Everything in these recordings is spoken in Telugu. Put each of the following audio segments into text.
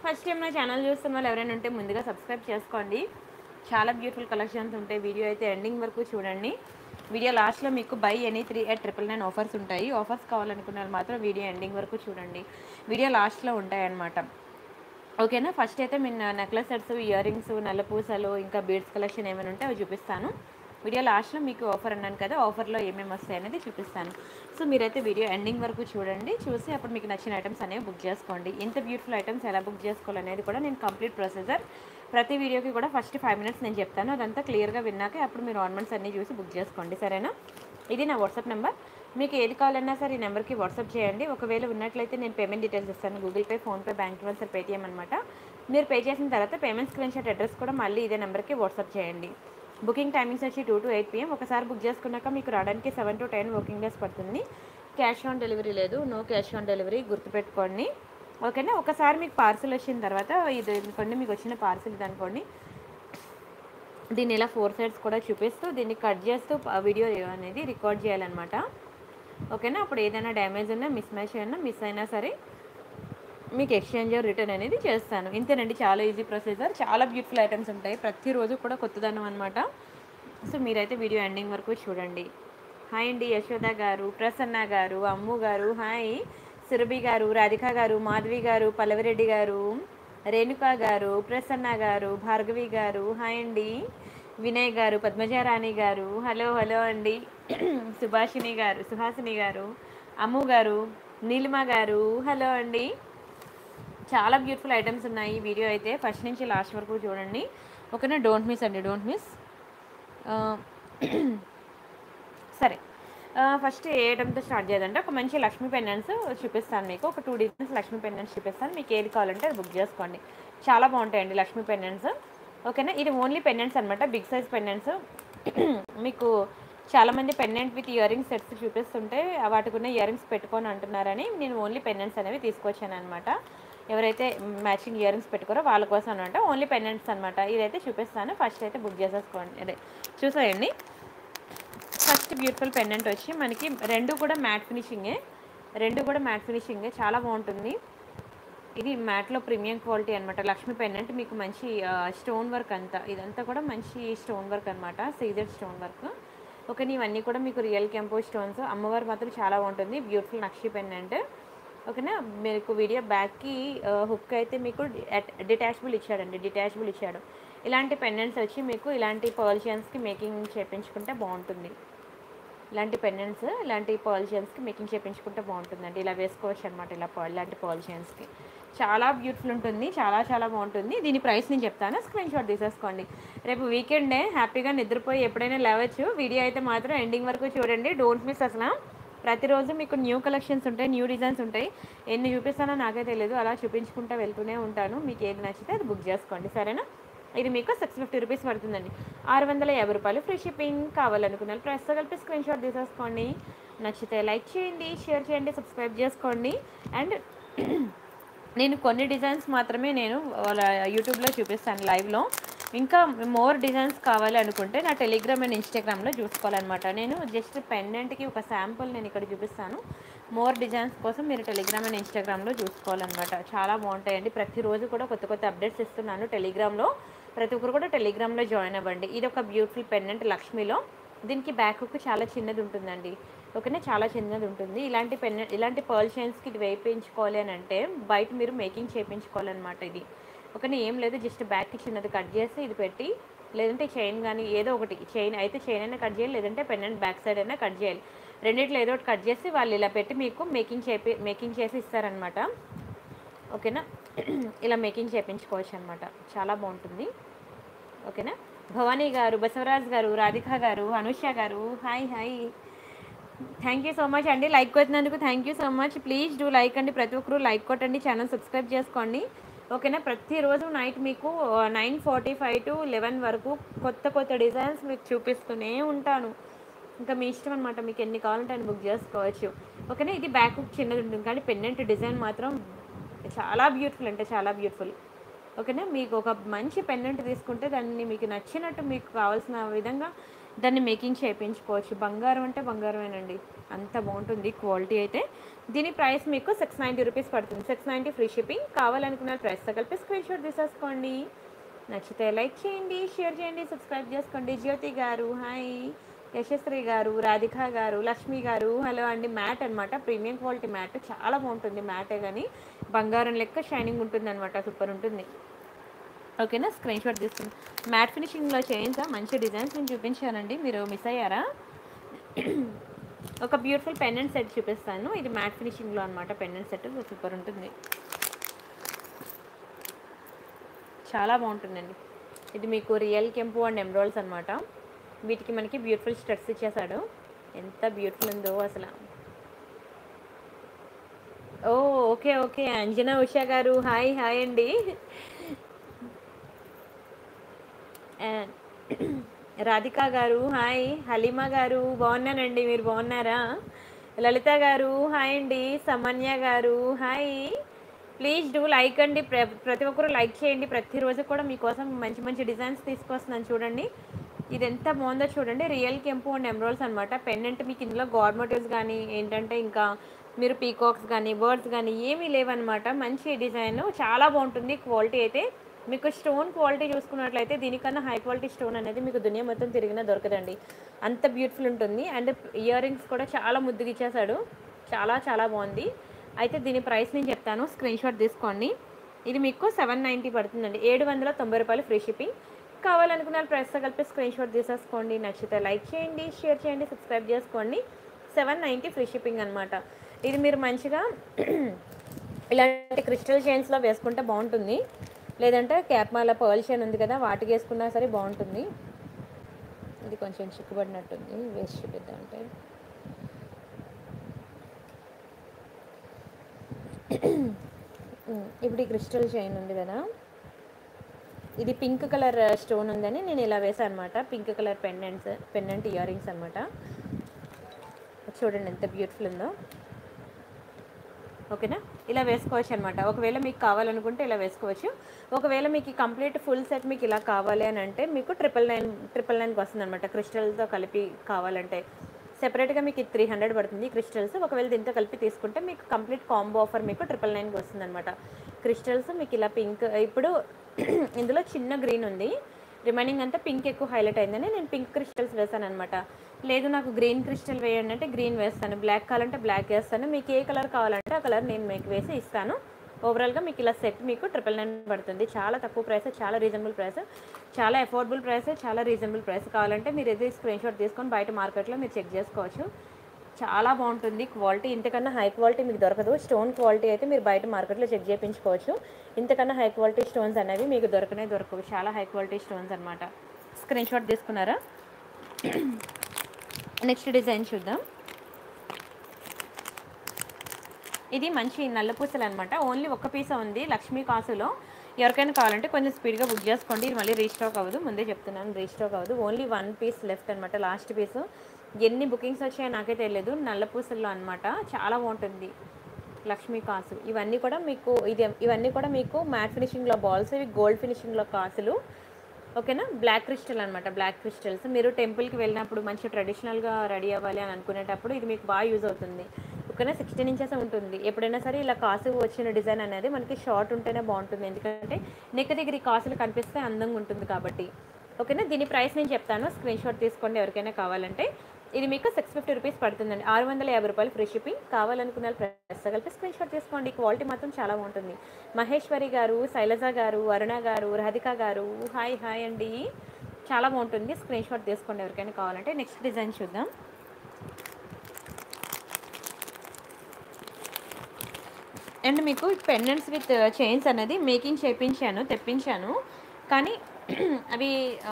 ఫస్ట్ టైం నా ఛానల్ చూస్తున్న వాళ్ళు ఎవరైనా ఉంటే ముందుగా సబ్స్క్రైబ్ చేసుకోండి చాలా బ్యూటిఫుల్ కలెక్షన్స్ ఉంటాయి వీడియో అయితే ఎండింగ్ వరకు చూడండి వీడియో లాస్ట్లో మీకు buy any three eight triple nine offers ఉంటాయి ఆఫర్స్ కావాలనుకున్న వాళ్ళు మాత్రం వీడియో ఎండింగ్ వరకు చూడండి వీడియో లాస్ట్లో ఉంటాయి అన్నమాట ఓకేనా ఫస్ట్ అయితే మీ నెక్లెస్ సెట్స్ ఇయర్ రింగ్స్ నల్లపూసలు ఇంకా బీడ్స్ కలెక్షన్ ఏమైనా ఉంటే అవి చూపిస్తాను వీడియో లాస్ట్లో మీకు ఆఫర్ అన్నాను కదా ఆఫర్లో ఏమేమి వస్తాయి అనేది చూపిస్తాను సో మీరైతే వీడియో ఎండింగ్ వరకు చూడండి చూసి అప్పుడు మీకు నచ్చిన ఐటమ్స్ అనేవి బుక్ చేసుకోండి ఇంత బ్యూటిఫుల్ ఐటమ్స్ ఎలా బుక్ చేసుకోవాలనేది కూడా నేను కంప్లీట్ ప్రొసీజర్ ప్రతి వీడియోకి కూడా ఫస్ట్ ఫైవ్ మినిట్స్ నేను చెప్తాను అదంతా క్లియర్గా విన్నాక అప్పుడు మీరు ఆర్నమెంట్స్ అన్నీ చూసి బుక్ చేసుకోండి సరేనా ఇది నా వాట్సాప్ నెంబర్ మీకు ఏది కావాలన్నా సరే ఈ నెంబర్కి వాట్సాప్ చేయండి ఒకవేళ ఉన్నట్లయితే నేను పేమెంట్ డీటెయిల్స్ ఇస్తాను Google Pay PhonePe bank transfer Paytm అనమాట మీరు పే చేసిన తర్వాత పేమెంట్ స్క్రీన్ షాట్ అడ్రస్ కూడా మళ్ళీ ఇదే నెంబర్కి వాట్సాప్ చేయండి బుకింగ్ టైమింగ్స్ వచ్చి టూ టు ఎయిట్ పిఎం ఒకసారి బుక్ చేసుకున్నాక మీకు రావడానికి seven to ten working days పడుతుంది క్యాష్ ఆన్ డెలివరీ లేదు నో క్యాష్ ఆన్ డెలివరీ గుర్తుపెట్టుకోండి ఓకేనా ఒకసారి మీకు పార్సిల్ వచ్చిన తర్వాత ఇది అనుకోండి మీకు వచ్చిన పార్సిల్ ఇది అనుకోండి దీన్ని ఇలా ఫోర్ సైడ్స్ కూడా చూపిస్తూ దీన్ని కట్ చేస్తూ ఆ వీడియో అనేది రికార్డ్ చేయాలన్నమాట ఓకేనా అప్పుడు ఏదైనా డ్యామేజ్ ఉన్నా మిస్ మ్యాచ్ అయినా మిస్ అయినా సరే మీకు ఎక్స్చేంజ్ రిటర్న్ అనేది చేస్తాను ఇంతేనండి చాలా ఈజీ ప్రొసీజర్ చాలా బ్యూటిఫుల్ ఐటమ్స్ ఉంటాయి ప్రతిరోజు కూడా కొత్తదనం అనమాట సో మీరైతే వీడియో ఎండింగ్ వరకు చూడండి హాయ్ అండి యశోద గారు ప్రసన్న గారు అమ్ము గారు హాయ్ సురభి గారు రాధిక గారు మాధవి గారు పల్లవిరెడ్డి గారు రేణుక గారు ప్రసన్న గారు భార్గవి గారు హాయ్ అండి వినయ్ గారు పద్మజారాణి గారు హలో హలో అండి సుభాషిణి గారు సుహాసిని గారు అమ్ము గారు నీలిమ గారు హలో అండి చాలా బ్యూటిఫుల్ ఐటమ్స్ ఉన్నాయి ఈ వీడియో అయితే ఫస్ట్ నుంచి లాస్ట్ వరకు చూడండి ఓకేనా డోంట్ మిస్ అండి డోంట్ మిస్ సరే ఫస్ట్ ఏ ఐటమ్తో స్టార్ట్ చేయాలంటే ఒక మంచి లక్ష్మీ పెండెంట్స్ చూపిస్తాను మీకు ఒక టూ డిజైన్స్ లక్ష్మీ పెండెంట్స్ చూపిస్తాను మీకు ఏది కావాలంటే అది బుక్ చేసుకోండి చాలా బాగుంటాయండి లక్ష్మీ పెండెంట్స్ ఓకేనా ఇది ఓన్లీ పెండెంట్స్ అనమాట బిగ్ సైజ్ పెండెంట్స్ మీకు చాలామంది pendant with earrings sets చూపిస్తుంటే వాటికి ఉన్న ఇయర్ రింగ్స్ పెట్టుకొని అంటున్నారని నేను ఓన్లీ పెండెంట్స్ అనేవి తీసుకొచ్చాను అనమాట ఎవరైతే మ్యాచింగ్ ఇయర్ రింగ్స్ పెట్టుకోరో వాళ్ళ కోసం అనమాట ఓన్లీ పెండెంట్స్ అనమాట ఇదైతే చూపిస్తాను ఫస్ట్ అయితే బుక్ చేసేసుకోండి అదే చూసేయండి ఫస్ట్ బ్యూటిఫుల్ పెండెంట్ వచ్చి మనకి రెండు కూడా మ్యాట్ ఫినిషింగే రెండు కూడా మ్యాట్ ఫినిషింగే చాలా బాగుంటుంది ఇది మ్యాట్లో ప్రీమియం క్వాలిటీ అనమాట లక్ష్మీ పెండెంట్ మీకు మంచి స్టోన్ వర్క్ అంతా ఇదంతా కూడా మంచి స్టోన్ వర్క్ అనమాట సీజర్ స్టోన్ వర్క్ ఓకే ఇవన్నీ కూడా మీకు రియల్ కెంపో స్టోన్స్ అమ్మవారు మాత్రం చాలా బాగుంటుంది బ్యూటిఫుల్ నక్షి పెండెంట్ ఓకేనా మీకు వీడియో బ్యాక్కి హుక్ అయితే మీకు డిటాచబుల్ ఇచ్చాడండి డిటాచబుల్ ఇచ్చాడు ఇలాంటి పెండెంట్స్ వచ్చి మీకు ఇలాంటి పర్షియన్స్కి మేకింగ్ చేపించుకుంటే బాగుంటుంది ఇలాంటి పెండెంట్స్ ఇలాంటి పర్షియన్స్కి మేకింగ్ చేపించుకుంటే బాగుంటుందండి ఇలా వేసుకోవచ్చు అనమాట ఇలా పర్ల్ ఇలాంటి పర్షియన్స్కి చాలా బ్యూటిఫుల్ ఉంటుంది చాలా చాలా బాగుంటుంది దీని ప్రైస్ నేను చెప్తాను స్క్రీన్ షాట్ తీసేసుకోండి రేపు వీకెండే హ్యాపీగా నిద్రపోయి ఎప్పుడైనా లేవచ్చు వీడియో అయితే మాత్రం ఎండింగ్ వరకు చూడండి డోంట్ మిస్ అసలు ప్రతిరోజు మీకు న్యూ కలెక్షన్స్ ఉంటాయి న్యూ డిజైన్స్ ఉంటాయి ఎన్ని చూపిస్తానో నాకే తెలియదు అలా చూపించుకుంటూ వెళ్తూనే ఉంటాను మీకు ఏది నచ్చితే అది బుక్ చేసుకోండి సరేనా ఇది మీకు సిక్స్ ఫిఫ్టీ రూపీస్ పడుతుందండి ఆరు వందల యాభై రూపాయలు ఫ్రీ షిప్పింగ్ కావాలనుకున్నారు ప్రైస్తో కలిపి స్క్రీన్ షాట్ తీసేసుకోండి నచ్చితే లైక్ చేయండి షేర్ చేయండి సబ్స్క్రైబ్ చేసుకోండి అండ్ నేను కొన్ని డిజైన్స్ మాత్రమే నేను వాళ్ళ యూట్యూబ్లో చూపిస్తాను లైవ్లో ఇంకా మోర్ డిజైన్స్ కావాలి అనుకుంటే నా టెలిగ్రామ్ అండ్ ఇన్స్టాగ్రామ్లో చూసుకోవాలన్నమాట నేను జస్ట్ పెండెంట్కి ఒక శాంపుల్ నేను ఇక్కడ చూపిస్తాను మోర్ డిజైన్స్ కోసం మీరు టెలిగ్రామ్ అండ్ ఇన్స్టాగ్రామ్లో చూసుకోవాలన్నమాట చాలా బాగుంటాయండి ప్రతిరోజు కూడా కొత్త కొత్త అప్డేట్స్ ఇస్తున్నాను టెలిగ్రామ్లో ప్రతి ఒక్కరు కూడా టెలిగ్రామ్లో జాయిన్ అవ్వండి ఇది ఒక బ్యూటిఫుల్ పెండెంట్ లక్ష్మిలో దీనికి బ్యాక్ హుక్ చాలా చిన్నది ఉంటుందండి ఓకేనా చాలా చిన్నది ఉంటుంది ఇలాంటి పెన్ ఇలాంటి పర్ల్ చైన్స్కి ఇది వేయించుకోవాలి అని అంటే బయట మీరు మేకింగ్ చేయించుకోవాలన్నమాట ఇది ఓకేనా ఏం లేదు జస్ట్ బ్యాక్కి చిన్నది కట్ చేసి ఇది పెట్టి లేదంటే చైన్ కానీ ఏదో ఒకటి చైన్ అయితే చైన్ అయినా కట్ చేయాలి లేదంటే పెన్నెంట్ బ్యాక్ సైడ్ అయినా కట్ చేయాలి రెండిట్లో ఏదో ఒకటి కట్ చేసి వాళ్ళు ఇలా పెట్టి మీకు మేకింగ్ చేపి మేకింగ్ చేసి ఇస్తారనమాట ఓకేనా ఇలా మేకింగ్ చేయించుకోవచ్చు అనమాట చాలా బాగుంటుంది ఓకేనా భవానీ గారు బసవరాజ్ గారు రాధిక గారు అనుష గారు hi hi thank you so much అండి లైక్ కొట్టినందుకు thank you so much please do like అండి ప్రతి ఒక్కరు లైక్ కొట్టండి ఛానల్ సబ్స్క్రైబ్ చేసుకోండి ఓకేనా ప్రతిరోజు నైట్ మీకు nine forty five to eleven వరకు కొత్త కొత్త డిజైన్స్ మీకు చూపిస్తూనే ఉంటాను ఇంకా మీ ఇష్టం అనమాట మీకు ఎన్ని కావాలంటే అని బుక్ చేసుకోవచ్చు ఓకేనా ఇది బ్యాక్ చిన్నది ఉంటుంది కానీ పెన్నెంట్ డిజైన్ మాత్రం చాలా బ్యూటిఫుల్ అంటే చాలా బ్యూటిఫుల్ ఓకేనా మీకు ఒక మంచి పెన్నెంట్ తీసుకుంటే దాన్ని మీకు నచ్చినట్టు మీకు కావాల్సిన విధంగా దాన్ని మేకింగ్ చేయించుకోవచ్చు బంగారం అంటే బంగారమేనండి అంత బాగుంటుంది క్వాలిటీ అయితే దీని ప్రైస్ మీకు సిక్స్ నైంటీ రూపీస్ పడుతుంది సిక్స్ నైంటీ ఫ్రీ షిప్పింగ్ కావాలనుకున్న ప్రైస్తో కలిపి స్క్రీన్ షాట్ తీసేసుకోండి నచ్చితే లైక్ చేయండి షేర్ చేయండి సబ్స్క్రైబ్ చేసుకోండి జ్యోతి గారు హాయ్ యశస్శ్రీ గారు రాధిక గారు లక్ష్మి గారు హలో అండి మ్యాట్ అనమాట ప్రీమియం క్వాలిటీ మ్యాట్ చాలా బాగుంటుంది మ్యాటే కానీ బంగారం లెక్క షైనింగ్ ఉంటుంది అనమాట సూపర్ ఉంటుంది ఓకేనా స్క్రీన్ షాట్ తీసుకుని మ్యాట్ ఫినిషింగ్లో చేయించా మంచి డిజైన్స్ నేను చూపించానండి మీరు మిస్ అయ్యారా ఒక బ్యూటిఫుల్ పెండెంట్ సెట్ చూపిస్తాను ఇది మ్యాట్ ఫినిషింగ్లో అనమాట పెండెంట్ సెట్ సూపర్ ఉంటుంది చాలా బాగుంటుందండి ఇది మీకు రియల్ కెంపు అండ్ ఎమ్రాల్స్ అనమాట వీటికి మనకి బ్యూటిఫుల్ స్టెప్స్ ఇచ్చేసాడు ఎంత బ్యూటిఫుల్ ఉందో అసలు ఓ ఓకే ఓకే అంజనా ఉషా గారు హాయ్ హాయ్ అండి And రాధిక గారు హాయ్ హలీమా గారు బాగున్నానండి మీరు బాగున్నారా లలిత గారు హాయ్ అండి సమన్య గారు హాయ్ ప్లీజ్ డూ లైక్ అండి ప్ర- ప్రతి ఒక్కరు లైక్ చేయండి ప్రతిరోజు కూడా మీకోసం మంచి మంచి డిజైన్స్ తీసుకొస్తున్నాను చూడండి ఇది ఎంత బాగుందో చూడండి రియల్ కెంపు అండ్ ఎమ్రోల్స్ అనమాట పెండెంట్ మీకు ఇందులో గాడ్ మోటివ్స్ కానీ ఏంటంటే ఇంకా మీరు పీకాక్స్ కానీ బర్డ్స్ కానీ ఏమీ లేవన్నమాట మంచి డిజైన్ చాలా బాగుంటుంది క్వాలిటీ అయితే మీకు స్టోన్ క్వాలిటీ చూసుకున్నట్లయితే దీనికన్నా హై క్వాలిటీ స్టోన్ అనేది మీకు దునియా మొత్తం తిరిగినా దొరకదండి అంత బ్యూటిఫుల్ ఉంటుంది అండ్ ఇయర్ రింగ్స్ కూడా చాలా ముద్దుగా ఇచ్చేసాడు చాలా చాలా బాగుంది అయితే దీని ప్రైస్ నేను చెప్తాను స్క్రీన్ షాట్ తీసుకోండి ఇది మీకు సెవెన్ నైంటీ పడుతుందండి ఏడు వందల తొంభై రూపాయలు ఫ్రీ షిప్పింగ్ కావాలనుకున్న ప్రైస్తో కలిపి స్క్రీన్ షాట్ తీసేసుకోండి నచ్చితే లైక్ చేయండి షేర్ చేయండి సబ్స్క్రైబ్ చేసుకోండి సెవెన్ నైంటీ ఫ్రీ షిప్పింగ్ అనమాట ఇది మీరు మంచిగా ఇలాంటి క్రిస్టల్ చైన్స్లో వేసుకుంటే బాగుంటుంది లేదంటే క్యాప్ మాల పర్ల్ చైన్ ఉంది కదా వాటికి వేసుకున్నా సరే బాగుంటుంది ఇది కొంచెం చిక్కుబడినట్టుంది వేస్ట్ చూపిద్దాం అంటే ఉమ్, ఇప్పుడు ఈ క్రిస్టల్ చైన్ ఉంది కదా ఇది పింక్ కలర్ స్టోన్ ఉందని నేను ఇలా వేసాను అనమాట pink colour pendants pendant earrings అనమాట చూడండి ఎంత బ్యూటిఫుల్ ఉందో ఓకేనా ఇలా వేసుకోవచ్చు అనమాట ఒకవేళ మీకు కావాలనుకుంటే ఇలా వేసుకోవచ్చు ఒకవేళ మీకు ఈ కంప్లీట్ ఫుల్ సెట్ మీకు ఇలా కావాలి అని అంటే మీకు ట్రిపుల్ నైన్ ట్రిపుల్ నైన్కి వస్తుంది అనమాట క్రిస్టల్తో కలిపి కావాలంటే సెపరేట్గా మీకు త్రీ హండ్రెడ్ పడుతుంది క్రిస్టల్స్ ఒకవేళ దీంతో కలిపి తీసుకుంటే మీకు కంప్లీట్ కాంబో ఆఫర్ మీకు ట్రిపుల్ నైన్కి వస్తుంది అనమాట క్రిస్టల్స్ మీకు ఇలా పింక్ ఇప్పుడు ఇందులో చిన్న గ్రీన్ ఉంది రిమైనింగ్ అంతా పింక్ ఎక్కువ హైలైట్ అయిందని నేను పింక్ క్రిస్టల్స్ వేసాను అనమాట లేదు నాకు గ్రీన్ క్రిస్టల్ వేయండి అంటే గ్రీన్ వేస్తాను బ్లాక్ కావాలంటే బ్లాక్ వేస్తాను మీకు ఏ కలర్ కావాలంటే ఆ కలర్ నేను మీకు వేసి ఇస్తాను ఓవరాల్గా మీకు ఇలా సెట్ మీకు ట్రిపుల్ నైన్ పడుతుంది చాలా తక్కువ ప్రైస్ చాలా రీజనబుల్ ప్రైస్ చాలా అఫోర్డబుల్ ప్రైస్ చాలా రీజనబుల్ ప్రైస్ కావాలంటే మీరు ఇది స్క్రీన్ షాట్ తీసుకొని బయట మార్కెట్లో మీరు చెక్ చేసుకోవచ్చు చాలా బాగుంటుంది క్వాలిటీ ఇంతకన్నా హై క్వాలిటీ మీకు దొరకదు స్టోన్ క్వాలిటీ అయితే మీరు బయట మార్కెట్లో చెక్ చేయించుకోవచ్చు ఇంతకన్నా హై క్వాలిటీ స్టోన్స్ అనేవి మీకు దొరకనే దొరకవు చాలా హై క్వాలిటీ స్టోన్స్ అనమాట స్క్రీన్ షాట్ తీసుకున్నారా నెక్స్ట్ డిజైన్ చూద్దాం ఇది మంచి నల్ల పూసలు అనమాట ఓన్లీ ఒక్క పీస ఉంది లక్ష్మీ కాసులో ఎవరికైనా కావాలంటే కొంచెం స్పీడ్గా బుక్ చేసుకోండి ఇది మళ్ళీ రీస్టాక్ అవ్వదు ముందే చెప్తున్నాను రీస్టాక్ అవ్వదు ఓన్లీ వన్ పీస్ లెఫ్ట్ అనమాట లాస్ట్ పీస్ ఎన్ని బుకింగ్స్ వచ్చాయో నాకే తెలియదు నల్ల పూసల్లో అనమాట చాలా బాగుంటుంది లక్ష్మీ కాసు ఇవన్నీ కూడా మీకు ఇది ఇవన్నీ కూడా మీకు మ్యాట్ ఫినిషింగ్లో బాల్స్ ఇవి గోల్డ్ ఫినిషింగ్లో కాసులు ఓకేనా బ్లాక్ క్రిస్టల్ అనమాట బ్లాక్ క్రిస్టల్స్ మీరు టెంపుల్కి వెళ్ళినప్పుడు మంచి ట్రెడిషనల్గా రెడీ అవ్వాలి అని అనుకునేటప్పుడు ఇది మీకు బాగా యూజ్ అవుతుంది ఓకేనా సిక్స్టీన్ ఇంచెస్ ఉంటుంది ఎప్పుడైనా సరే ఇలా కాసు వచ్చిన డిజైన్ అనేది మనకి షార్ట్ ఉంటేనే బాగుంటుంది ఎందుకంటే నెక్ దగ్గర ఈ కాసులు కనిపిస్తే అందంగా ఉంటుంది కాబట్టి ఓకేనా దీని ప్రైస్ నేను చెప్తాను స్క్రీన్ షాట్ తీసుకోండి ఎవరికైనా కావాలంటే ఇది మీకు సిక్స్ ఫిఫ్టీ రూపీస్ పడుతుందండి ఆరు వందల యాభై రూపాయలు ఫ్రీ షిప్పింగ్ కావాలనుకున్న ప్రైస్ కలిపి స్క్రీన్ షాట్ తీసుకోండి క్వాలిటీ మాత్రం చాలా బాగుంటుంది మహేశ్వరి గారు శైలజ గారు అరుణ గారు రాధిక గారు హాయ్ హాయ్ అండి చాలా బాగుంటుంది స్క్రీన్ షాట్ తీసుకోండి ఎవరికైనా కావాలంటే నెక్స్ట్ డిజైన్ చూద్దాం అండ్ మీకు పెండెంట్స్ విత్ చైన్స్ అనేది మేకింగ్ చేయించాను తెప్పించాను కానీ అవి ఆ,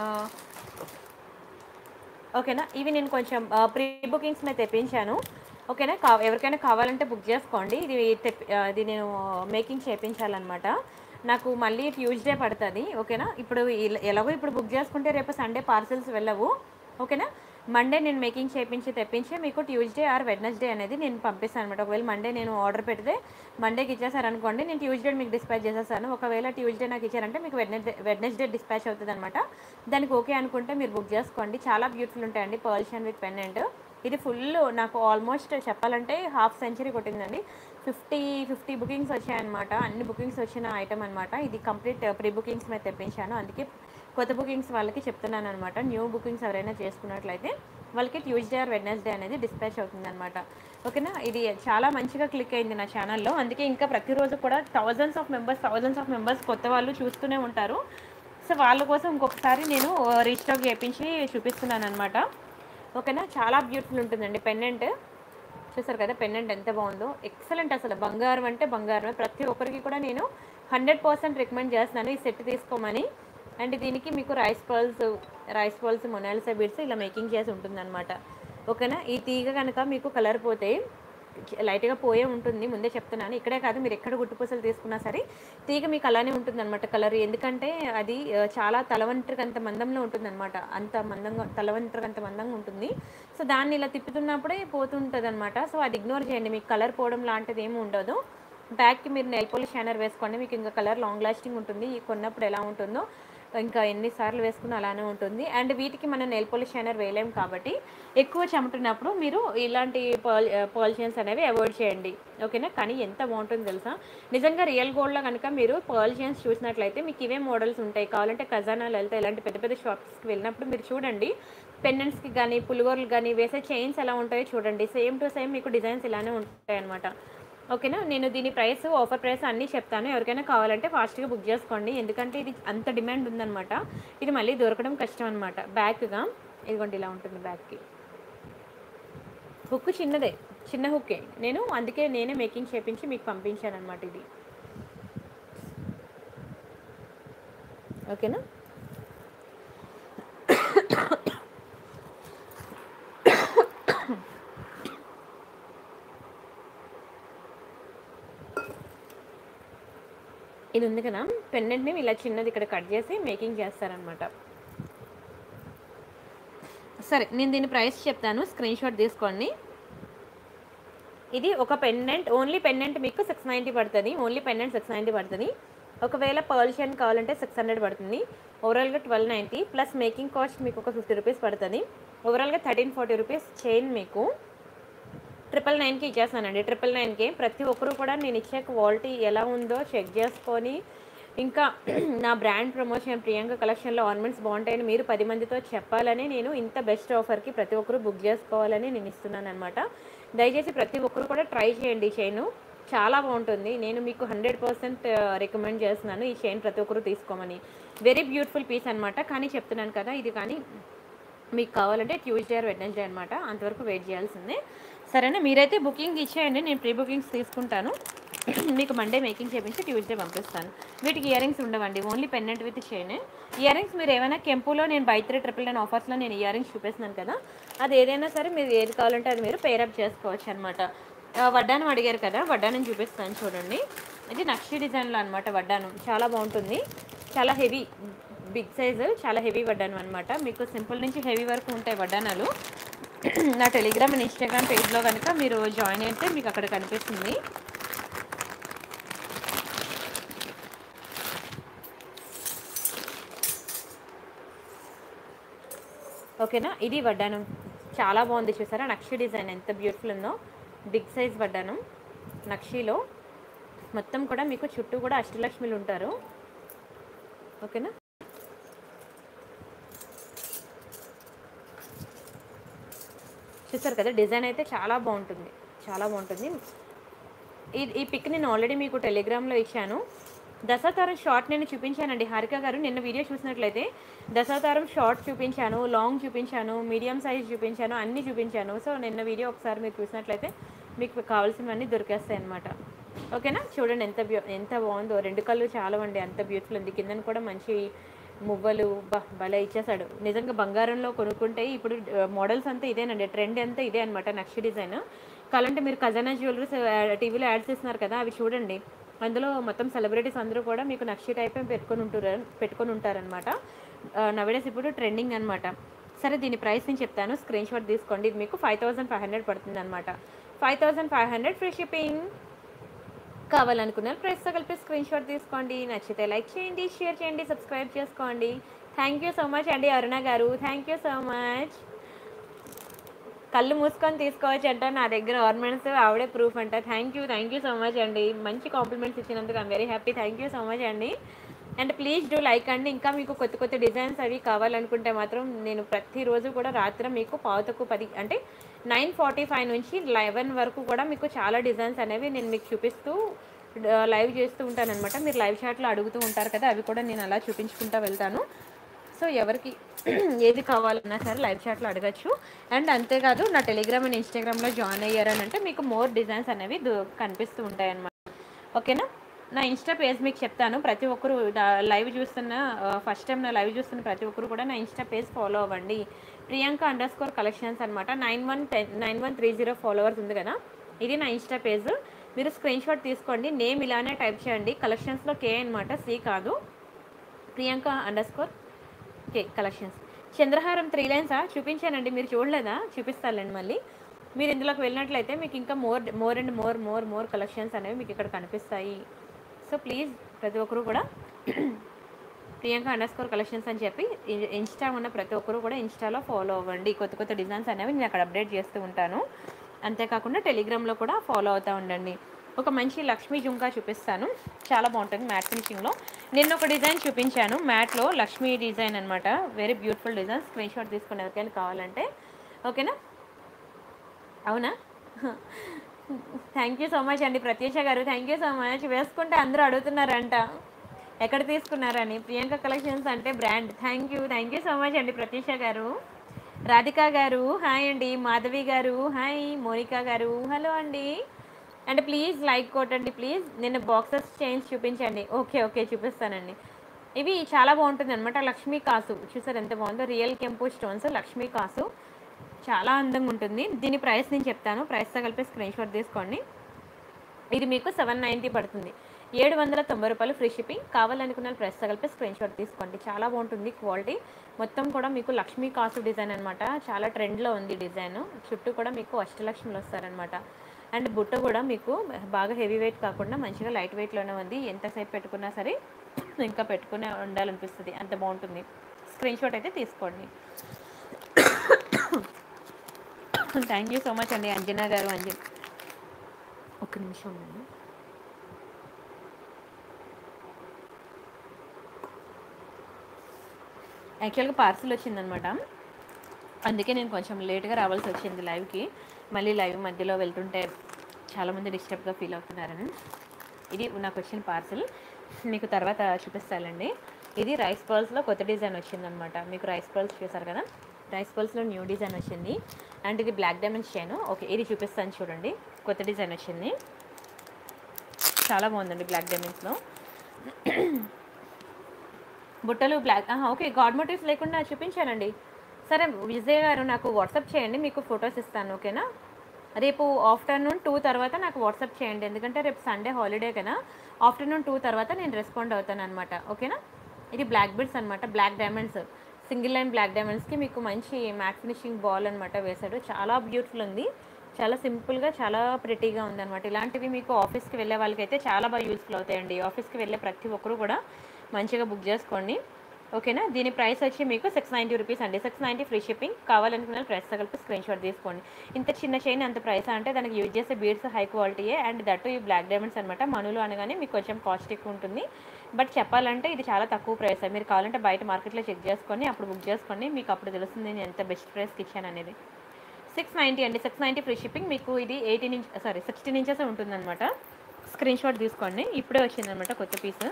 ఓకేనా ఇవి నేను కొంచెం ప్రీ బుకింగ్స్ మీద తెప్పించాను ఓకేనా కా ఎవరికైనా కావాలంటే బుక్ చేసుకోండి ఇది తెప్పి ఆ, ఇది నేను మేకింగ్ చేయించాలన్నమాట నాకు మళ్ళీ ట్యూస్డే పడుతుంది ఓకేనా ఇప్పుడు ఇల- ఎలాగో ఇప్పుడు బుక్ చేసుకుంటే రేపు సండే పార్సల్స్ వెళ్ళవు ఓకేనా మండే నేను మేకింగ్ చేయించి తెప్పించి మీకు ట్యూస్డే ఆర్ వెడ్నెస్డే అనేది నేను పంపిస్తాను అనమాట ఒకవేళ మండే నేను ఆర్డర్ పెడితే మండేకి ఇచ్చేసారనుకోండి నేను ట్యూస్డే మీకు డిస్పాచ్ చేసేస్తాను ఒకవేళ ట్యూస్డే నాకు ఇచ్చారంటే మీకు వెడ్నెస్డే వెడ్నెస్డే డిస్పాచ్ అవుతుంది అనమాట దానికి ఓకే అనుకుంటే మీరు బుక్ చేసుకోండి చాలా బ్యూటిఫుల్ ఉంటాయండి పర్ల్షన్ విత్ పెండెంట్ ఇది ఫుల్ నాకు ఆల్మోస్ట్ చెప్పాలంటే హాఫ్ సెంచరీ కొట్టిందండి ఫిఫ్టీ ఫిఫ్టీ బుకింగ్స్ వచ్చాయన్నమాట అన్ని బుకింగ్స్ వచ్చిన ఐటమ్ అనమాట ఇది కంప్లీట్ ప్రీ బుకింగ్స్ మీద తెప్పించాను అందుకే కొత్త బుకింగ్స్ వాళ్ళకి చెప్తున్నాను అనమాట న్యూ బుకింగ్స్ ఎవరైనా చేసుకున్నట్లయితే వాళ్ళకి ట్యూస్డే ఆర్ వెడ్నెస్డే అనేది డిస్పాచ్ అవుతుంది అనమాట ఓకేనా ఇది చాలా మంచిగా క్లిక్ అయింది నా ఛానల్లో అందుకే ఇంకా ప్రతిరోజు కూడా thousands of members thousands of members కొత్త వాళ్ళు చూస్తూనే ఉంటారు సో వాళ్ళ కోసం ఇంకొకసారి నేను రీస్టాక్ చేయించి చూపిస్తున్నాను అనమాట ఓకేనా చాలా బ్యూటిఫుల్ ఉంటుందండి పెండెంట్ చూసారు కదా పెండెంట్ ఎంత బాగుందో ఎక్సలెంట్ అసలు బంగారం అంటే బంగారమే ప్రతి ఒక్కరికి కూడా నేను హండ్రెడ్ పర్సెంట్ రికమెండ్ చేస్తున్నాను ఈ సెట్ తీసుకోమని అండ్ దీనికి మీకు rice pearls rice pearls Mona Lisa beads ఇలా మేకింగ్ చేసి ఉంటుందన్నమాట ఓకేనా ఈ తీగ కనుక మీకు కలర్ పోతే లైట్గా పోయే ఉంటుంది ముందే చెప్తున్నాను ఇక్కడే కాదు మీరు ఎక్కడ గుట్టుపూసలు తీసుకున్నా సరే తీగ మీకు అలానే ఉంటుంది అనమాట కలర్ ఎందుకంటే అది ఆ, చాలా తలవంటరికి అంత మందంలో ఉంటుంది అనమాట అంత మందంగా తలవంటరికి అంత మందంగా ఉంటుంది సో దాన్ని ఇలా తిప్పుతున్నప్పుడే పోతుంటుంది అనమాట సో అది ఇగ్నోర్ చేయండి మీకు కలర్ పోవడం లాంటిది ఏమి ఉండదు బ్యాక్కి మీరు నెల్ పోలిష్ షైనర్ వేసుకోండి మీకు ఇంకా కలర్ లాంగ్ లాస్టింగ్ ఉంటుంది ఈ కొన్నప్పుడు ఎలా ఉంటుందో ఇంకా ఎన్నిసార్లు వేసుకున్నా అలానే ఉంటుంది అండ్ వీటికి మనం నెల్ పోలిష్ షైనర్ వేయలేం కాబట్టి ఎక్కువ చెమటినప్పుడు మీరు ఇలాంటి పర్ల్ పర్ల్షన్స్ అనేవి అవాయిడ్ చేయండి ఓకేనా కానీ ఎంత బాగుంటుందో తెలుసా నిజంగా రియల్ గోల్డ్లో కనుక మీరు పర్ల్షన్స్ చూసినట్లయితే మీకు ఇవే మోడల్స్ ఉంటాయి కావాలంటే ఖజానాలు వెళ్తే ఇలాంటి పెద్ద పెద్ద షాప్స్కి వెళ్ళినప్పుడు మీరు చూడండి పెండెంట్స్కి కానీ పులిగోరలు కానీ వేసే చైన్స్ ఎలా ఉంటాయో చూడండి సేమ్ టు సేమ్ మీకు డిజైన్స్ ఇలానే ఉంటాయి అనమాట ఓకేనా నేను దీని ప్రైస్ ఆఫర్ ప్రైస్ అన్నీ చెప్తాను ఎవరికైనా కావాలంటే ఫాస్ట్గా బుక్ చేసుకోండి ఎందుకంటే ఇది అంత డిమాండ్ ఉందన్నమాట ఇది మళ్ళీ దొరకడం కష్టం అనమాట బ్యాక్గా ఇదిగోండి ఇలా ఉంటుంది బ్యాక్కి హుక్ చిన్నదే చిన్న హుక్కే నేను అందుకే నేనే మేకింగ్ చేపించి మీకు పంపించాను అనమాట ఇది ఓకేనా ఇది ఉంది కదా పెండెంట్ని ఇలా చిన్నది ఇక్కడ కట్ చేసి మేకింగ్ చేస్తారనమాట సరే నేను దీని ప్రైస్ చెప్తాను స్క్రీన్ షాట్ తీసుకోండి ఇది ఒక పెండెంట్ ఓన్లీ పెండెంట్ మీకు సిక్స్ నైంటీ పడుతుంది ఓన్లీ పెండెంట్ సిక్స్ నైంటీ పడుతుంది ఒకవేళ పర్ల్షన్ కావాలంటే సిక్స్ హండ్రెడ్ పడుతుంది ఓవరాల్గా twelve ninety plus making cost మీకు ఒక ఫిఫ్టీ రూపీస్ పడుతుంది ఓవరాల్గా థర్టీన్ ఫార్టీ రూపీస్ చైన్ మీకు ట్రిపుల్ నైన్కి ఇచ్చేస్తానండి ట్రిపుల్ నైన్కి ప్రతి ఒక్కరు కూడా నేను ఇచ్చే క్వాలిటీ ఎలా ఉందో చెక్ చేసుకొని ఇంకా నా బ్రాండ్ ప్రమోషన్ ప్రియాంక కలెక్షన్లో ఆర్నమెంట్స్ బాగుంటాయని మీరు పది మందితో చెప్పాలని నేను ఇంత బెస్ట్ ఆఫర్కి ప్రతి ఒక్కరు బుక్ చేసుకోవాలని నేను ఇస్తున్నాను అనమాట దయచేసి ప్రతి ఒక్కరు కూడా ట్రై చేయండి ఈ చైన్ చాలా బాగుంటుంది నేను మీకు హండ్రెడ్ పర్సెంట్ రికమెండ్ చేస్తున్నాను ఈ చైన్ ప్రతి ఒక్కరు తీసుకోమని వెరీ బ్యూటిఫుల్ పీస్ అనమాట కానీ చెప్తున్నాను కదా ఇది కానీ మీకు కావాలంటే ట్యూస్డే ఆర్ వెడ్నెస్డే అనమాట అంతవరకు వెయిట్ చేయాల్సిందే సరేనా మీరైతే బుకింగ్ ఇచ్చేయండి నేను ప్రీ బుకింగ్స్ తీసుకుంటాను మీకు మండే మేకింగ్ చేపించి ట్యూస్డే పంపిస్తాను వీటికి ఇయర్ రింగ్స్ ఉండవండి only pendant with chain earrings మీరు ఏమైనా కెంపులో నేను బై త్రీ ట్రిపుల్ నైన్ ఆఫర్స్లో నేను ఇయర్ రింగ్స్ చూపిస్తున్నాను కదా అది ఏదైనా సరే మీరు ఏది కావాలంటే అది మీరు పేరప్ చేసుకోవచ్చు అనమాట వడ్డానం అడిగారు కదా వడ్డానం చూపిస్తాను చూడండి ఇది నక్షి డిజైన్లో అనమాట వడ్డానం చాలా బాగుంటుంది చాలా హెవీ బిగ్ సైజు చాలా హెవీ వడ్డానం అనమాట మీకు సింపుల్ నుంచి హెవీ వరకు ఉంటాయి వడ్డానాలు నా టెలిగ్రామ్ అండ్ ఇన్స్టాగ్రామ్ పేజ్లో కనుక మీరు జాయిన్ అయితే మీకు అక్కడ కనిపిస్తుంది ఓకేనా ఇది వడ్డానం చాలా బాగుంది చూసారా నక్షి డిజైన్ ఎంత బ్యూటిఫుల్ ఉందో బిగ్ సైజ్ వడ్డానం నక్షిలో మొత్తం కూడా మీకు చుట్టూ కూడా అష్టలక్ష్మిలు ఉంటారు ఓకేనా చూసారు కదా డిజైన్ అయితే చాలా బాగుంటుంది చాలా బాగుంటుంది ఈ ఈ పిక్ నేను ఆల్రెడీ మీకు టెలిగ్రామ్లో ఇచ్చాను దశాతారం షార్ట్ నేను చూపించానండి హారిక గారు నిన్న వీడియో చూసినట్లయితే దశాతారం షార్ట్ చూపించాను లాంగ్ చూపించాను మీడియం సైజ్ చూపించాను అన్నీ చూపించాను సో నిన్న వీడియో ఒకసారి మీరు చూసినట్లయితే మీకు కావాల్సినవన్నీ దొరికేస్తాయి అనమాట ఓకేనా చూడండి ఎంత బ్యూ ఎంత బాగుందో రెండు కళ్ళు చాలా అండి అంత బ్యూటిఫుల్ ఉంది కిందన కూడా మంచి మువ్వలు బా భలే ఇచ్చేసాడు నిజంగా బంగారంలో కొనుక్కుంటే ఇప్పుడు మోడల్స్ అంతా ఇదేనండి ట్రెండ్ అంతా ఇదే అనమాట నక్షి డిజైన్ కావాలంటే మీరు ఖజానా జ్యువెలరీస్ టీవీలో యాడ్స్ ఇస్తున్నారు కదా అవి చూడండి అందులో మొత్తం సెలబ్రిటీస్ అందరూ కూడా మీకు నక్షి టైప్ పెట్టుకొని ఉంటారు పెట్టుకొని ఉంటారనమాట నవేడేస్ ఇప్పుడు ట్రెండింగ్ అనమాట సరే దీని ప్రైస్ నేను చెప్తాను స్క్రీన్ షాట్ తీసుకోండి ఇది మీకు ఫైవ్ థౌసండ్ ఫైవ్ హండ్రెడ్ పడుతుంది అనమాట five thousand five hundred free shipping కావాలనుకున్నారు ప్రెస్తో కలిపి స్క్రీన్ షాట్ తీసుకోండి నచ్చితే లైక్ చేయండి షేర్ చేయండి సబ్స్క్రైబ్ చేసుకోండి థ్యాంక్ యూ సో మచ్ అండి అరుణ గారు థ్యాంక్ యూ సో మచ్ కళ్ళు మూసుకొని తీసుకోవచ్చు అంట నా దగ్గర ఆర్నమెంట్స్ ఆవిడే ప్రూఫ్ అంట thank you thank you so much అండి మంచి కాంప్లిమెంట్స్ ఇచ్చినందుకు I'm very happy thank you so much అండి అండ్ ప్లీజ్ డూ లైక్ అండి ఇంకా మీకు కొత్త కొత్త డిజైన్స్ అవి కావాలనుకుంటే మాత్రం నేను ప్రతిరోజు కూడా రాత్రి మీకు పావుతకు పది అంటే నైన్ ఫార్టీ ఫైవ్ నుంచి లెవెన్ వరకు కూడా మీకు చాలా డిజైన్స్ అనేవి నేను మీకు చూపిస్తూ లైవ్ చేస్తూ ఉంటాను అనమాట మీరు లైవ్ చాట్లో అడుగుతూ ఉంటారు కదా అవి కూడా నేను అలా చూపించుకుంటూ వెళ్తాను సో ఎవరికి ఏది కావాలన్నా సరే లైవ్ చాట్లో అడగచ్చు అండ్ అంతేకాదు నా టెలిగ్రామ్ అండ్ ఇన్స్టాగ్రామ్లో జాయిన్ అయ్యారని అంటే మీకు మోర్ డిజైన్స్ అనేవి దు- కనిపిస్తూ ఉంటాయి అన్నమాట ఓకేనా నా ఇన్స్టా పేజ్ మీకు చెప్తాను ప్రతి ఒక్కరు లైవ్ చూస్తున్న ఫస్ట్ టైం నా లైవ్ చూస్తున్న ప్రతి ఒక్కరు కూడా నా ఇన్స్టా పేజ్ ఫాలో అవ్వండి ప్రియాంక అండర్ స్కోర్ కలెక్షన్స్ అనమాట nine one ten nine one three zero followers ఉంది కదా ఇది నా ఇన్స్టా పేజ్ మీరు స్క్రీన్ షాట్ తీసుకోండి నేమ్ ఇలానే టైప్ చేయండి కలెక్షన్స్లో కే అనమాట సి కాదు Priyanka underscore okay collections చంద్రహారం త్రీ లైన్సా చూపించానండి మీరు చూడలేదా చూపిస్తానండి మళ్ళీ మీరు ఇందులోకి వెళ్ళినట్లయితే మీకు ఇంకా more more and more more more collections అనేవి మీకు ఇక్కడ కనిపిస్తాయి సో ప్లీజ్ ప్రతి ఒక్కరు కూడా ప్రియాంక అండర్ స్కోర్ కలెక్షన్స్ అని చెప్పి ఇ- ఇన్స్టా ఉన్న ప్రతి ఒక్కరు కూడా ఇన్స్టాలో ఫాలో అవ్వండి కొత్త కొత్త డిజైన్స్ అనేవి నేను అక్కడ అప్డేట్ చేస్తూ ఉంటాను అంతేకాకుండా టెలిగ్రామ్లో కూడా ఫాలో అవుతూ ఉండండి ఒక మంచి లక్ష్మీ జుంకా చూపిస్తాను చాలా బాగుంటుంది మ్యాట్ ఫినిషింగ్లో నిన్న ఒక డిజైన్ చూపించాను మ్యాట్లో లక్ష్మీ డిజైన్ అనమాట very beautiful design screenshot తీసుకుని ఎవరికైనా కావాలంటే ఓకేనా అవునా థ్యాంక్ యూ సో మచ్ అండి ప్రత్యూష గారు థ్యాంక్ యూ సో మచ్ వేసుకుంటే అందరూ అడుగుతున్నారంట ఎక్కడ తీసుకున్నారని ప్రియాంక కలెక్షన్స్ అంటే brand thank you thank you so much అండి ప్రత్యూష గారు రాధిక గారు హాయ్ అండి మాధవి గారు హాయ్ మోనికా గారు హలో అండి అండ్ ప్లీజ్ లైక్ కొట్టండి ప్లీజ్ నేను బాక్సెస్ చైన్స్ చూపించండి ఓకే ఓకే చూపిస్తానండి ఇవి చాలా బాగుంటుంది అనమాట లక్ష్మీ కాసు చూసారు ఎంత బాగుందో రియల్ కెంపు స్టోన్స్ లక్ష్మీ కాసు చాలా అందంగా ఉంటుంది దీని ప్రైస్ నేను చెప్తాను ప్రైస్తో కలిపి స్క్రీన్ షాట్ తీసుకోండి ఇది మీకు సెవెన్ నైంటీ పడుతుంది ఏడు వందల తొంభై రూపాయలు ఫ్రీ షిప్పింగ్ కావాలనుకున్న ప్రైస్ కలిపి స్క్రీన్ షాట్ తీసుకోండి చాలా బాగుంటుంది క్వాలిటీ మొత్తం కూడా మీకు లక్ష్మీ కాసు డిజైన్ అనమాట చాలా ట్రెండ్లో ఉంది డిజైన్ చుట్టూ కూడా మీకు అష్టలక్ష్మిలు వస్తారనమాట అండ్ బుట్ట కూడా మీకు బాగా హెవీ వెయిట్ కాకుండా మంచిగా లైట్ వెయిట్లోనే ఉంది ఎంతసేపు పెట్టుకున్నా సరే ఇంకా పెట్టుకునే ఉండాలనిపిస్తుంది అంత బాగుంటుంది స్క్రీన్ షాట్ అయితే తీసుకోండి థ్యాంక్ యూ సో మచ్ అండి అంజనా గారు అంజన్ ఒక్క నిమిషం ఉండండి యాక్చువల్గా పార్సిల్ వచ్చిందనమాట అందుకే నేను కొంచెం లేట్గా రావాల్సి వచ్చింది లైవ్కి మళ్ళీ లైవ్ మధ్యలో వెళ్తుంటే చాలామంది డిస్టర్బ్గా ఫీల్ అవుతున్నారని ఇది నాకు వచ్చిన పార్సిల్ మీకు తర్వాత చూపిస్తానండి ఇది రైస్ పర్ల్స్లో కొత్త డిజైన్ వచ్చిందనమాట మీకు రైస్ పర్ల్స్ చూసారు కదా రైస్ పర్ల్స్లో న్యూ డిజైన్ వచ్చింది అండ్ ఇది బ్లాక్ డైమండ్స్ చైన్ ఓకే ఇది చూపిస్తాను చూడండి కొత్త డిజైన్ వచ్చింది చాలా బాగుందండి బ్లాక్ డైమండ్స్లో బుట్టలు బ్లాక్ ఆహా, ఓకే గాడ్ మోటివ్స్ లేకుండా చూపించానండి సరే విజయ్ గారు నాకు వాట్సాప్ చేయండి మీకు ఫొటోస్ ఇస్తాను ఓకేనా రేపు ఆఫ్టర్నూన్ టూ తర్వాత నాకు వాట్సాప్ చేయండి ఎందుకంటే రేపు సండే హాలిడే కదా ఆఫ్టర్నూన్ టూ తర్వాత నేను రెస్పాండ్ అవుతాను అనమాట ఓకేనా ఇది బ్లాక్ బిడ్స్ అనమాట black diamonds single line black డైమండ్స్కి మీకు మంచి మ్యాట్ ఫినిషింగ్ బాల్ అనమాట వేశాడు చాలా బ్యూటిఫుల్ ఉంది చాలా సింపుల్గా చాలా ప్రిటీగా ఉందన్నమాట ఇలాంటివి మీకు ఆఫీస్కి వెళ్ళే వాళ్ళకైతే చాలా బాగా యూస్ఫుల్ అవుతాయండి ఆఫీస్కి వెళ్ళే ప్రతి ఒక్కరు కూడా మంచిగా బుక్ చేసుకోండి ఓకేనా దీని ప్రైస్ వచ్చి మీకు సిక్స్ నైంటీ రూపీస్ అండి సిక్స్ నైంటీ ఫ్రీ షిప్పింగ్ కావాలనుకున్న ప్రైస్ కలిపి స్క్రీన్ షాట్ తీసుకోండి ఇంత చిన్న చైన్ అంత ప్రైస్ అంటే దానికి యూజ్ చేసే బీడ్స్ హై క్వాలిటీయే అండ్ దట్టు ఈ బ్లాక్ డైమండ్స్ అనమాట మనులు అనగానే మీకు కొంచెం కాస్ట్ ఎక్కువ ఉంటుంది బట్ చెప్పాలంటే ఇది చాలా తక్కువ ప్రైస్ మీరు కావాలంటే బయట మార్కెట్లో చెక్ చేసుకొని అప్పుడు బుక్ చేసుకోండి మీకు అప్పుడు తెలుస్తుంది నేను ఎంత బెస్ట్ ప్రైస్కి ఇచ్చాను అనేది సిక్స్ నైంటీ అండి సిక్స్ నైంటీ ఫ్రీ షిప్పింగ్ మీకు ఇది eighteen inch sorry sixteen inches ఉంటుందన్నమాట స్క్రీన్ షాట్ తీసుకోండి ఇప్పుడే వచ్చిందనమాట కొత్త పీస్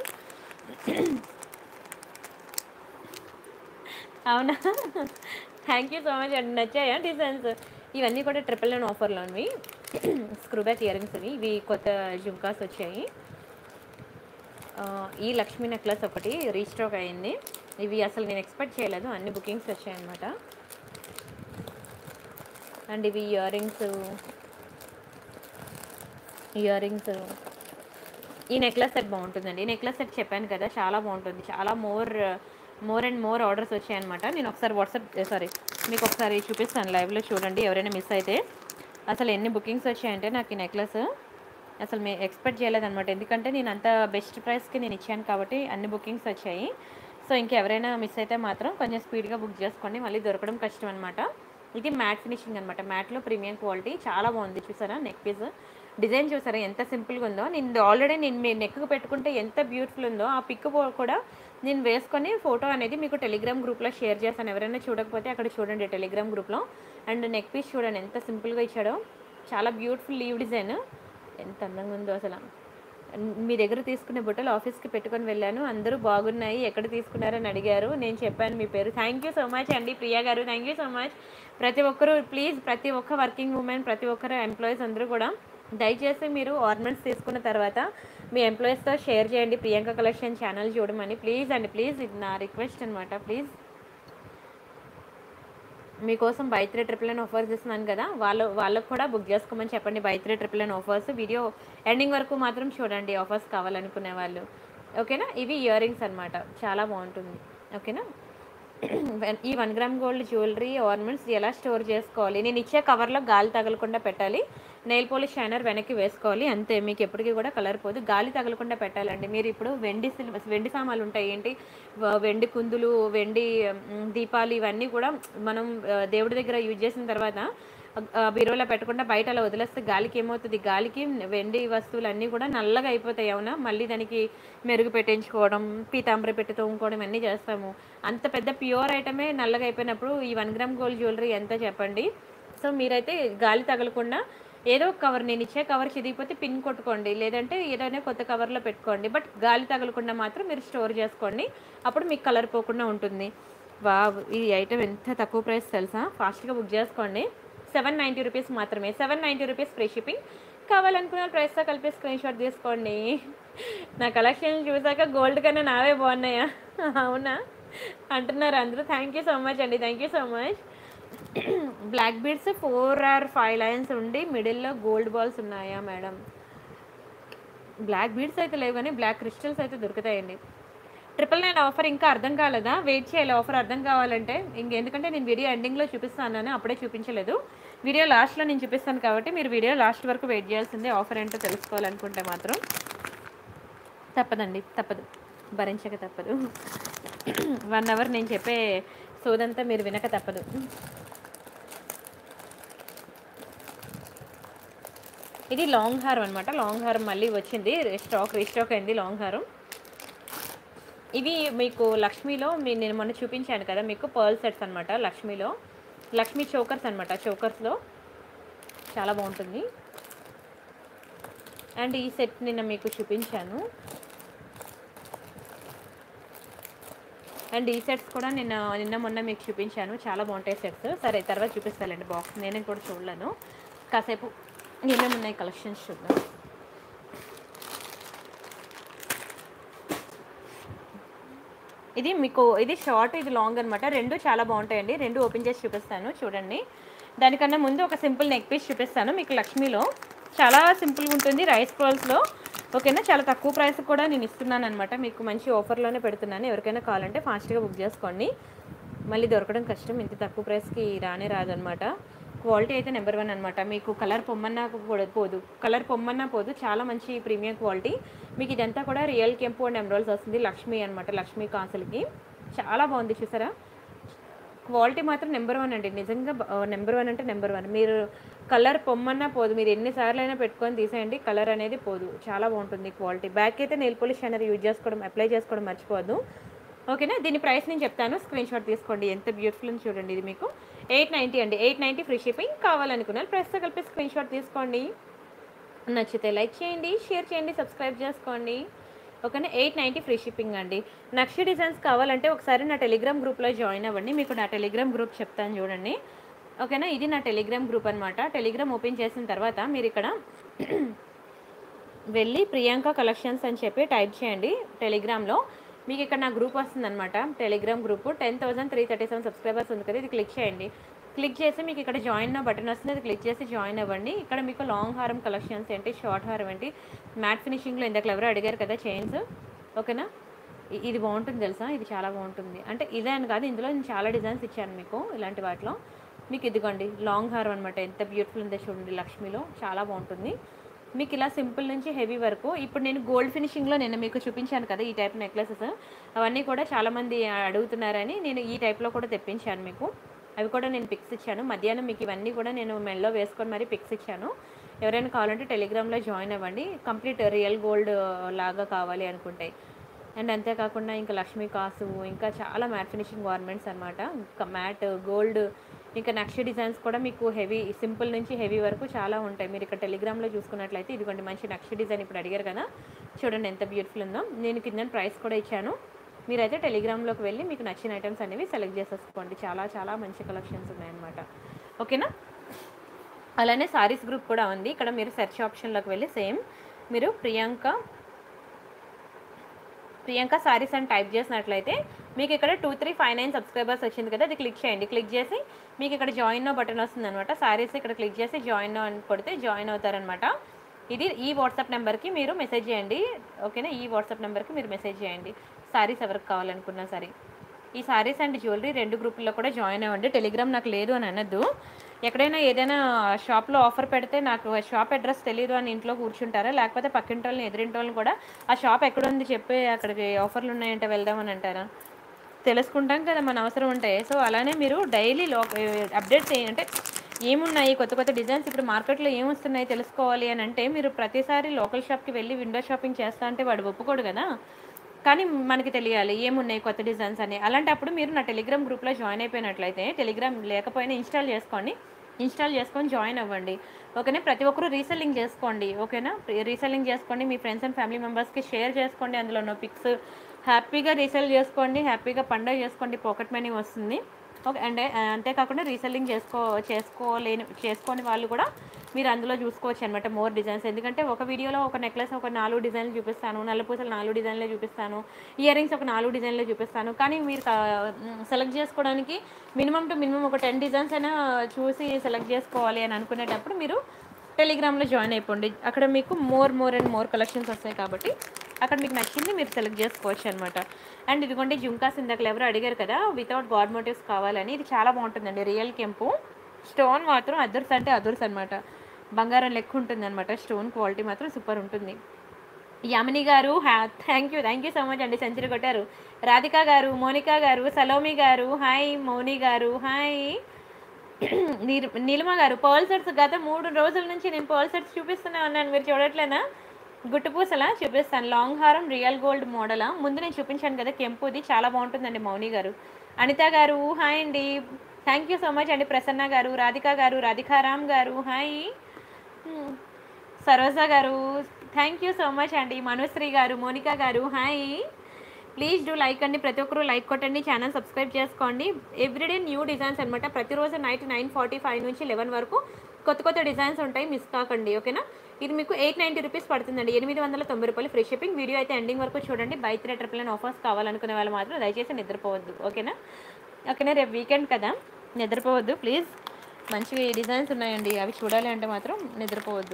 అవునా థ్యాంక్ యూ సో మచ్ అండి నచ్చాయా డిజైన్స్ ఇవన్నీ కూడా ట్రిపుల్ నైన్ ఆఫర్లో ఉన్నవి స్క్రూ బ్యాక్ ఇయర్ రింగ్స్ ఇవి ఇవి కొత్త జుమ్కాస్ వచ్చాయి ఆ, ఈ లక్ష్మీ నెక్లెస్ ఒకటి రీస్టాక్ అయింది ఇవి అసలు నేను ఎక్స్పెక్ట్ చేయలేదు అన్ని బుకింగ్స్ వచ్చాయన్నమాట అండ్ ఇవి ఇయర్ రింగ్స్ ఇయర్ రింగ్స్ ఈ నెక్లెస్ సెట్ బాగుంటుందండి ఈ నెక్లెస్ సెట్ చెప్పాను కదా చాలా బాగుంటుంది చాలా more more and more orders వచ్చాయన్నమాట నేను ఒకసారి వాట్సాప్ సారీ మీకు ఒకసారి చూపిస్తాను లైవ్లో చూడండి ఎవరైనా మిస్ అయితే అసలు ఎన్ని బుకింగ్స్ వచ్చాయంటే నాకు ఈ నెక్లెస్ అసలు మే ఎక్స్పెక్ట్ చేయలేదన్నమాట ఎందుకంటే నేను అంత బెస్ట్ ప్రైస్కి నేను ఇచ్చాను కాబట్టి అన్ని బుకింగ్స్ వచ్చాయి సో ఇంకెవరైనా మిస్ అయితే మాత్రం కొంచెం స్పీడ్గా బుక్ చేసుకోండి మళ్ళీ దొరకడం కష్టం అనమాట ఇది మ్యాట్ ఫినిషింగ్ అనమాట మ్యాట్లో ప్రీమియం క్వాలిటీ చాలా బాగుంది చూసారా నెక్ పీస్ డిజైన్ చూసారా ఎంత సింపుల్గా ఉందో నేను ఆల్రెడీ నేను మీ నెక్కు పెట్టుకుంటే ఎంత బ్యూటిఫుల్ ఉందో ఆ పిక్ కూడా నేను వేసుకొని ఫోటో అనేది మీకు టెలిగ్రామ్ గ్రూప్లో షేర్ చేస్తాను ఎవరైనా చూడకపోతే అక్కడ చూడండి టెలిగ్రామ్ గ్రూప్లో అండ్ నెక్ పీస్ చూడండి ఎంత సింపుల్గా ఇచ్చాడో చాలా బ్యూటిఫుల్ లీవ్ డిజైన్ ఎంత అందంగా ఉందో అసలు మీ దగ్గర తీసుకునే బుట్టలు ఆఫీస్కి పెట్టుకొని వెళ్ళాను అందరూ బాగున్నాయి ఎక్కడ తీసుకున్నారని అడిగారు నేను చెప్పాను మీ పేరు థ్యాంక్ యూ సో మచ్ అండి ప్రియా గారు థ్యాంక్ యూ సో మచ్ ప్రతి ఒక్కరు ప్లీజ్ ప్రతి ఒక్క వర్కింగ్ ఉమెన్ ప్రతి ఒక్కరు ఎంప్లాయీస్ అందరూ కూడా దయచేసి మీరు ఆర్నమెంట్స్ తీసుకున్న తర్వాత మీ ఎంప్లాయీస్తో షేర్ చేయండి ప్రియాంక కలెక్షన్ ఛానల్ చూడమని ప్లీజ్ అండి ప్లీజ్ ఇది నా రిక్వెస్ట్ అనమాట ప్లీజ్ మీకోసం by three triple nine offers ఇస్తున్నాను కదా వాళ్ళు వాళ్ళకు కూడా బుక్ చేసుకోమని చెప్పండి by three triple nine offers video ending వరకు మాత్రం చూడండి ఆఫర్స్ కావాలనుకునే వాళ్ళు ఓకేనా ఇవి ఇయర్ రింగ్స్ అనమాట చాలా బాగుంటుంది ఓకేనా ఈ one gram gold jewellery ornaments ఎలా స్టోర్ చేసుకోవాలి నేను ఇచ్చే కవర్లో గాలి తగలకుండా పెట్టాలి నెయిల్ పాలిష్ షైనర్ వెనక్కి వేసుకోవాలి అంతే మీకు ఎప్పటికీ కూడా కలర్ పోదు గాలి తగలకుండా పెట్టాలండి మీరు ఇప్పుడు వెండి సిల్ వెండి సామాన్లు ఉంటాయి ఏంటి వ- వెండి కుందులు వెండి మ్, దీపాలు ఇవన్నీ కూడా మనం ఆ, దేవుడి దగ్గర యూజ్ చేసిన తర్వాత ఆ, బీరువాలో పెట్టకుండా బయట అలా వదిలేస్తే గాలికి ఏమవుతుంది గాలికి వెండి వస్తువులు అన్నీ కూడా నల్లగా అయిపోతాయి అవునా మళ్ళీ దానికి మెరుగు పెట్టించుకోవడం పీతాంబర పెట్టి తోముకోవడం అన్నీ చేస్తాము అంత పెద్ద ప్యూర్ ఐటమే నల్లగా అయిపోయినప్పుడు ఈ వన్ గ్రామ్ గోల్డ్ జ్యువెలరీ ఎంత చెప్పండి సో మీరైతే గాలి తగలకుండా ఏదో ఒక కవర్ నేను ఇచ్చే కవర్ చిరిగిపోతే పిన్ కొట్టుకోండి లేదంటే ఏదైనా కొత్త కవర్లో పెట్టుకోండి బట్ గాలి తగలకుండా మాత్రం మీరు స్టోర్ చేసుకోండి అప్పుడు మీకు కలర్ పోకుండా ఉంటుంది వా ఈ ఐటమ్ ఎంత తక్కువ ప్రైస్ తెలుసా ఫాస్ట్గా బుక్ చేసుకోండి సెవెన్ నైంటీ రూపీస్ మాత్రమే seven ninety rupees free shipping కావాలనుకున్న ప్రైస్తో కలిపి స్క్రీన్ షాట్ తీసుకోండి నా కలెక్షన్ చూసాక గోల్డ్ కన్నా నావే బాగున్నాయా అవునా అంటున్నారు అందరూ థ్యాంక్ యూ సో మచ్ అండి thank you so much black beads four or five lines ఉండి మిడిల్లో గోల్డ్ బాల్స్ ఉన్నాయా మేడం బ్లాక్ బీడ్స్ అయితే లేవు కానీ బ్లాక్ క్రిస్టల్స్ అయితే దొరుకుతాయండి ట్రిపుల్ నైన్ ఆఫర్ ఇంకా అర్థం కాలేదా వెయిట్ చేయాలి ఆఫర్ అర్థం కావాలంటే ఇంక ఎందుకంటే నేను వీడియో ఎండింగ్లో చూపిస్తాను అప్పుడే చూపించలేదు వీడియో లాస్ట్లో నేను చూపిస్తాను కాబట్టి మీరు వీడియో లాస్ట్ వరకు వెయిట్ చేయాల్సిందే ఆఫర్ ఏంటో తెలుసుకోవాలనుకుంటే మాత్రం తప్పదండి తప్పదు భరించక తప్పదు వన్ అవర్ నేను చెప్పే సోదంతా మీరు వినక తప్పదు ఇది లాంగ్ హారం అనమాట లాంగ్ హారం మళ్ళీ వచ్చింది స్టాక్ రీస్టాక్ అయింది లాంగ్ హారం ఇవి మీకు లక్ష్మీలో మీ నేను మొన్న చూపించాను కదా మీకు పర్ల్ సెట్స్ అనమాట లక్ష్మీలో లక్ష్మీ చోకర్స్ అనమాట చోకర్స్లో చాలా బాగుంటుంది అండ్ ఈ సెట్ నిన్న మీకు చూపించాను అండ్ ఈ సెట్స్ కూడా నిన్న నిన్న మొన్న మీకు చూపించాను చాలా బాగుంటాయి సెట్స్ సరే తర్వాత చూపిస్తానండి బాక్స్ నేను కూడా చూడలేను కాసేపు ఏమేమి ఉన్నాయి కలెక్షన్స్ చూద్దాం ఇది మీకు ఇది షార్ట్ ఇది లాంగ్ అనమాట రెండు చాలా బాగుంటాయండి రెండు ఓపెన్ చేసి చూపిస్తాను చూడండి దానికన్నా ముందు ఒక సింపుల్ నెక్ పీస్ చూపిస్తాను మీకు లక్ష్మీలో చాలా సింపుల్గా ఉంటుంది రైస్ లో ఓకేనా చాలా తక్కువ ప్రైస్ కూడా నేను ఇస్తున్నాను అనమాట మీకు మంచి ఆఫర్లోనే పెడుతున్నాను ఎవరికైనా కావాలంటే ఫాస్ట్గా బుక్ చేసుకోండి మళ్ళీ దొరకడం కష్టం ఇంత తక్కువ ప్రైస్కి రానే రాదనమాట క్వాలిటీ అయితే నెంబర్ వన్ అనమాట మీకు కలర్ పొమ్మన్నా కూడా పోదు కలర్ పొమ్మన్నా పోదు చాలా మంచి ప్రీమియం క్వాలిటీ మీకు ఇదంతా కూడా రియల్ కెంపు అండ్ ఎమరాల్స్ వస్తుంది లక్ష్మి అనమాట లక్ష్మీ కాసులకి చాలా బాగుంది చూసారా క్వాలిటీ మాత్రం నెంబర్ వన్ అండి నిజంగా నెంబర్ వన్ అంటే నెంబర్ వన్ మీరు కలర్ పొమ్మన్నా పోదు మీరు ఎన్నిసార్లు అయినా పెట్టుకొని తీసేయండి కలర్ అనేది పోదు చాలా బాగుంటుంది క్వాలిటీ బ్యాక్ అయితే నెయిల్ పాలిష్ అనేది యూజ్ చేసుకోవడం అప్లై చేసుకోవడం మర్చిపోవద్దు ఓకేనా దీని ప్రైస్ నేను చెప్తాను స్క్రీన్ షాట్ తీసుకోండి ఎంత బ్యూటిఫుల్ అని చూడండి ఇది మీకు ఎయిట్ నైంటీ అండి ఎయిట్ నైంటీ ఫ్రీ షిప్పింగ్ కావాలనుకున్నారు ప్రైస్తో కలిపి స్క్రీన్ షాట్ తీసుకోండి నచ్చితే లైక్ చేయండి షేర్ చేయండి సబ్స్క్రైబ్ చేసుకోండి ఓకేనా ఎయిట్ నైంటీ ఫ్రీ షిప్పింగ్ అండి నక్షి డిజైన్స్ కావాలంటే ఒకసారి నా టెలిగ్రామ్ గ్రూప్లో జాయిన్ అవ్వండి మీకు నా టెలిగ్రామ్ గ్రూప్ చెప్తాను చూడండి ఓకేనా ఇది నా టెలిగ్రామ్ గ్రూప్ అనమాట టెలిగ్రామ్ ఓపెన్ చేసిన తర్వాత మీరు ఇక్కడ వెళ్ళి ప్రియాంక కలెక్షన్స్ అని చెప్పి టైప్ చేయండి టెలిగ్రామ్లో మీకు ఇక్కడ నా గ్రూప్ వస్తుందన్నమాట Telegram group ten thousand three thirty seven subscribers ఉంది కదా ఇది క్లిక్ చేయండి క్లిక్ చేసి మీకు ఇక్కడ జాయిన్ బటన్ వస్తుంది అది క్లిక్ చేసి జాయిన్ అవ్వండి ఇక్కడ మీకు లాంగ్ హారం కలెక్షన్స్ ఏంటి షార్ట్ హారం ఏంటి మ్యాట్ ఫినిషింగ్లో ఇందాక ఎవరో అడిగారు కదా చైన్స్ ఓకేనా ఇ- ఇది బాగుంటుంది తెలుసా ఇది చాలా బాగుంటుంది అంటే ఇదే అని కాదు ఇందులో నేను చాలా డిజైన్స్ ఇచ్చాను మీకు ఇలాంటి వాటిలో మీకు ఇదిగోండి లాంగ్ హారం అనమాట ఎంత బ్యూటిఫుల్ ఉందో చూడండి లక్ష్మిలో చాలా బాగుంటుంది మీకు ఇలా సింపుల్ నుంచి హెవీ వరకు ఇప్పుడు నేను గోల్డ్ ఫినిషింగ్లో నేను మీకు చూపించాను కదా ఈ టైప్ నెక్లెసెస్ అవన్నీ కూడా చాలామంది అడుగుతున్నారని నేను ఈ టైప్లో కూడా తెప్పించాను మీకు అవి కూడా నేను పిక్స్ ఇచ్చాను మధ్యాహ్నం మీకు ఇవన్నీ కూడా నేను మెల్లో వేసుకొని మరీ పిక్స్ ఇచ్చాను ఎవరైనా కావాలంటే టెలిగ్రామ్లో జాయిన్ అవ్వండి కంప్లీట్ రియల్ గోల్డ్ లాగా కావాలి అనుకుంటే అండ్ అంతేకాకుండా ఇంకా లక్ష్మీ కాసు ఇంకా చాలా మ్యాట్ ఫినిషింగ్ గార్మెంట్స్ అనమాట ఇంకా మ్యాట్ గోల్డ్ ఇంకా నక్షి డిజైన్స్ కూడా మీకు హెవీ సింపుల్ నుంచి హెవీ వరకు చాలా ఉంటాయి మీరు ఇక్కడ టెలిగ్రామ్లో చూసుకున్నట్లయితే ఇదిగోండి మంచి నక్షి డిజైన్ ఇప్పుడు అడిగారు కదా చూడండి ఎంత బ్యూటిఫుల్ ఉందో నేను కింద ప్రైస్ కూడా ఇచ్చాను మీరైతే టెలిగ్రామ్లోకి వెళ్ళి మీకు నచ్చిన ఐటమ్స్ అనేవి సెలెక్ట్ చేసేసుకోండి చాలా చాలా మంచి కలెక్షన్స్ ఉన్నాయన్నమాట ఓకేనా అలానే సారీస్ గ్రూప్ కూడా ఉంది ఇక్కడ మీరు సెర్చ్ ఆప్షన్లోకి వెళ్ళి సేమ్ మీరు ప్రియాంక ప్రియాంక సారీస్ అని టైప్ చేసినట్లయితే మీకు ఇక్కడ two three five nine subscribers వచ్చింది కదా అది క్లిక్ చేయండి క్లిక్ చేసి మీకు ఇక్కడ జాయిన్ నో బటన్ వస్తుంది అనమాట సారీస్ ఇక్కడ క్లిక్ చేసి జాయిన్ నో అని కొడితే జాయిన్ అవుతారనమాట ఇది ఈ వాట్సాప్ నెంబర్కి మీరు మెసేజ్ చేయండి ఓకేనా ఈ వాట్సాప్ నెంబర్కి మీరు మెసేజ్ చేయండి సారీస్ ఎవరికి కావాలనుకున్నా సరే ఈ సారీస్ అండ్ జ్యువెలరీ రెండు గ్రూపుల్లో కూడా జాయిన్ అవ్వండి టెలిగ్రామ్ నాకు లేదు అని అనొద్దు ఎక్కడైనా ఏదైనా షాప్లో ఆఫర్ పెడితే నాకు షాప్ అడ్రస్ తెలియదు అని ఇంట్లో కూర్చుంటారా లేకపోతే పక్కింటి వాళ్ళని ఎదురింటి వాళ్ళని కూడా ఆ షాప్ ఎక్కడుంది చెప్పి అక్కడికి ఆఫర్లు ఉన్నాయంటే వెళ్దామని అంటారా తెలుసుకుంటాం కదా మన అవసరం ఉంటాయి సో అలానే మీరు డైలీ లో అప్డేట్స్ అంటే ఏమున్నాయి కొత్త కొత్త డిజైన్స్ ఇప్పుడు మార్కెట్లో ఏమొస్తున్నాయి తెలుసుకోవాలి అని అంటే మీరు ప్రతిసారి లోకల్ షాప్కి వెళ్ళి విండో షాపింగ్ చేస్తా అంటే వాడు ఒప్పుకోడు కదా కానీ మనకి తెలియాలి ఏమున్నాయి కొత్త డిజైన్స్ అని అలాంటప్పుడు మీరు నా టెలిగ్రామ్ గ్రూప్లో జాయిన్ అయిపోయినట్లయితే టెలిగ్రామ్ లేకపోయినా ఇన్స్టాల్ చేసుకోండి ఇన్స్టాల్ చేసుకొని జాయిన్ అవ్వండి ఓకేనా ప్రతి ఒక్కరూ రీసెల్లింగ్ చేసుకోండి ఓకేనా రీసెల్లింగ్ చేసుకోండి మీ ఫ్రెండ్స్ అండ్ ఫ్యామిలీ మెంబర్స్కి షేర్ చేసుకోండి అందులో ఉన్న పిక్స్ హ్యాపీగా రీసెల్ చేసుకోండి హ్యాపీగా పండుగ చేసుకోండి పాకెట్ మనీ వస్తుంది ఓకే అంటే అంతేకాకుండా రీసెల్లింగ్ చేసుకో చేసుకోలేని చేసుకోని వాళ్ళు కూడా మీరు అందులో చూసుకోవచ్చు అనమాట మోర్ డిజైన్స్ ఎందుకంటే ఒక వీడియోలో ఒక నెక్లెస్ ఒక నాలుగు డిజైన్లు చూపిస్తాను నల్లపూసలు నాలుగు డిజైన్లే చూపిస్తాను ఇయర్ రింగ్స్ ఒక నాలుగు డిజైన్లే చూపిస్తాను కానీ మీరు సెలెక్ట్ చేసుకోవడానికి మినిమం టు మినిమం ఒక టెన్ డిజైన్స్ అయినా చూసి సెలెక్ట్ చేసుకోవాలి అని అనుకునేటప్పుడు మీరు టెలిగ్రామ్లో జాయిన్ అయిపోండి అక్కడ మీకు more more and more collections వస్తాయి కాబట్టి అక్కడ మీకు నచ్చింది మీరు సెలెక్ట్ చేసుకోవచ్చు అనమాట అండ్ ఇదిగోండి జుంకాస్ ఇందాక ఎవరు అడిగారు కదా వితౌట్ గాడ్ మోటివ్స్ కావాలని ఇది చాలా బాగుంటుందండి రియల్ కెంపు స్టోన్ మాత్రం అదుర్స్ అంటే అదుర్స్ అనమాట బంగారం లెక్క ఉంటుంది అనమాట స్టోన్ క్వాలిటీ మాత్రం సూపర్ ఉంటుంది యామిని గారు హ్యా thank you thank you so much అండి సెంచరీ కొట్టారు రాధిక గారు మోనికా గారు సలోమి గారు హాయ్ మౌని గారు హాయ్ నీర్ నీలిమ గారు పర్ల్ సెట్స్ గత మూడు రోజుల నుంచి నేను పర్ల్ సెట్స్ చూపిస్తూనే ఉన్నాను మీరు చూడట్లేనా గుట్టుపూసలా చూపిస్తాను లాంగ్ హారం రియల్ గోల్డ్ మోడలా ముందు నేను చూపించాను కదా కెంపుది చాలా బాగుంటుందండి మౌని గారు అనిత గారు హాయ్ అండి థ్యాంక్ యూ సో మచ్ అండి ప్రసన్న గారు రాధిక గారు రాధికారామ్ గారు హాయ్ హ్మ్. సరోజ గారు థ్యాంక్ యూ సో మచ్ అండి మనుశ్రీ గారు మోనికా గారు హాయ్ ప్లీజ్ డూ లైక్ అండి ప్రతి ఒక్కరు లైక్ కొట్టండి ఛానల్ సబ్స్క్రైబ్ చేసుకోండి ఎవ్రీడే న్యూ డిజైన్స్ అనమాట ప్రతిరోజు నైట్ నైన్ ఫార్టీ ఫైవ్ నుంచి లెవెన్ వరకు కొత్త కొత్త డిజైన్స్ ఉంటాయి మిస్ కాకండి ఓకేనా ఇది మీకు ఎయిట్ నైంటీ రూపీస్ పడుతుందండి ఎనిమిది వందల తొంభై రూపాయలు ఫ్రీ షిప్పింగ్ వీడియో అయితే ఎండింగ్ వరకు చూడండి by three triple nine offers కావాలనుకునే వాళ్ళు మాత్రం దయచేసి నిద్రపోవద్దు ఓకేనా ఓకేనా రేపు వీకెండ్ కదా నిద్రపోవద్దు ప్లీజ్ మంచిగా డిజైన్స్ ఉన్నాయండి అవి చూడాలి అంటే మాత్రం నిద్రపోవద్దు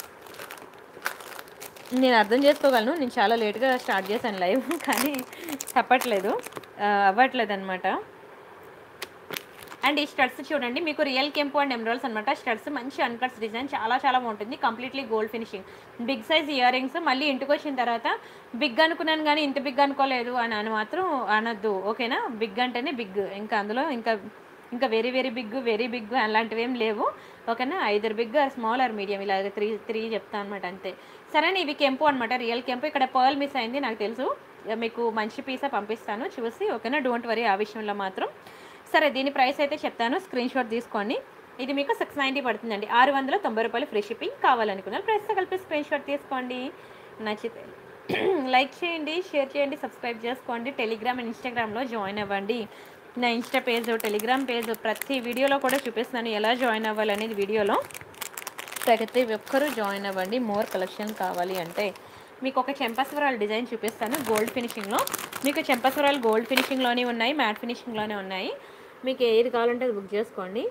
నేను అర్థం చేసుకోగలను నేను చాలా లేట్గా స్టార్ట్ చేశాను లైవ్ కానీ తప్పట్లేదు ఆ, అవ్వట్లేదు అనమాట అండ్ ఈ స్టడ్స్ చూడండి మీకు రియల్ కెంపు అండ్ ఎమరాల్స్ అనమాట స్టడ్స్ మంచి అన్కట్స్ డిజైన్ చాలా చాలా బాగుంటుంది completely gold finishing big size earrings మళ్ళీ ఇంటికి వచ్చిన తర్వాత బిగ్ అనుకున్నాను కానీ ఇంత బిగ్ అనుకోలేదు అని అని మాత్రం అనొద్దు ఓకేనా బిగ్ అంటేనే బిగ్ ఇంకా అందులో ఇంకా ఇంకా very very big very big అలాంటివి ఏం లేవు ఓకేనా either big or small or medium ఇలా త్రీ త్రీ చెప్తాను అనమాట అంతే సరే ఇవి కెంపు అనమాట రియల్ కెంపు ఇక్కడ పర్ల్ మిస్ అయింది నాకు తెలుసు మీకు మంచి పీసా పంపిస్తాను చూసి ఓకేనా డోంట్ వరీ ఆ విషయంలో మాత్రం సరే దీని ప్రైస్ అయితే చెప్తాను స్క్రీన్ షాట్ తీసుకోండి ఇది మీకు సిక్స్ నైంటీ పడుతుందండి ఆరు వందల తొంభై రూపాయలు ఫ్రీ షిప్పింగ్ కావాలనుకున్నారు ప్రైస్తో కలిపి స్క్రీన్ షాట్ తీసుకోండి నచ్చితే లైక్ చేయండి షేర్ చేయండి సబ్స్క్రైబ్ చేసుకోండి టెలిగ్రామ్ అండ్ ఇన్స్టాగ్రామ్లో జాయిన్ అవ్వండి నా ఇన్స్టా పేజ్ టెలిగ్రామ్ పేజ్ ప్రతి వీడియోలో కూడా చూపిస్తున్నాను ఎలా జాయిన్ అవ్వాలనేది వీడియోలో ప్రతి ఒక్కరూ జాయిన్ అవ్వండి మోర్ కలెక్షన్ కావాలి అంటే మీకు ఒక చెంపస్వరాలు డిజైన్ చూపిస్తాను గోల్డ్ ఫినిషింగ్లో మీకు చెంపస్వరాలు గోల్డ్ ఫినిషింగ్లోనే ఉన్నాయి మ్యాట్ ఫినిషింగ్లోనే ఉన్నాయి మీకు ఏది కావాలంటే అది బుక్ చేసుకోండి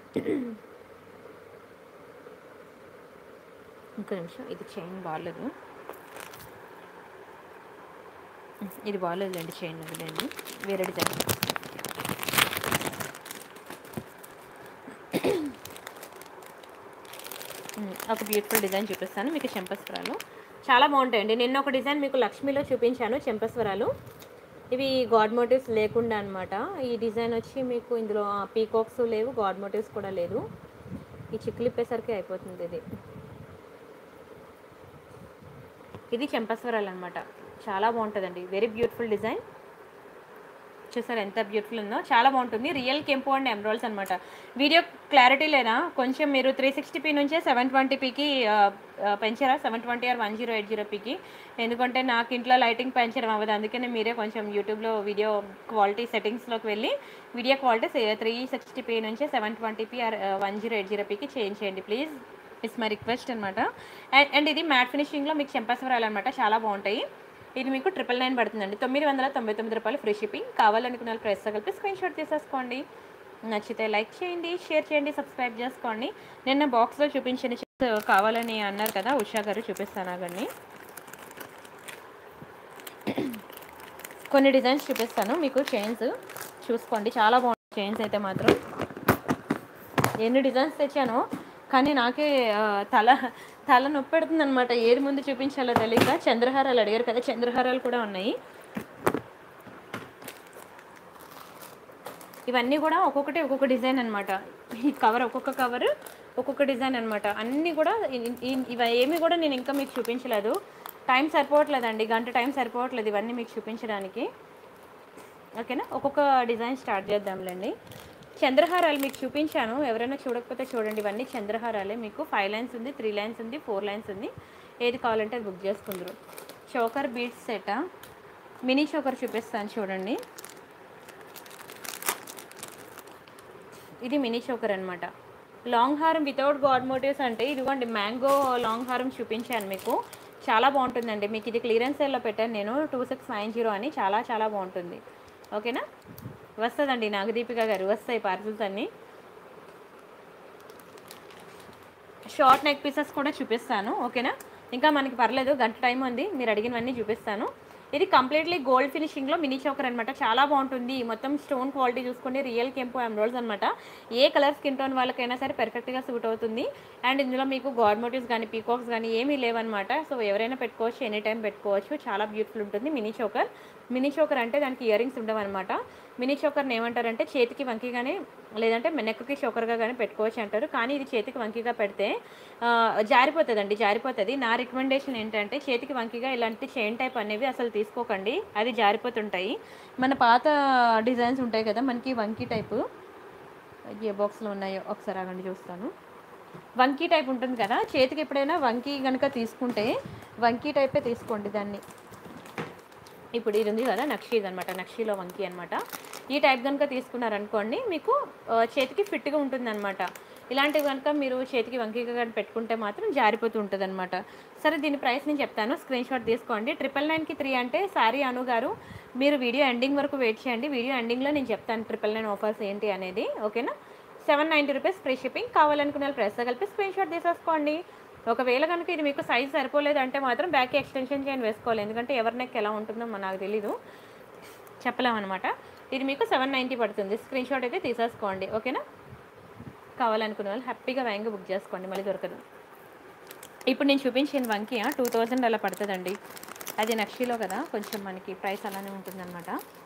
ఇంకో నిమిషం ఇది చైన్ బాగాలేదు ఇది బాగాలేదులేండి చైన్ వదిలేండి వేరే డిజైన్ ఉమ్, ఒక బ్యూటిఫుల్ డిజైన్ చూపిస్తాను మీకు చెంపస్వరాలు చాలా బాగుంటాయండి నిన్న ఒక డిజైన్ మీకు లక్ష్మీలో చూపించాను చెంపస్వరాలు ఇవి గాడ్ మోటివ్స్ లేకుండా అనమాట ఈ డిజైన్ వచ్చి మీకు ఇందులో పీకాక్స్ లేవు గాడ్ మోటివ్స్ కూడా లేదు ఈ చిక్కులు ఇప్పేసరికి అయిపోతుంది ఇది ఇది చెంపస్వరాలు అనమాట చాలా బాగుంటుందండి వెరీ బ్యూటిఫుల్ డిజైన్ చూసారు ఎంత బ్యూటిఫుల్ ఉందో చాలా బాగుంటుంది రియల్ కెంపు అండ్ ఎమ్రాల్స్ అనమాట వీడియో క్లారిటీ లేదా కొంచెం మీరు త్రీ సిక్స్టీ పీ నుంచే సెవెన్ ట్వంటీ పీకి పెంచారా seven twenty or one zero eight zero పీకి ఎందుకంటే నాకు ఇంట్లో లైటింగ్ పెంచడం అవ్వదు అందుకనే మీరే కొంచెం యూట్యూబ్లో వీడియో క్వాలిటీ సెట్టింగ్స్లోకి వెళ్ళి video quality three sixty P నుంచి seven twenty P or one zero eight zero పీకి చేంజ్ చేయండి ప్లీజ్ ఇట్స్ మై రిక్వెస్ట్ అనమాట అండ్ అండ్ ఇది మ్యాట్ ఫినిషింగ్లో మీకు చెంపస్వరాలు అనమాట చాలా బాగుంటాయి ఇది మీకు ట్రిపుల్ నైన్ పడుతుందండి తొమ్మిది వందల తొంభై తొమ్మిది రూపాయలు ఫ్రీ షిప్పింగ్ కావాలనుకున్న వాళ్ళు ప్రైస్ కలిపి స్క్రీన్ షాట్ తీసేసుకోండి నచ్చితే లైక్ చేయండి షేర్ చేయండి సబ్స్క్రైబ్ చేసుకోండి నిన్న బాక్స్లో చూపించిన chips కావాలని అన్నారు కదా ఉషా గారు చూపిస్తాను ఆగండి కొన్ని డిజైన్స్ చూపిస్తాను మీకు చైన్స్ చూసుకోండి చాలా బాగుంది చైన్స్ అయితే మాత్రం ఎన్ని డిజైన్స్ తెచ్చానో కానీ నాకే ఆ, తల తల నొప్పి పెడుతుంది అనమాట ఏది ముందు చూపించాలో తెలియక చంద్రహారాలు అడిగారు కదా చంద్రహారాలు కూడా ఉన్నాయి ఇవన్నీ కూడా ఒక్కొక్కటి ఒక్కొక్క డిజైన్ అనమాట ఈ కవర్ ఒక్కొక్క కవర్ ఒక్కొక్క డిజైన్ అనమాట అన్నీ కూడా ఇ- ఇ- ఇవి ఏమి కూడా నేను ఇంకా మీకు చూపించలేదు టైం సరిపోవట్లేదండి గంట టైం సరిపోవట్లేదు ఇవన్నీ మీకు చూపించడానికి ఓకేనా ఒక్కొక్క డిజైన్ స్టార్ట్ చేద్దాంలేండి చంద్రహారాలు మీకు చూపించాను ఎవరైనా చూడకపోతే చూడండి ఇవన్నీ చంద్రహారాలే మీకు ఫైవ్ లైన్స్ ఉంది త్రీ లైన్స్ ఉంది ఫోర్ లైన్స్ ఉంది ఏది కావాలంటే అది బుక్ చేసుకుందరు చోకర్ బీట్స్ సెటా మినీ చోకర్ చూపిస్తాను చూడండి ఇది మినీ చోకర్ అనమాట లాంగ్ హారం వితౌట్ గాడ్ మోటివ్స్ అంటే ఇదిగోండి మ్యాంగో లాంగ్ హారం చూపించాను మీకు చాలా బాగుంటుందండి మీకు ఇది క్లియరెన్స్ సేల్లో పెట్టాను నేను టూ సిక్స్ నైన్ జీరో అని చాలా చాలా బాగుంటుంది ఓకేనా వస్తుందండి నాగదీపిక గారు వస్తాయి పార్సిల్స్ అన్నీ షార్ట్ నెక్ పీసెస్ కూడా చూపిస్తాను ఓకేనా ఇంకా మనకి పర్లేదు గంట టైం ఉంది మీరు అడిగినవన్నీ చూపిస్తాను ఇది కంప్లీట్లీ గోల్డ్ ఫినిషింగ్లో మినీ చోకర్ అనమాట చాలా బాగుంటుంది మొత్తం స్టోన్ క్వాలిటీ చూసుకోండి రియల్ కెంపు ఎమ్రోల్స్ అనమాట ఏ కలర్ స్కిన్ టోన్ వాళ్ళకైనా సరే పర్ఫెక్ట్గా సూట్ అవుతుంది అండ్ ఇందులో మీకు గాడ్ మోటివ్స్ కానీ పీకాక్స్ కానీ ఏమీ లేవన్నమాట సో ఎవరైనా పెట్టుకోవచ్చు ఎనీ టైం పెట్టుకోవచ్చు చాలా బ్యూటిఫుల్ ఉంటుంది మినీ చోకర్ మినీ చోకర్ అంటే దానికి ఇయర్ రింగ్స్ ఉండవన్నమాట మినీ చోకర్ని ఏమంటారంటే చేతికి వంకిగానే లేదంటే నెక్కి చోకర్గా కానీ పెట్టుకోవచ్చు అంటారు కానీ ఇది చేతికి వంకిగా పెడితే ఆ, జారిపోతుందండి జారిపోతుంది నా రికమెండేషన్ ఏంటంటే చేతికి వంకిగా ఇలాంటి చైన్ టైప్ అనేవి అసలు తీసుకోకండి అది జారిపోతుంటాయి మన పాత డిజైన్స్ ఉంటాయి కదా మనకి వంకీ టైపు ఏ బాక్స్లో ఉన్నాయో ఒకసారి ఆగండి చూస్తాను వంకీ టైప్ ఉంటుంది కదా చేతికి ఎప్పుడైనా వంకీ కనుక తీసుకుంటే వంకీ టైపే తీసుకోండి దాన్ని ఇప్పుడు ఇది ఉంది కదా నక్షి ఇది అనమాట నక్షిలో వంకి అనమాట ఈ టైప్ కనుక తీసుకున్నారనుకోండి మీకు ఆ, చేతికి ఫిట్గా ఉంటుంది అనమాట ఇలాంటివి కనుక మీరు చేతికి వంకిగా కానీ పెట్టుకుంటే మాత్రం జారిపోతూ ఉంటుంది అనమాట సరే దీని ప్రైస్ నేను చెప్తాను స్క్రీన్ షాట్ తీసుకోండి ట్రిపుల్ నైన్కి త్రీ అంటే సారీ అను గారు మీరు వీడియో ఎండింగ్ వరకు వెయిట్ చేయండి వీడియో ఎండింగ్లో నేను చెప్తాను ట్రిపుల్ నైన్ ఆఫర్స్ ఏంటి అనేది ఓకేనా seven ninety rupees free shipping కావాలనుకున్న వాళ్ళు ప్రైస్ కలిపి స్క్రీన్ షాట్ తీసేసుకోండి ఒకవేళ కనుక ఇది మీకు సైజ్ సరిపోలేదు అంటే మాత్రం బ్యాక్ ఎక్స్టెన్షన్ చేయని వేసుకోవాలి ఎందుకంటే ఎవరి నెక్ ఎలా ఉంటుందో మన నాకు తెలీదు చెప్పలేమన్నమాట ఇది మీకు సెవెన్ నైంటీ పడుతుంది స్క్రీన్ షాట్ అయితే తీసేసుకోండి ఓకేనా కావాలనుకున్న వాళ్ళు హ్యాపీగా వ్యాంగ్ బుక్ చేసుకోండి మళ్ళీ దొరకదు ఇప్పుడు నేను చూపించిన వంకి టూ థౌజండ్ అలా పడుతుందండి అది నక్షిలో కదా కొంచెం మనకి ప్రైస్ అలానే ఉంటుందన్నమాట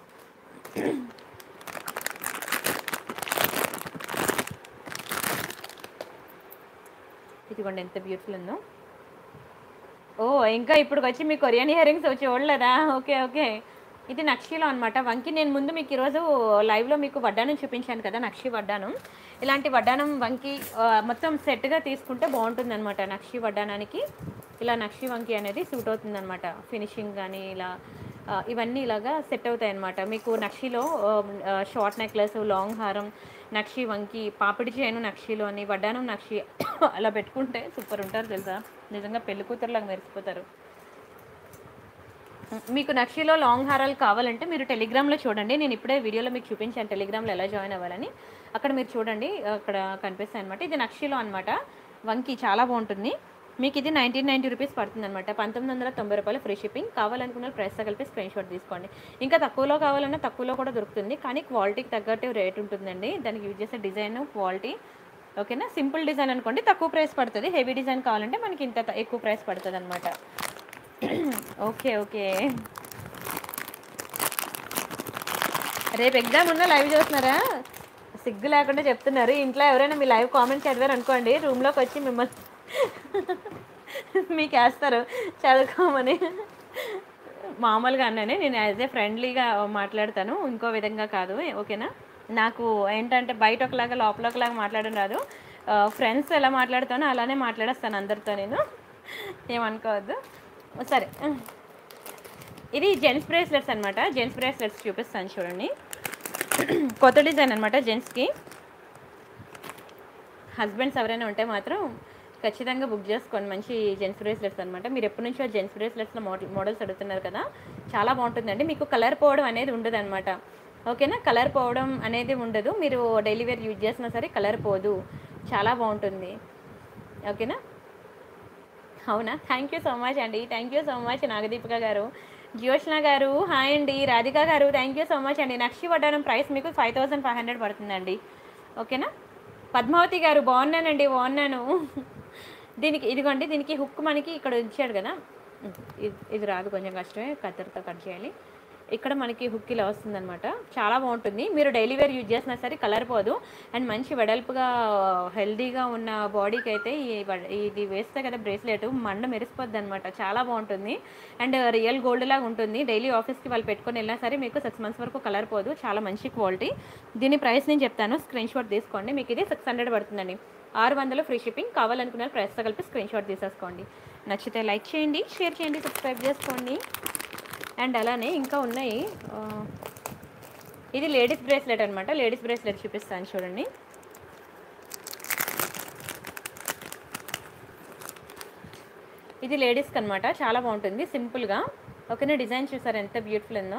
ఇదిగోండి ఎంత బ్యూటిఫుల్ ఉందో ఓ ఇంకా ఇప్పుడు వచ్చి మీ కొరియన్ ఇయర్ రింగ్స్ చూడలేదా ఓకే ఓకే ఇది నక్షిలో అనమాట వంకి నేను ముందు మీకు ఈరోజు లైవ్లో మీకు వడ్డానం చూపించాను కదా నక్షి వడ్డానం ఇలాంటి వడ్డానం వంకి ఆ, మొత్తం సెట్గా తీసుకుంటే బాగుంటుంది అనమాట నక్షి వడ్డానానికి ఇలా నక్షి వంకి అనేది సూట్ అవుతుంది అనమాట ఫినిషింగ్ కానీ ఇలా ఆ, ఇవన్నీ ఇలాగా సెట్ అవుతాయి అనమాట మీకు నక్షిలో షార్ట్ నెక్లెస్ లాంగ్ హారం నక్షి వంకి పాపిడి చేయను నక్షిలోని వడ్డానం నక్షి అలా పెట్టుకుంటే సూపర్ ఉంటారు తెలుసా నిజంగా పెళ్లి కూతురులాగా మెరిసిపోతారు మీకు నక్షిలో లాంగ్ హారాలు కావాలంటే మీరు టెలిగ్రామ్లో చూడండి నేను ఇప్పుడే వీడియోలో మీకు చూపించాను టెలిగ్రామ్లో ఎలా జాయిన్ అవ్వాలని అక్కడ మీరు చూడండి అక్కడ కనిపిస్తాయి అనమాట ఇది నక్షిలో అనమాట వంకి చాలా బాగుంటుంది మీకు ఇది నైన్టీన్ నైంటీ రూపీస్ పడుతుంది అనమాట పంతొమ్మిది వందల తొంభై రూపాయలు ఫ్రీ షిప్పింగ్ కావాలనుకున్న ప్రైస్ కలిపి స్క్రీన్ షాట్ తీసుకోండి ఇంకా తక్కువలో కావాలన్నా తక్కువలో కూడా దొరుకుతుంది కానీ క్వాలిటీకి తగ్గట్టు రేట్ ఉంటుందండి దానికి యూజ్ చేసే డిజైన్ క్వాలిటీ ఓకేనా సింపుల్ డిజైన్ అనుకోండి తక్కువ ప్రైస్ పడుతుంది హెవీ డిజైన్ కావాలంటే మనకి ఇంత త- ఎక్కువ ప్రైస్ పడుతుంది అనమాట ఓకే ఓకే రేపు ఎగ్జామ్ ఉన్న లైవ్ చూస్తున్నారా సిగ్గు లేకుండా చెప్తున్నారు ఇంట్లో ఎవరైనా మీ లైవ్ కామెంట్ చదివారు అనుకోండి రూమ్లోకి వచ్చి మిమ్మల్ని మీకు వేస్తారు చదువుకోమని మామూలుగా అన్నానే నేను యాజ్ ఏ ఫ్రెండ్లీగా మాట్లాడతాను ఇంకో విధంగా కాదు ఓకేనా నాకు ఏంటంటే బయట ఒకలాగా లోపల ఒకలాగా మాట్లాడడం రాదు ఫ్రెండ్స్ ఎలా మాట్లాడతానో అలానే మాట్లాడేస్తాను అందరితో నేను ఏమనుకోవద్దు సరే ఇది జెంట్స్ బ్రేస్లెట్స్ అనమాట జెంట్స్ బ్రేస్లెట్స్ చూపిస్తాను చూడండి కొత్త డిజైన్ అనమాట జెంట్స్కి హస్బెండ్స్ ఎవరైనా ఉంటే మాత్రం ఖచ్చితంగా బుక్ చేసుకోండి మంచి జెంట్స్ బ్రేస్లెట్స్ అనమాట మీరు ఎప్పటి నుంచో జెంట్స్ బ్రేస్లెట్స్లో మోడల్ మోడల్స్ అడుగుతున్నారు కదా చాలా బాగుంటుందండి మీకు కలర్ పోవడం అనేది ఉండదు అనమాట ఓకేనా కలర్ పోవడం అనేది ఉండదు మీరు డైలీ వేర్ యూజ్ చేసినా సరే కలర్ పోదు చాలా బాగుంటుంది ఓకేనా అవునా థ్యాంక్ యూ సో మచ్ అండి thank you so much Nagadeepika గారు జ్యోష్ణ గారు హాయ్ అండి రాధిక గారు థ్యాంక్ యూ సో మచ్ అండి నక్షి వడ్డానం ప్రైస్ మీకు ఫైవ్ థౌసండ్ ఫైవ్ హండ్రెడ్ పడుతుందండి ఓకేనా పద్మావతి గారు బాగున్నానండి బాగున్నాను దీనికి ఇదిగోండి దీనికి హుక్ మనకి ఇక్కడ ఇచ్చాడు కదా ఇది ఇది రాదు కొంచెం కష్టమే కత్తెరతో కట్ చేయాలి ఇక్కడ మనకి హుక్ ఇలా వస్తుందన్నమాట చాలా బాగుంటుంది మీరు డైలీ వేర్ యూజ్ చేసినా సరే కలర్ పోదు అండ్ మంచి వెడల్పుగా హెల్దీగా ఉన్న బాడీకి అయితే ఈ వడ- ఇది వేస్తే కదా బ్రేస్లెట్ మండ మెరిసిపోద్ది అనమాట చాలా బాగుంటుంది అండ్ రియల్ గోల్డ్ లాగా ఉంటుంది డైలీ ఆఫీస్కి వాళ్ళు పెట్టుకొని వెళ్ళినా సరే మీకు సిక్స్ మంత్స్ వరకు కలర్ పోదు చాలా మంచి క్వాలిటీ దీని ప్రైస్ నేను చెప్తాను స్క్రీన్ షాట్ తీసుకోండి మీకు ఇది సిక్స్ హండ్రెడ్ పడుతుందండి ఆరు వందలు ఫ్రీ షిప్పింగ్ కావాలనుకున్న ప్రైస్తో కలిపి స్క్రీన్ షాట్ తీసేసుకోండి నచ్చితే లైక్ చేయండి షేర్ చేయండి సబ్స్క్రైబ్ చేసుకోండి అండ్ అలానే ఇంకా ఉన్నాయి ఆ, ఇది లేడీస్ బ్రేస్లెట్ అనమాట లేడీస్ బ్రేస్లెట్ చూపిస్తాను చూడండి ఇది లేడీస్కి అనమాట చాలా బాగుంటుంది సింపుల్గా ఓకేనా డిజైన్ చూసారు ఎంత బ్యూటిఫుల్ ఉందో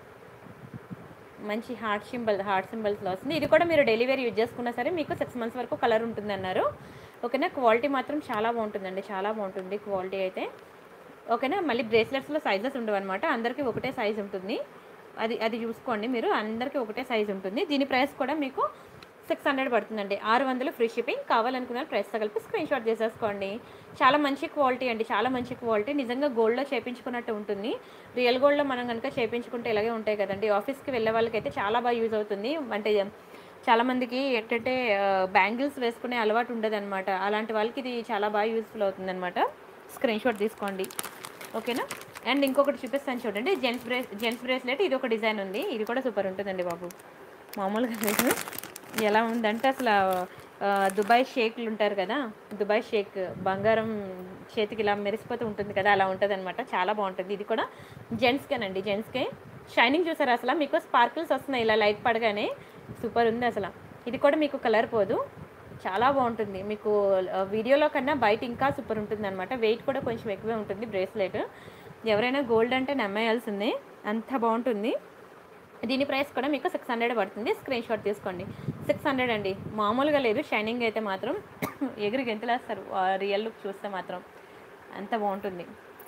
మంచి హార్ట్ సింబల్ హార్ట్ సింబల్స్లో వస్తుంది ఇది కూడా మీరు డెలివరీ యూజ్ చేసుకున్నా సరే మీకు సిక్స్ మంత్స్ వరకు కలర్ ఉంటుంది అన్నారు ఓకేనా క్వాలిటీ మాత్రం చాలా బాగుంటుందండి చాలా బాగుంటుంది క్వాలిటీ అయితే ఓకేనా మళ్ళీ బ్రేస్లెట్స్లో సైజెస్ ఉండవు అనమాట అందరికీ ఒకటే సైజ్ ఉంటుంది అది అది చూసుకోండి మీరు అందరికీ ఒకటే సైజ్ ఉంటుంది దీని ప్రైస్ కూడా మీకు సిక్స్ హండ్రెడ్ పడుతుందండి ఆరు వందలు ఫ్రీ షిప్పింగ్ కావాలనుకున్న ప్రైస్తో కలిపి స్క్రీన్ షాట్ చేసేసుకోండి చాలా మంచి క్వాలిటీ అండి చాలా మంచి క్వాలిటీ నిజంగా గోల్డ్లో చేపించుకున్నట్టు ఉంటుంది రియల్ గోల్డ్లో మనం కనుక చేపించుకుంటే ఇలాగే ఉంటాయి కదండి ఆఫీస్కి వెళ్ళే వాళ్ళకైతే చాలా బాగా యూజ్ అవుతుంది అంటే చాలామందికి ఏంటంటే బ్యాంగిల్స్ వేసుకునే అలవాటు ఉండదన్నమాట అలాంటి వాళ్ళకి ఇది చాలా బాగా యూస్ఫుల్ అవుతుంది అనమాట స్క్రీన్ షాట్ తీసుకోండి ఓకేనా అండ్ ఇంకొకటి చూపిస్తాను చూడండి జెంట్స్ బ్రేస్ జెంట్స్ బ్రేస్లెట్ ఇది ఒక డిజైన్ ఉంది ఇది కూడా సూపర్ ఉంటుందండి బాబు మామూలుగా లేదు ఎలా ఉందంటే అసలు ఆ, దుబాయ్ షేక్లు ఉంటారు కదా దుబాయ్ షేక్ బంగారం చేతికి ఇలా మెరిసిపోతూ ఉంటుంది కదా అలా ఉంటుంది అనమాట చాలా బాగుంటుంది ఇది కూడా జెంట్స్కేనండి జెంట్స్కే షైనింగ్ చూసారు అసలు మీకు స్పార్కిల్స్ వస్తున్నాయి ఇలా లైట్ పడగానే సూపర్ ఉంది అసలు ఇది కూడా మీకు కలర్ పోదు చాలా బాగుంటుంది మీకు ఆ, వీడియోలో కన్నా బయట ఇంకా సూపర్ ఉంటుంది అనమాట వెయిట్ కూడా కొంచెం ఎక్కువే ఉంటుంది బ్రేస్లెట్ ఎవరైనా గోల్డ్ అంటే నమ్మేయాల్సిందే అంత బాగుంటుంది దీని ప్రైస్ కూడా మీకు సిక్స్ హండ్రెడ్ పడుతుంది స్క్రీన్ షాట్ తీసుకోండి సిక్స్ హండ్రెడ్ అండి మామూలుగా లేదు షైనింగ్ అయితే మాత్రం ఎగిరి గెంతులేస్తారు రియల్ లుక్ చూస్తే మాత్రం అంత బాగుంటుంది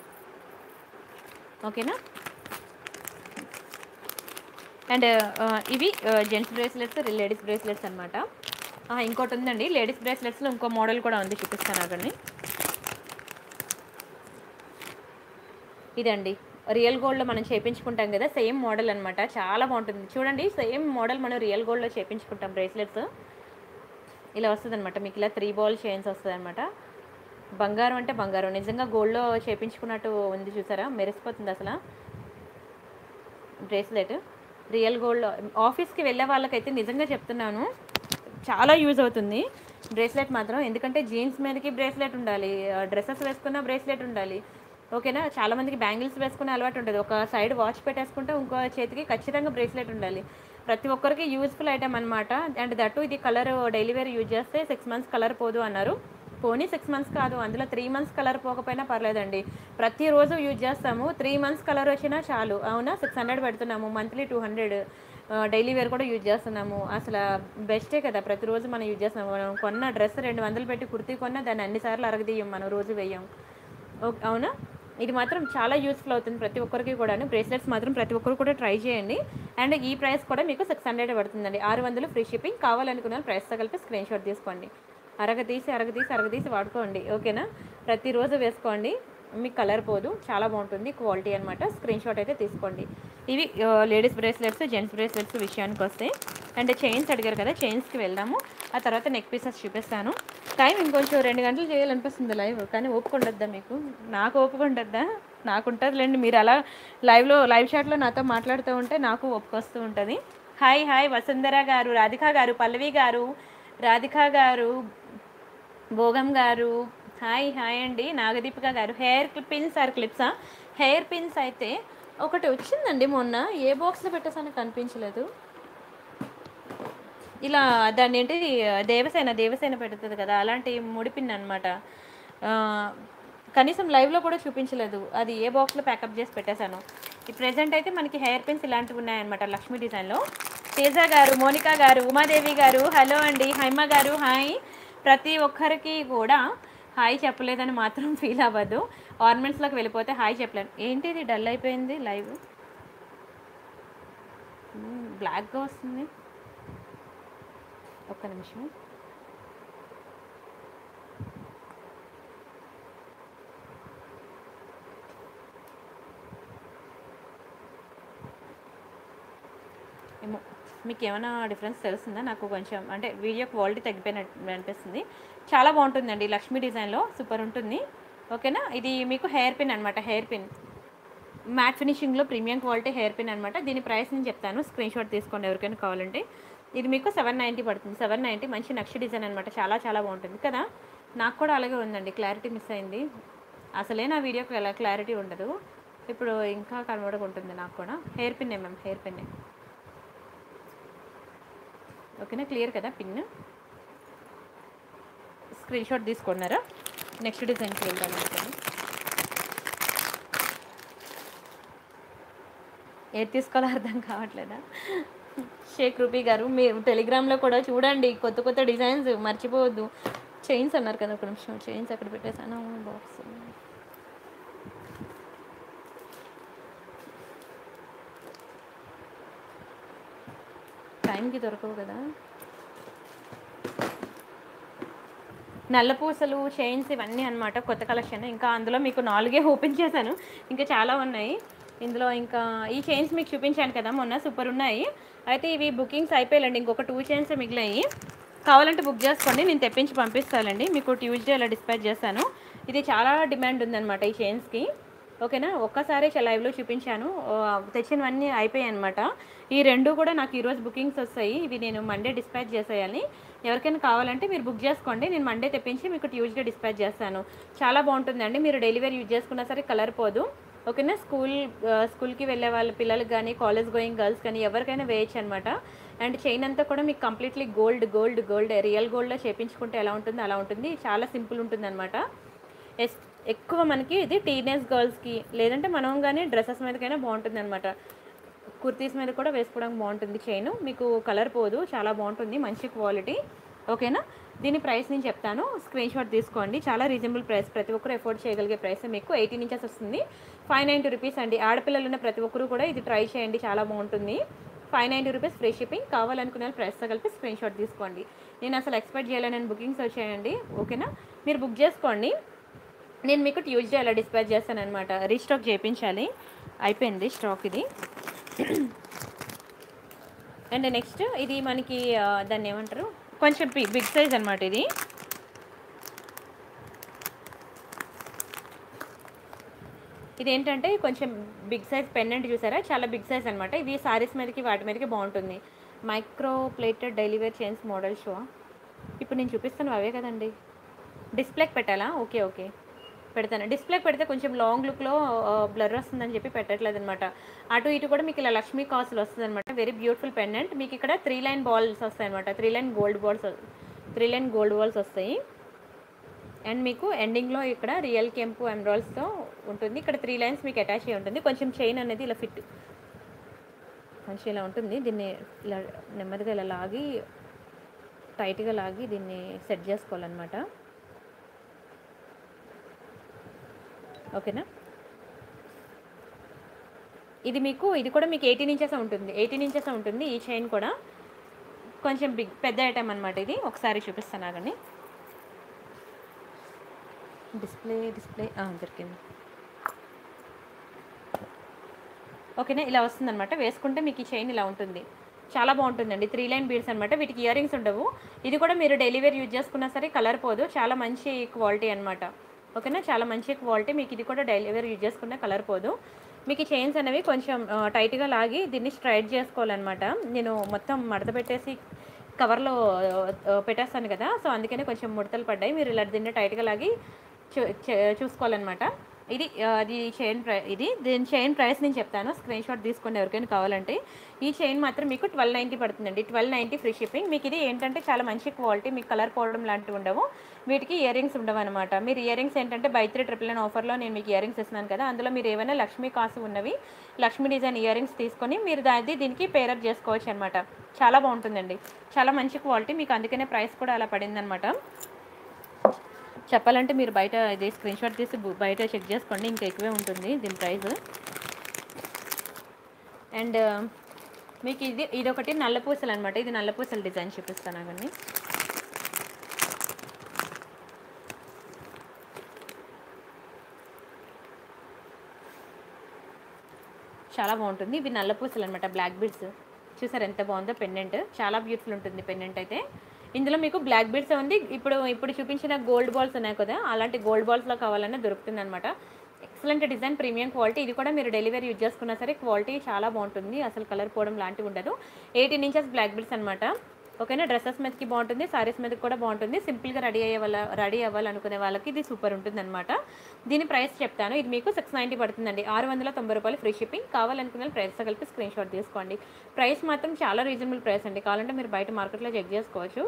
ఓకేనా అండ్ ఇవి జెంట్స్ బ్రేస్లెట్స్ లేడీస్ బ్రేస్లెట్స్ అనమాట ఇంకోటి ఉందండి లేడీస్ బ్రేస్లెట్స్లో ఇంకో మోడల్ కూడా ఉంది చూపిస్తాను అక్కడిని ఇదండి రియల్ గోల్డ్లో మనం చేపించుకుంటాం కదా సేమ్ మోడల్ అనమాట చాలా బాగుంటుంది చూడండి సేమ్ మోడల్ మనం రియల్ గోల్డ్లో చేపించుకుంటాం బ్రేస్లెట్స్ ఇలా వస్తుంది అనమాట మీకు ఇలా త్రీ బాల్ చైన్స్ వస్తుంది అనమాట బంగారం అంటే బంగారం నిజంగా గోల్డ్లో చేపించుకున్నట్టు ఉంది చూసారా మెరిసిపోతుంది అసలు బ్రేస్లెట్ రియల్ గోల్డ్ ఆఫీస్కి వెళ్ళే వాళ్ళకైతే నిజంగా చెప్తున్నాను చాలా యూజ్ అవుతుంది బ్రేస్లెట్ మాత్రం ఎందుకంటే జీన్స్ మీదకి బ్రేస్లెట్ ఉండాలి డ్రెస్సెస్ వేసుకున్న బ్రేస్లెట్ ఉండాలి ఓకేనా చాలా మందికి బ్యాంగిల్స్ వేసుకునే అలవాటు ఉంటుంది ఒక సైడ్ వాచ్ పెట్టేసుకుంటే ఇంకో చేతికి ఖచ్చితంగా బ్రేస్లెట్ ఉండాలి ప్రతి ఒక్కరికి యూజ్ఫుల్ ఐటమ్ అనమాట అండ్ దట్టు ఇది కలర్ డైలీ వేర్ యూజ్ చేస్తే సిక్స్ మంత్స్ కలర్ పోదు అన్నారు పోనీ సిక్స్ మంత్స్ కాదు అందులో త్రీ మంత్స్ కలర్ పోకపోయినా పర్లేదండి ప్రతిరోజు యూజ్ చేస్తాము త్రీ మంత్స్ కలర్ వచ్చినా చాలు అవునా సిక్స్ హండ్రెడ్ పెడుతున్నాము monthly two hundred daily wear కూడా యూజ్ చేస్తున్నాము అసలు బెస్టే కదా ప్రతిరోజు మనం యూజ్ చేస్తున్నాము మనం కొన్న డ్రెస్ రెండు వందలు పెట్టి కుర్తీ కొన్నా దాన్ని అన్నిసార్లు అరగదీయం మనం రోజు వేయం ఓ- అవునా ఇది మాత్రం చాలా యూస్ఫుల్ అవుతుంది ప్రతి ఒక్కరికి కూడా బ్రేస్లెట్స్ మాత్రం ప్రతి ఒక్కరు కూడా ట్రై చేయండి అండ్ ఈ ప్రైస్ కూడా మీకు సిక్స్ హండ్రెడ్ పడుతుందండి ఆరు వందలు ఫ్రీ షిప్పింగ్ కావాలనుకున్న ప్రైస్తో కలిపి స్క్రీన్ షాట్ తీసుకోండి అరగ తీసి అరగ తీసి అరగ తీసి వాడుకోండి ఓకేనా ప్రతిరోజు వేసుకోండి మీకు కలర్ పోదు చాలా బాగుంటుంది క్వాలిటీ అనమాట స్క్రీన్ షాట్ అయితే తీసుకోండి ఇవి లేడీస్ బ్రేస్లెట్స్ జెంట్స్ బ్రేస్లెట్స్ విషయానికి వస్తే అండ్ చైన్స్ అడిగారు కదా చైన్స్కి వెళ్దాము ఆ తర్వాత నెక్ పీసెస్ చూపిస్తాను టైం ఇంకొంచెం రెండు గంటలు చేయాలనిపిస్తుంది లైవ్ కానీ ఓపిక ఉండద్దా మీకు నాకు ఓపిక ఉండద్దా నాకు ఉంటుందిలేండి మీరు అలా లైవ్లో లైవ్ షాట్లో నాతో మాట్లాడుతూ ఉంటే నాకు ఓపిక వస్తూ ఉంటుంది హాయ్ హాయ్ వసుంధర గారు రాధిక గారు పల్లవి గారు రాధిక గారు భోగం గారు హాయ్ హాయ్ అండి నాగదీపిక గారు హెయిర్ పిన్స్ ఆర్ క్లిప్సా హెయిర్ పిన్స్ అయితే ఒకటి వచ్చిందండి మొన్న ఏ బాక్స్లో పెట్టేసానో కనిపించలేదు ఇలా దాన్ని ఏంటి దేవసేన దేవసేన పెడుతుంది కదా అలాంటి ముడిపిన్ అనమాట కనీసం లైవ్లో కూడా చూపించలేదు అది ఏ బాక్స్లో ప్యాకప్ చేసి పెట్టేశాను ఈ ప్రెజెంట్ అయితే మనకి హెయిర్ పిన్స్ ఇలాంటివి ఉన్నాయన్నమాట లక్ష్మీ డిజైన్లో తేజ గారు మోనికా గారు ఉమాదేవి గారు హలో అండి హైమ గారు హాయ్ ప్రతి ఒక్కరికి కూడా హాయ్ చెప్పలేదని మాత్రం ఫీల్ అవ్వద్దు ఆర్నమెంట్స్లోకి వెళ్ళిపోతే హాయ్ చెప్పలేను ఏంటి ఇది డల్ అయిపోయింది లైవ్ బ్లాక్గా వస్తుంది ఒక్క నిమిషం ఏమో మీకు ఏమైనా డిఫరెన్స్ తెలుస్తుందా నాకు కొంచెం అంటే వీడియో క్వాలిటీ తగ్గిపోయినట్టు అనిపిస్తుంది చాలా బాగుంటుందండి లక్ష్మీ డిజైన్లో సూపర్ ఉంటుంది ఓకేనా ఇది మీకు హెయిర్ పిన్ అనమాట హెయిర్ పిన్ మ్యాట్ ఫినిషింగ్లో ప్రీమియం క్వాలిటీ హెయిర్ పిన్ అనమాట దీని ప్రైస్ నేను చెప్తాను స్క్రీన్ షాట్ తీసుకోండి ఎవరికైనా కావాలంటే ఇది మీకు సెవెన్ నైంటీ పడుతుంది సెవెన్ నైంటీ మంచి నక్షి డిజైన్ అనమాట చాలా చాలా బాగుంటుంది కదా నాకు కూడా అలాగే ఉందండి క్లారిటీ మిస్ అయింది అసలే నా వీడియోకి ఎలా క్లారిటీ ఉండదు ఇప్పుడు ఇంకా కనబడక ఉంటుంది నాకు కూడా హెయిర్ పిన్నే మ్యామ్ హెయిర్ పిన్నే ఓకేనా క్లియర్ కదా పిన్ స్క్రీన్ షాట్ తీసుకున్నారా నెక్స్ట్ డిజైన్కి వెళ్దాం అనుకోండి ఏది తీసుకోవాలో అర్థం కావట్లేదా షేక్ రూపీ గారు మీరు టెలిగ్రామ్లో కూడా చూడండి కొత్త కొత్త డిజైన్స్ మర్చిపోవద్దు చైన్స్ అన్నారు కదా ఒక నిమిషం చైన్స్ అక్కడ పెట్టేసాను బాక్స్ టైంకి దొరకవు కదా నల్ల పూసలు చైన్స్ ఇవన్నీ అన్నమాట కొత్త కలెక్షన్ ఇంకా అందులో మీకు నాలుగే ఓపెన్ చేశాను ఇంకా చాలా ఉన్నాయి ఇందులో ఇంకా ఈ చైన్స్ మీకు చూపించాను కదా మొన్న సూపర్ ఉన్నాయి అయితే ఇవి బుకింగ్స్ అయిపోయాయండి ఇంకొక టూ చైన్స్ మిగిలాయి కావాలంటే బుక్ చేసుకోండి నేను తెప్పించి పంపిస్తానండి మీకు ట్యూస్డే అలా డిస్పాచ్ చేస్తాను ఇది చాలా డిమాండ్ ఉందన్నమాట ఈ చైన్స్కి ఓకేనా ఒక్కసారి లైవ్లో చూపించాను ఆ, తెచ్చినవన్నీ అయిపోయాయి అనమాట ఈ రెండు కూడా నాకు ఈరోజు బుకింగ్స్ వస్తాయి ఇవి నేను మండే డిస్పాచ్ చేసేయాలి ఎవరికైనా కావాలంటే మీరు బుక్ చేసుకోండి నేను మండే తెప్పించి మీకు ట్యూస్డే డిస్పాచ్ చేస్తాను చాలా బాగుంటుందండి మీరు డెలివరీ యూజ్ చేసుకున్నా సరే కలర్ పోదు ఓకేనా స్కూల్ ఆ, స్కూల్కి వెళ్ళే వాళ్ళ పిల్లలకి కానీ కాలేజ్ గోయింగ్ గర్ల్స్ కానీ ఎవరికైనా వేయచ్చు అనమాట అండ్ చైన్ అంతా కూడా మీకు completely gold gold gold real గోల్డ్లో చేపించుకుంటే ఎలా ఉంటుందో అలా ఉంటుంది చాలా సింపుల్ ఉంటుంది అనమాట ఎస్ ఎక్కువ మనకి ఇది టీనేజ్ గర్ల్స్కి లేదంటే మనం కానీ డ్రెస్సెస్ మీదకైనా బాగుంటుంది అనమాట కుర్తీస్ మీద కూడా వేసుకోవడానికి బాగుంటుంది చైన్ మీకు కలర్ పోదు చాలా బాగుంటుంది మంచి క్వాలిటీ ఓకేనా దీని ప్రైస్ నేను చెప్తాను స్క్రీన్ షాట్ తీసుకోండి చాలా రీజనబుల్ ప్రైస్ ప్రతి ఒక్కరు ఎఫోర్డ్ చేయగలిగే ప్రైస్ మీకు ఎయిటీన్ ఇంచెస్ వస్తుంది ఫైవ్ నైంటీ రూపీస్ అండి ఆడపిల్లలు ఉన్న ప్రతి ఒక్కరు కూడా ఇది ట్రై చేయండి చాలా బాగుంటుంది five ninety rupees free shipping కావాలనుకునే వాళ్ళు ప్రైస్తో కలిపి స్క్రీన్ షాట్ తీసుకోండి నేను అసలు ఎక్స్పెక్ట్ చేయలేని బుకింగ్స్ వచ్చాయండి ఓకేనా మీరు బుక్ చేసుకోండి నేను మీకు ట్యూస్డే అలా డిస్పాచ్ చేస్తాను అనమాట రీస్టాక్ చేయించాలి అయిపోయింది స్టాక్ ఇది అండ్ నెక్స్ట్ ఇది మనకి ఆ, దాన్ని ఏమంటారు కొంచెం బిగ్ సైజ్ అనమాట ఇది ఇది ఏంటంటే కొంచెం బిగ్ సైజ్ పెండెంట్ చూసారా చాలా బిగ్ సైజ్ అనమాట ఇవి సారీస్ మీదకి వాటి మీదకి బాగుంటుంది micro plated delivery chains model show ఇప్పుడు నేను చూపిస్తాను అవే కదండి డిస్ప్లేకి పెట్టాలా ఓకే ఓకే పెడతాను డిస్ప్లేకి పెడితే కొంచెం లాంగ్ లుక్లో బ్లర్ వస్తుందని చెప్పి పెట్టట్లేదు అనమాట అటు ఇటు కూడా మీకు ఇలా లక్ష్మీ కాసులు వస్తుంది అనమాట వెరీ బ్యూటిఫుల్ పెండెంట్ మీకు ఇక్కడ త్రీ లైన్ బాల్స్ వస్తాయి అనమాట three line gold balls three line gold balls వస్తాయి అండ్ మీకు ఎండింగ్లో ఇక్కడ రియల్ కెంపు ఎమ్రాల్స్తో ఉంటుంది ఇక్కడ త్రీ లైన్స్ మీకు అటాచ్ అయి ఉంటుంది కొంచెం చైన్ అనేది ఇలా ఫిట్ కొంచెం ఇలా ఉంటుంది దీన్ని ఇలా నెమ్మదిగా ఇలా లాగి టైట్గా లాగి దీన్ని సెట్ చేసుకోవాలన్నమాట ఓకేనా ఇది మీకు ఇది కూడా మీకు ఎయిటీన్ ఇంచెస్ ఉంటుంది ఎయిటీన్ ఇంచెస్ ఉంటుంది ఈ చైన్ కూడా కొంచెం బిగ్ పెద్ద ఐటమ్ అనమాట ఇది ఒకసారి చూపిస్తాను ఆగండి డిస్ప్లే డిస్ప్లే ఆ, దొరికింది ఓకేనా ఇలా వస్తుందన్నమాట వేసుకుంటే మీకు ఈ చైన్ ఇలా ఉంటుంది చాలా బాగుంటుందండి త్రీ లైన్ బీడ్స్ అనమాట వీటికి ఇయర్ రింగ్స్ ఉండవు ఇది కూడా మీరు డైలీ వేర్ యూజ్ చేసుకున్నా సరే కలర్ పోదు చాలా మంచి క్వాలిటీ అనమాట ఓకేనా చాలా మంచి క్వాలిటీ మీకు ఇది కూడా డైలీ వేర్ యూజ్ చేసుకున్నా కలర్ పోదు మీకు ఈ చైన్స్ అనేవి కొంచెం ఆ, టైట్గా లాగి దీన్ని స్ట్రైట్ చేసుకోవాలన్నమాట నేను మొత్తం మడత పెట్టేసి కవర్లో ఆ, పెట్టేస్తాను కదా సో అందుకనే కొంచెం ముడతలు పడ్డాయి మీరు ఇలా దీన్ని టైట్గా లాగి చూ చే- చూసుకోవాలన్నమాట ఇది ఆ, అది చైన్ ప్రై ఇది దీని చైన్ ప్రైస్ నేను చెప్తాను స్క్రీన్ షాట్ తీసుకోండి ఎవరికైనా కావాలంటే ఈ చైన్ మాత్రం మీకు ట్వెల్వ్ నైంటీ పడుతుందండి ట్వెల్వ్ నైంటీ ఫ్రీ షిప్పింగ్ మీకు ఇది ఏంటంటే చాలా మంచి క్వాలిటీ మీకు కలర్ పోవడం లాంటివి ఉండవు వీటికి ఇయర్ రింగ్స్ ఉండవు అనమాట మీరు ఇయర్ రింగ్స్ ఏంటంటే బై త్రీ ట్రిపుల్ నైన్ ఆఫర్లో నేను మీకు ఇయర్ రింగ్స్ ఇస్తున్నాను కదా అందులో మీరు ఏమైనా లక్ష్మీ కాసు ఉన్నవి లక్ష్మీ డిజైన్ ఇయర్ రింగ్స్ తీసుకొని మీరు దాది దీనికి పేరప్ చేసుకోవచ్చు అనమాట చాలా బాగుంటుందండి చాలా మంచి క్వాలిటీ మీకు అందుకనే ప్రైస్ కూడా అలా పడిందనమాట చెప్పాలంటే మీరు బయట ఇది స్క్రీన్ షాట్ తీసి బు- బయట చెక్ చేసుకోండి ఇంకా ఎక్కువే ఉంటుంది దీని ప్రైస్ అండ్ మీకు ఇది ఇది ఒకటి నల్ల పూసలు అనమాట ఇది నల్ల పూసల డిజైన్ చూపిస్తాను అవన్నీ చాలా బాగుంటుంది ఇవి నల్ల పూసలు అనమాట బ్లాక్ బీడ్స్ చూసారు ఎంత బాగుందో పెండెంట్ చాలా బ్యూటిఫుల్ ఉంటుంది పెండెంట్ అయితే ఇందులో మీకు బ్లాక్ బీడ్స్ ఉంది ఇప్పుడు ఇప్పుడు చూపించిన గోల్డ్ బాల్స్ ఉన్నాయి కదా అలాంటి గోల్డ్ బాల్స్లో కావాలన్నా దొరుకుతుంది అనమాట ఎక్సలెంట్ డిజైన్ ప్రీమియం క్వాలిటీ ఇది కూడా మీరు డెలివరీ యూజ్ చేసుకున్నా సరే క్వాలిటీ చాలా బాగుంటుంది అసలు కలర్ పోవడం లాంటివి ఉండదు ఎయిటీన్ ఇంచెస్ బ్లాక్ బీడ్స్ అనమాట ఓకేనా డ్రెస్సెస్ మీదకి బాగుంటుంది సారీస్ మీదకి కూడా బాగుంటుంది సింపుల్గా రెడీ అయ్యే వాళ్ళ రెడీ అవ్వాలనుకునే వాళ్ళకి ఇది సూపర్ ఉంటుంది అనమాట దీని ప్రైస్ చెప్తాను ఇది మీకు సిక్స్ నైంటీ పడుతుందండి ఆరు వందల తొంభై రూపాయలు ఫ్రీ షిప్పింగ్ కావాలనుకునే ప్రైస్ కలిపి స్క్రీన్ షాట్ తీసుకోండి ప్రైస్ మాత్రం చాలా రీజనబుల్ ప్రైస్ అండి కావాలంటే మీరు బయట మార్కెట్లో చెక్ చేసుకోవచ్చు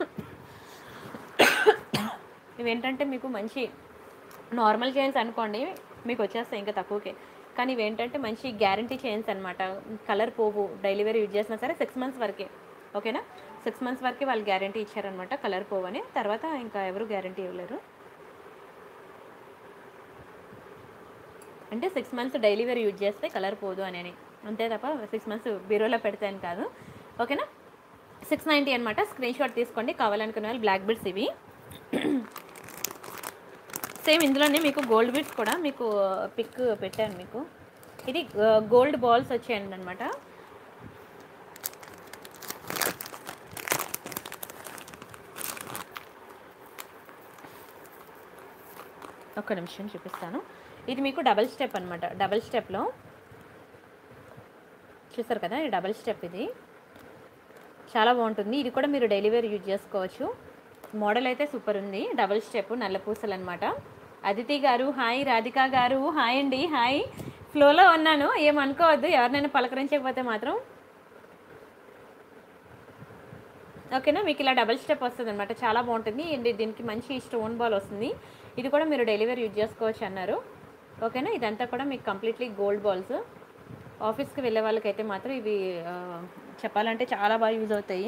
ఇవేంటంటే మీకు మంచి నార్మల్ చైన్స్ అనుకోండి మీకు వచ్చేస్తాయి ఇంకా తక్కువకే కానీ ఇవేంటంటే మంచి గ్యారంటీ చైన్స్ అనమాట కలర్ పోవు డైలీ వేర్ యూజ్ చేసినా సరే సిక్స్ మంత్స్ వరకే ఓకేనా సిక్స్ మంత్స్ వరకే వాళ్ళు గ్యారంటీ ఇచ్చారనమాట కలర్ పోవు అని తర్వాత ఇంకా ఎవరు గ్యారంటీ ఇవ్వలేరు అంటే six months daily wear use చేస్తే కలర్ పోదు అని అంతే తప్ప సిక్స్ మంత్స్ బీరోలో పెడితే అని కాదు ఓకేనా సిక్స్ నైంటీ అనమాట స్క్రీన్ షాట్ తీసుకోండి కావాలనుకునే వాళ్ళు బ్లాక్ బిడ్స్ ఇవి సేమ్ ఇందులోనే మీకు గోల్డ్ బిడ్స్ కూడా మీకు పిక్ పెట్టాను మీకు ఇది గోల్డ్ బాల్స్ వచ్చాయండి అనమాట ఒక్క నిమిషం చూపిస్తాను ఇది మీకు డబల్ స్టెప్ అనమాట డబల్ స్టెప్లో చూసారు కదా ఈ డబల్ స్టెప్ ఇది చాలా బాగుంటుంది ఇది కూడా మీరు డైలీ వేర్ యూజ్ చేసుకోవచ్చు మోడల్ అయితే సూపర్ ఉంది డబల్ స్టెప్ నల్ల పూసలు అనమాట అదితి గారు హాయ్ రాధిక గారు హాయ్ అండి హాయ్ ఫ్లోలో ఉన్నాను ఏమనుకోవద్దు ఎవరినైనా పలకరించకపోతే మాత్రం ఓకేనా మీకు ఇలా డబల్ స్టెప్ వస్తుంది అనమాట చాలా బాగుంటుంది అండ్ దీనికి మంచి స్టోన్ బాల్ వస్తుంది ఇది కూడా మీరు డెలివరీ యూజ్ చేసుకోవచ్చు అన్నారు ఓకేనా ఇదంతా కూడా మీకు కంప్లీట్లీ గోల్డ్ బాల్స్ ఆఫీస్కి వెళ్ళే వాళ్ళకైతే మాత్రం ఇవి ఆ, చెప్పాలంటే చాలా బాగా యూజ్ అవుతాయి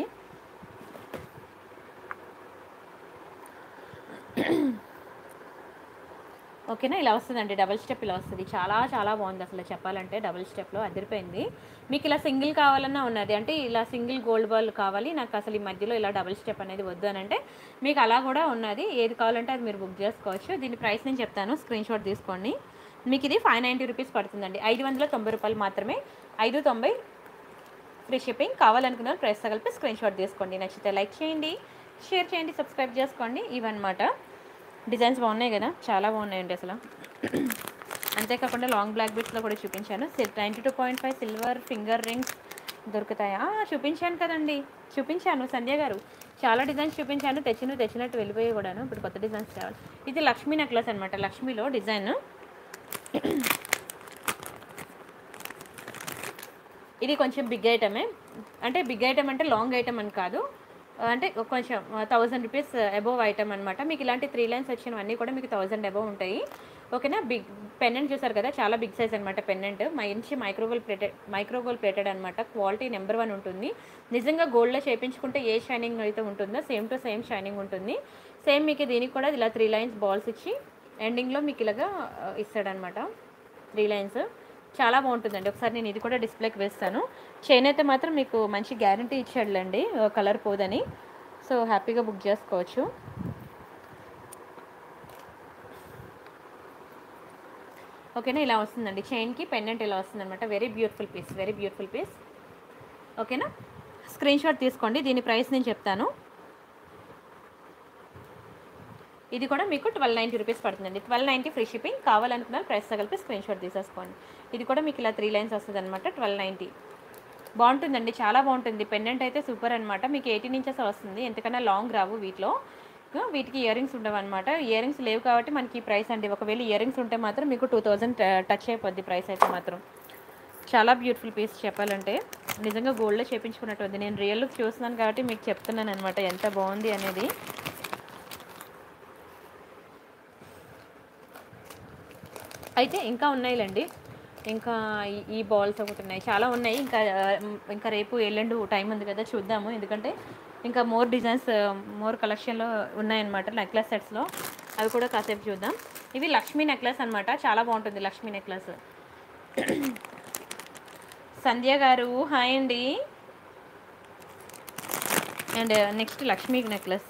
ఓకేనా ఇలా వస్తుందండి డబల్ స్టెప్ ఇలా వస్తుంది చాలా చాలా బాగుంది అసలు చెప్పాలంటే డబుల్ స్టెప్లో అదిరిపోయింది మీకు ఇలా సింగిల్ కావాలన్నా ఉన్నది అంటే ఇలా సింగిల్ గోల్డ్ బాల్ కావాలి నాకు అసలు ఈ మధ్యలో ఇలా డబుల్ స్టెప్ అనేది వద్దు అని అంటే మీకు అలా కూడా ఉన్నది ఏది కావాలంటే అది మీరు బుక్ చేసుకోవచ్చు దీని ప్రైస్ నేను చెప్తాను స్క్రీన్ షాట్ తీసుకోండి మీకు ఇది ఫైవ్ నైంటీ రూపీస్ పడుతుందండి ఐదు వందల తొంభై రూపాయలు మాత్రమే ఐదు తొంభై ఫ్రీ షిప్పింగ్ కావాలనుకున్న వాళ్ళు ప్రైస్ కలిపి స్క్రీన్ షాట్ తీసుకోండి నచ్చితే లైక్ చేయండి షేర్ చేయండి సబ్స్క్రైబ్ చేసుకోండి ఇవన్నమాట డిజైన్స్ బాగున్నాయి కదా చాలా బాగున్నాయండి అసలు అంతేకాకుండా లాంగ్ బ్లాక్ బిట్స్లో కూడా చూపించాను ninety two point five silver finger rings దొరుకుతాయా ఆ, చూపించాను కదండి చూపించాను సంధ్య గారు చాలా డిజైన్స్ చూపించాను తెచ్చిన తెచ్చినట్టు వెళ్ళిపోయి కూడాను ఇప్పుడు కొత్త డిజైన్స్ కావాలి ఇది లక్ష్మీ నెక్లెస్ అనమాట లక్ష్మీలో డిజైన్ ఇది కొంచెం బిగ్ ఐటమే అంటే బిగ్ ఐటమ్ అంటే లాంగ్ ఐటమ్ అని కాదు అంటే ఒక కొంచెం థౌజండ్ రూపీస్ అబోవ్ ఐటమ్ అనమాట మీకు ఇలాంటి త్రీ లైన్స్ వచ్చినవన్నీ కూడా మీకు థౌజండ్ అబోవ్ ఉంటాయి ఓకేనా బిగ్ పెన్నెంట్ చూసారు కదా చాలా బిగ్ సైజ్ అనమాట పెన్నెంట్ మంచి మైక్రోగోల్ ప్లేటెడ్ మైక్రోగోల్ ప్లేటెడ్ అనమాట క్వాలిటీ నెంబర్ వన్ ఉంటుంది నిజంగా గోల్డ్లో చేయించుకుంటే ఏ షైనింగ్ అయితే ఉంటుందో సేమ్ టు సేమ్ షైనింగ్ ఉంటుంది సేమ్ మీకు దీనికి కూడా ఇలా త్రీ లైన్స్ బాల్స్ ఇచ్చి ఎండింగ్లో మీకు ఇలాగా ఆ, ఇస్తాడనమాట త్రీ లైన్స్ చాలా బాగుంటుందండి ఒకసారి నేను ఇది కూడా డిస్ప్లేకి వేస్తాను చైన్ అయితే మాత్రం మీకు మంచి గ్యారంటీ ఇచ్చాడులేండి కలర్ పోదని సో హ్యాపీగా బుక్ చేసుకోవచ్చు ఓకేనా ఇలా వస్తుందండి చైన్కి పెండెంట్ ఇలా వస్తుంది అనమాట very beautiful piece very beautiful piece ఓకేనా స్క్రీన్ షాట్ తీసుకోండి దీని ప్రైస్ నేను చెప్తాను ఇది కూడా మీకు ట్వెల్వ్ నైంటీ రూపీస్ పడుతుందండి ట్వెల్వ్ నైంటీ ఫ్రీ షిప్పింగ్ కావాలనుకున్నారు ప్రైస్ కలిపి స్క్రీన్ షాట్ తీసేసుకోండి ఇది కూడా మీకు ఇలా త్రీ లైన్స్ వస్తుంది అనమాట ట్వెల్వ్ నైంటీ బాగుంటుందండి చాలా బాగుంటుంది పెండెంట్ అయితే సూపర్ అనమాట మీకు ఎయిటీన్ ఇంచెస్ వస్తుంది ఎంతకన్నా లాంగ్ రావు వీటిలో ఆ, వీటికి ఇయర్ రింగ్స్ ఉండవు అనమాట ఇయర్ రింగ్స్ లేవు కాబట్టి మనకి ఈ ప్రైస్ అండి ఒకవేళ ఇయర్ రింగ్స్ ఉంటే మాత్రం మీకు టూ థౌజండ్ టచ్ అయిపోద్ది ప్రైస్ అయితే మాత్రం చాలా బ్యూటిఫుల్ పీస్ చెప్పాలంటే నిజంగా గోల్డ్లో చేపించుకున్నట్టు ఉంది నేను రియల్ లుక్ చూస్తున్నాను కాబట్టి మీకు చెప్తున్నాను అనమాట ఎంత బాగుంది అనేది అయితే ఇంకా ఉన్నాయిలేండి ఇంకా ఈ- ఈ బాల్స్ ఒకటి ఉన్నాయి చాలా ఉన్నాయి ఇంకా ఆ, ఇంకా రేపు ఎల్లుండి టైం ఉంది కదా చూద్దాము ఎందుకంటే ఇంకా మోర్ డిజైన్స్ మోర్ కలెక్షన్లో ఉన్నాయన్నమాట నెక్లెస్ సెట్స్లో అవి కూడా కాసేపు చూద్దాం ఇవి లక్ష్మీ నెక్లెస్ అన్నమాట చాలా బాగుంటుంది లక్ష్మీ నెక్లెస్ సంధ్య గారు హాయ్ అండి అండ్ నెక్స్ట్ లక్ష్మీ నెక్లెస్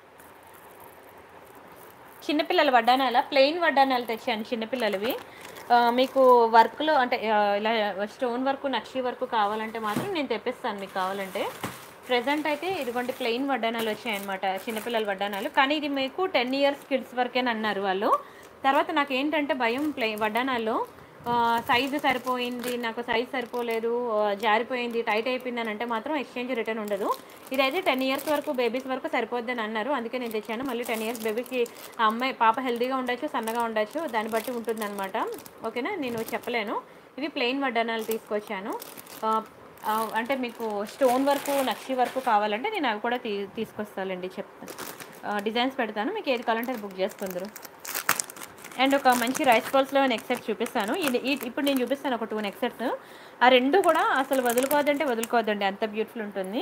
చిన్నపిల్లల వడ్డానాల ప్లెయిన్ వడ్డానాలు తెచ్చాను చిన్నపిల్లలవి ఆ, మీకు వర్క్లో అంటే ఆ, ఇలా స్టోన్ వర్క్ నక్షి వర్క్ కావాలంటే మాత్రం నేను తెప్పిస్తాను మీకు కావాలంటే ప్రజెంట్ అయితే ఇదిగోండి ప్లెయిన్ వడ్డానాలు వచ్చాయన్నమాట చిన్నపిల్లల వడ్డానాలు కానీ ఇది మీకు టెన్ ఇయర్స్ కిడ్స్ వరకేని అన్నారు వాళ్ళు తర్వాత నాకు ఏంటంటే భయం ప్లె వడ్డానాల్లో సైజు సరిపోయింది నాకు సైజ్ సరిపోలేదు ఆ, జారిపోయింది టైట్ అయిపోయింది అని అంటే మాత్రం ఎక్స్చేంజ్ రిటర్న్ ఉండదు ఇదైతే టెన్ ఇయర్స్ వరకు బేబీస్ వరకు సరిపోద్దని అన్నారు అందుకే నేను తెచ్చాను మళ్ళీ టెన్ ఇయర్స్ బేబీకి ఆ అమ్మాయి పాప హెల్తీగా ఉండొచ్చు సన్నగా ఉండొచ్చు దాన్ని బట్టి ఉంటుందన్నమాట ఓకేనా నేను చెప్పలేను ఇవి ప్లెయిన్ వడ్డానాలు తీసుకొచ్చాను ఆ, ఆ, అంటే మీకు స్టోన్ వర్క్ నక్షి వర్క్ కావాలంటే నేను అవి కూడా తీ తీసుకొస్తానండి చెప్తాను డిజైన్స్ పెడతాను మీకు ఏది కావాలంటే అది బుక్ చేసుకుందరు అండ్ ఒక మంచి రైస్ బాల్స్లో నెక్ సెట్ చూపిస్తాను ఇది ఈ- ఇప్పుడు నేను చూపిస్తాను ఒక టూ నెక్ సెట్స్ ఆ రెండు కూడా అసలు వదులుకోవద్దంటే వదులుకోవద్దండి అంత బ్యూటిఫుల్ ఉంటుంది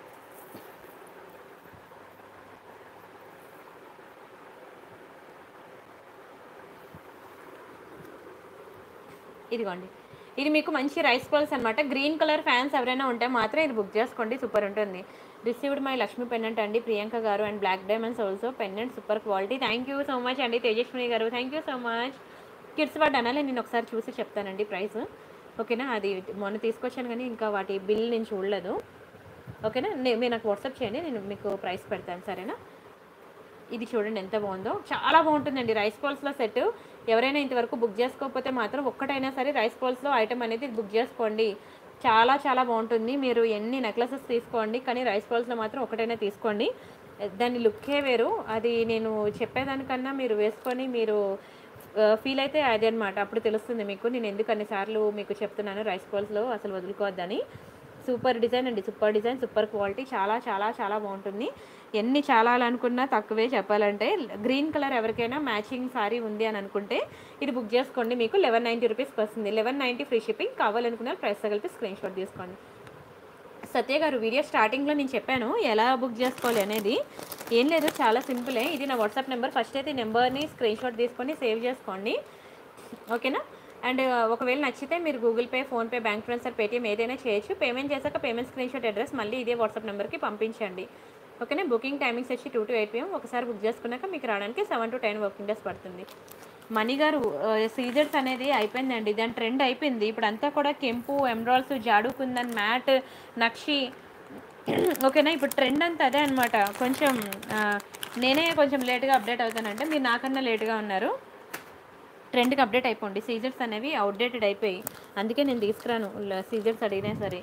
ఇదిగోండి ఇది మీకు మంచి రైస్ బాల్స్ అనమాట గ్రీన్ కలర్ ఫ్యాన్స్ ఎవరైనా ఉంటే మాత్రం ఇది బుక్ చేసుకోండి సూపర్ ఉంటుంది రిసీవ్డ్ మై లక్ష్మీ పెండెంట్ అండి ప్రియాంక గారు and black diamonds also pendant super quality thank you so much అండి తేజస్విని గారు thank you so much kids వాటి అనాలి నేను ఒకసారి చూసి చెప్తానండి ప్రైస్ ఓకేనా అది మొన్న తీసుకొచ్చాను కానీ ఇంకా వాటి బిల్ నేను చూడలేదు ఓకేనా నే- మీరు నాకు వాట్సాప్ చేయండి నేను మీకు ప్రైస్ పెడతాను సరేనా ఇది చూడండి ఎంత బాగుందో చాలా బాగుంటుందండి రైస్ బాల్స్లో సెట్ ఎవరైనా ఇంతవరకు బుక్ చేసుకోకపోతే మాత్రం ఒక్కటైనా సరే రైస్ బాల్స్లో ఐటమ్ అనేది బుక్ చేసుకోండి చాలా చాలా బాగుంటుంది మీరు ఎన్ని నెక్లెసెస్ తీసుకోండి కానీ రైస్ బాల్స్లో మాత్రం ఒకటైనా తీసుకోండి దాని లుక్కే వేరు అది నేను చెప్పేదానికన్నా మీరు వేసుకొని మీరు ఫీల్ అయితే అదే అనమాట అప్పుడు తెలుస్తుంది మీకు నేను ఎందుకు అన్నిసార్లు మీకు చెప్తున్నాను రైస్ బాల్స్లో అసలు వదులుకోవద్దని సూపర్ డిజైన్ అండి సూపర్ డిజైన్ సూపర్ క్వాలిటీ చాలా చాలా చాలా బాగుంటుంది ఎన్ని చాలా అనుకున్నా తక్కువే చెప్పాలంటే గ్రీన్ కలర్ ఎవరికైనా మ్యాచింగ్ సారీ ఉంది అని అనుకుంటే ఇది బుక్ చేసుకోండి మీకు లెవెన్ నైంటీ రూపీస్కి వస్తుంది లెవెన్ నైంటీ ఫ్రీ షిప్పింగ్ కావాలనుకున్న ప్రైస్ కలిపి స్క్రీన్ షాట్ తీసుకోండి సత్య గారు వీడియో స్టార్టింగ్లో నేను చెప్పాను ఎలా బుక్ చేసుకోవాలి అనేది ఏం లేదు చాలా సింపులే ఇది నా వాట్సాప్ నెంబర్ ఫస్ట్ అయితే ఈ నెంబర్ని స్క్రీన్ షాట్ తీసుకొని సేవ్ చేసుకోండి ఓకేనా అండ్ ఒకవేళ నచ్చితే మీరు Google Pay PhonePe bank transfer Paytm ఏదైనా చేయొచ్చు పేమెంట్ చేశాక పేమెంట్ స్క్రీన్ షాట్ అడ్రస్ మళ్ళీ ఇదే వాట్సాప్ నెంబర్కి పంపించండి ఓకేనా బుకింగ్ టైమింగ్స్ వచ్చి టూ టు ఎయిట్ పిఎం ఒకసారి బుక్ చేసుకున్నాక మీకు రావడానికి seven to ten working days పడుతుంది మనీ గారు సీజర్స్ అనేది అయిపోయిందండి దాని ట్రెండ్ అయిపోయింది ఇప్పుడు అంతా కూడా కెంపు ఎమ్రాల్స్ జాడు కుందన్ మ్యాట్ నక్షి ఓకేనా ఇప్పుడు ట్రెండ్ అంతా అదే అనమాట కొంచెం ఆ, నేనే కొంచెం లేట్గా అప్డేట్ అవుతానంటే మీరు నాకన్నా లేట్గా ఉన్నారు ట్రెండ్కి అప్డేట్ అయిపోండి సీజర్స్ అనేవి అవుట్డేటెడ్ అయిపోయి అందుకే నేను తీసుకురాను సీజర్స్ అడిగినా సరే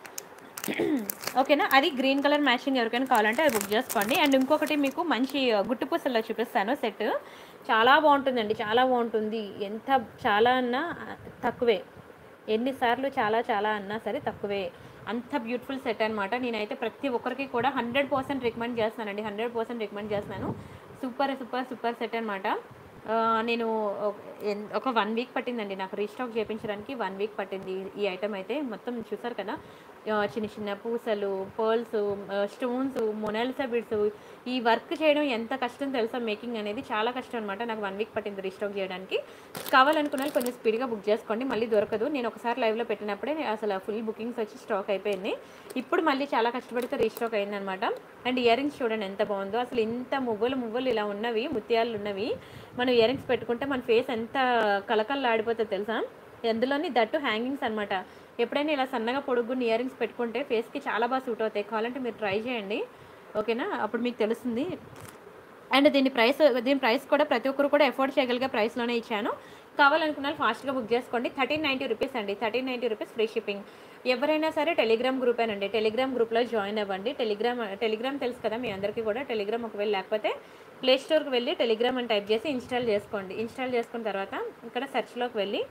ఓకేనా అది గ్రీన్ కలర్ మ్యాచింగ్ ఎవరికైనా కావాలంటే అది బుక్ చేసుకోండి అండ్ ఇంకొకటి మీకు మంచి గుట్టు పూసల్లో చూపిస్తాను సెట్ చాలా బాగుంటుందండి చాలా బాగుంటుంది ఎంత చాలా అన్నా తక్కువే ఎన్నిసార్లు చాలా చాలా అన్నా సరే తక్కువే అంత బ్యూటిఫుల్ సెట్ అనమాట నేనైతే ప్రతి ఒక్కరికి కూడా హండ్రెడ్ పర్సెంట్ రికమెండ్ చేస్తానండి హండ్రెడ్ పర్సెంట్ రికమెండ్ చేస్తున్నాను సూపర్ సూపర్ సూపర్ సెట్ అనమాట నేను ఒక- ఎన్- ఒక వన్ వీక్ పట్టిందండి నాకు రీస్టాక్ చేయించడానికి వన్ వీక్ పట్టింది ఈ ఐటమ్ అయితే మొత్తం చూసారు కదా ఆ, చిన్న చిన్న పూసలు పర్ల్స్ స్టోన్స్ మొనాలిసా బిడ్స్ ఈ వర్క్ చేయడం ఎంత కష్టం తెలుసా మేకింగ్ అనేది చాలా కష్టం అనమాట నాకు వన్ వీక్ పట్టింది రీస్టాక్ చేయడానికి కావాలనుకున్న వాళ్ళు కొంచెం స్పీడ్గా బుక్ చేసుకోండి మళ్ళీ దొరకదు నేను ఒకసారి లైవ్లో పెట్టినప్పుడే అసలు ఫుల్ బుకింగ్స్ వచ్చి స్టాక్ అయిపోయింది ఇప్పుడు మళ్ళీ చాలా కష్టపడితే రీస్టాక్ అయిందనమాట అండ్ ఇయర్ రింగ్స్ చూడండి ఎంత బాగుందో అసలు ఇంత మువ్వలు మువ్వలు ఇలా ఉన్నవి ముత్యాలు ఉన్నవి మనం మనం ఇయర్ రింగ్స్ పెట్టుకుంటే మన ఫేస్ ఎంత కలకల్లాడిపోతుందో తెలుసా అందులోని దట్టు హ్యాంగింగ్స్ అనమాట ఎప్పుడైనా ఇలా సన్నగా పొడుగున్న ఇయర్ రింగ్స్ పెట్టుకుంటే ఫేస్కి చాలా బాగా సూట్ అవుతాయి కావాలంటే మీరు ట్రై చేయండి ఓకేనా అప్పుడు మీకు తెలుస్తుంది అండ్ దీని ప్రైస్ దీని ప్రైస్ కూడా ప్రతి ఒక్కరు కూడా ఎఫోర్డ్ చేయగలిగే ప్రైస్లోనే ఇచ్చాను కావాలనుకున్న వాళ్ళు ఫాస్ట్గా బుక్ చేసుకోండి థర్టీన్ నైంటీ రూపీస్ అండి thirteen ninety rupees free shipping ఎవరైనా సరే టెలిగ్రామ్ గ్రూపేనండి టెలిగ్రామ్ గ్రూప్లో జాయిన్ అవ్వండి టెలిగ్రామ్ టెలిగ్రామ్ తెలుసు కదా మీ అందరికీ కూడా టెలిగ్రామ్ ఒకవేళ లేకపోతే ప్లే స్టోర్కి వెళ్ళి టెలిగ్రామ్ అని టైప్ చేసి ఇన్స్టాల్ చేసుకోండి ఇన్స్టాల్ చేసుకున్న తర్వాత ఇక్కడ సెర్చ్లోకి వెళ్ళి